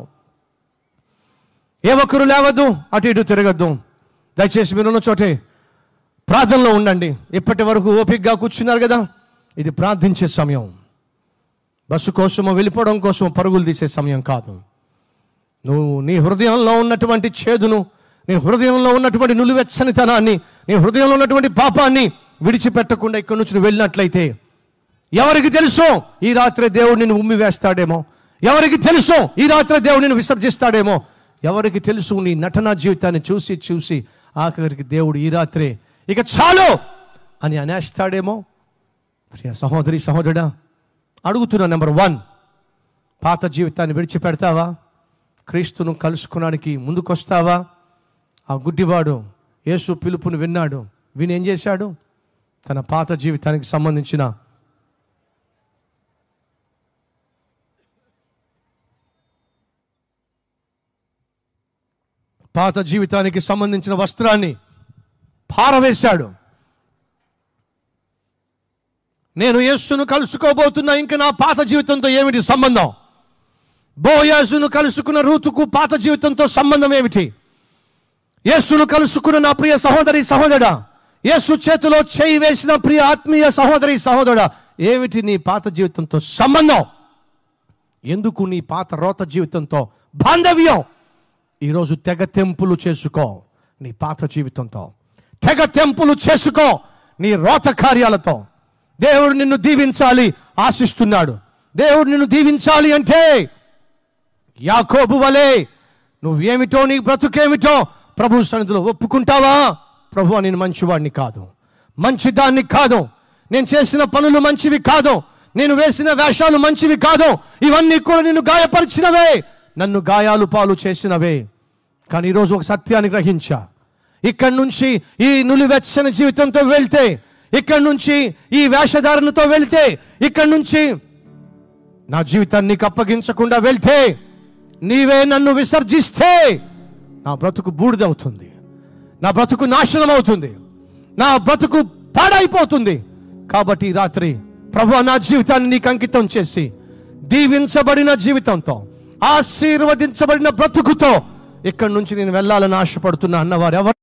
ఏ ఒక్కరు లేవద్దు అటు ఇటు తిరగద్దు దయచేసి మీరు ఉన్న చోటే ప్రార్థనలో ఉండండి ఇప్పటి వరకు ఓపికగా కూర్చున్నారు కదా ఇది ప్రార్థించే సమయం బస్సు కోసమో వెళ్ళిపోవడం కోసం పరుగులు తీసే సమయం కాదు నువ్వు నీ హృదయంలో ఉన్నటువంటి చేదును నీ హృదయంలో ఉన్నటువంటి నులివెచ్చనితనాన్ని నీ హృదయంలో ఉన్నటువంటి పాపాన్ని విడిచిపెట్టకుండా ఇక్కడి నుంచి నువ్వు వెళ్ళినట్లయితే ఎవరికి తెలుసో ఈ రాత్రి దేవుడు నిన్ను ఉమ్మి వేస్తాడేమో ఎవరికి తెలుసో ఈ రాత్రి దేవుడు నిన్ను విసర్జిస్తాడేమో ఎవరికి తెలుసు నీ నటనా జీవితాన్ని చూసి చూసి ఆఖరికి దేవుడు ఈ రాత్రే ఇక చాలు అని అనేస్తాడేమో ప్రియ సహోదరి సహోదరుడా అడుగుతున్నా నెంబర్ వన్ పాత జీవితాన్ని విడిచిపెడతావా క్రీస్తును కలుసుకోవడానికి ముందుకొస్తావా ఆ గుడ్డివాడు యేసు పిలుపుని విన్నాడు విని ఏం చేశాడు తన పాత జీవితానికి సంబంధించిన పాత జీవితానికి సంబంధించిన వస్త్రాన్ని పారవేశాడు నేను యేసును కలుసుకోబోతున్నా ఇంకా నా పాత జీవితంతో ఏమిటి సంబంధం బోయాసును కలుసుకున్న రూతుకు పాత జీవితంతో సంబంధం ఏమిటి యేసును కలుసుకున్న నా ప్రియ సహోదరి సహోదరుడా యేసు చేతిలో చేయి వేసిన ప్రియ ఆత్మీయ సహోదరి సహోదరుడా ఏమిటి నీ పాత జీవితంతో సంబంధం ఎందుకు నీ పాత రోత జీవితంతో బాంధవ్యం ఈరోజు తెగ తెంపులు చేసుకో నీ పాత జీవితంతో తెగ తెంపులు చేసుకో నీ రోత కార్యాలతో దేవుడు నిన్ను దీవించాలి ఆశిస్తున్నాడు దేవుడు నిన్ను దీవించాలి అంటే యాకోబు వలే నువ్వేమిటో నీ బ్రతుకేమిటో ప్రభు సన్నిధిలో ఒప్పుకుంటావా ప్రభు నేను మంచివాడిని కాదు మంచిదాన్ని కాదు నేను చేసిన పనులు మంచివి కాదు నేను వేసిన వేషాలు మంచివి కాదు ఇవన్నీ కూడా నిన్ను గాయపరిచినవే నన్ను గాయాలు పాలు చేసినవే కానీ ఈరోజు ఒక సత్యాన్ని గ్రహించా ఇక్కడి నుంచి ఈ నులివెచ్చని జీవితంతో వెళ్తే ఇక్కడి నుంచి ఈ వేషధారణతో వెళ్తే ఇక్కడి నుంచి నా జీవితాన్ని నీకు అప్పగించకుండా వెళ్తే నీవే నన్ను విసర్జిస్తే నా బ్రతుకు బూడిదవుతుంది నా బ్రతుకు నాశనం అవుతుంది నా బ్రతుకు పాడైపోతుంది కాబట్టి ఈ రాత్రి ప్రభు నా జీవితాన్ని నీకు అంకితం చేసి దీవించబడిన జీవితంతో ఆశీర్వదించబడిన బ్రతుకుతో ఇక్కడి నుంచి నేను వెళ్ళాలని ఆశపడుతున్నా అన్నవారు ఎవరు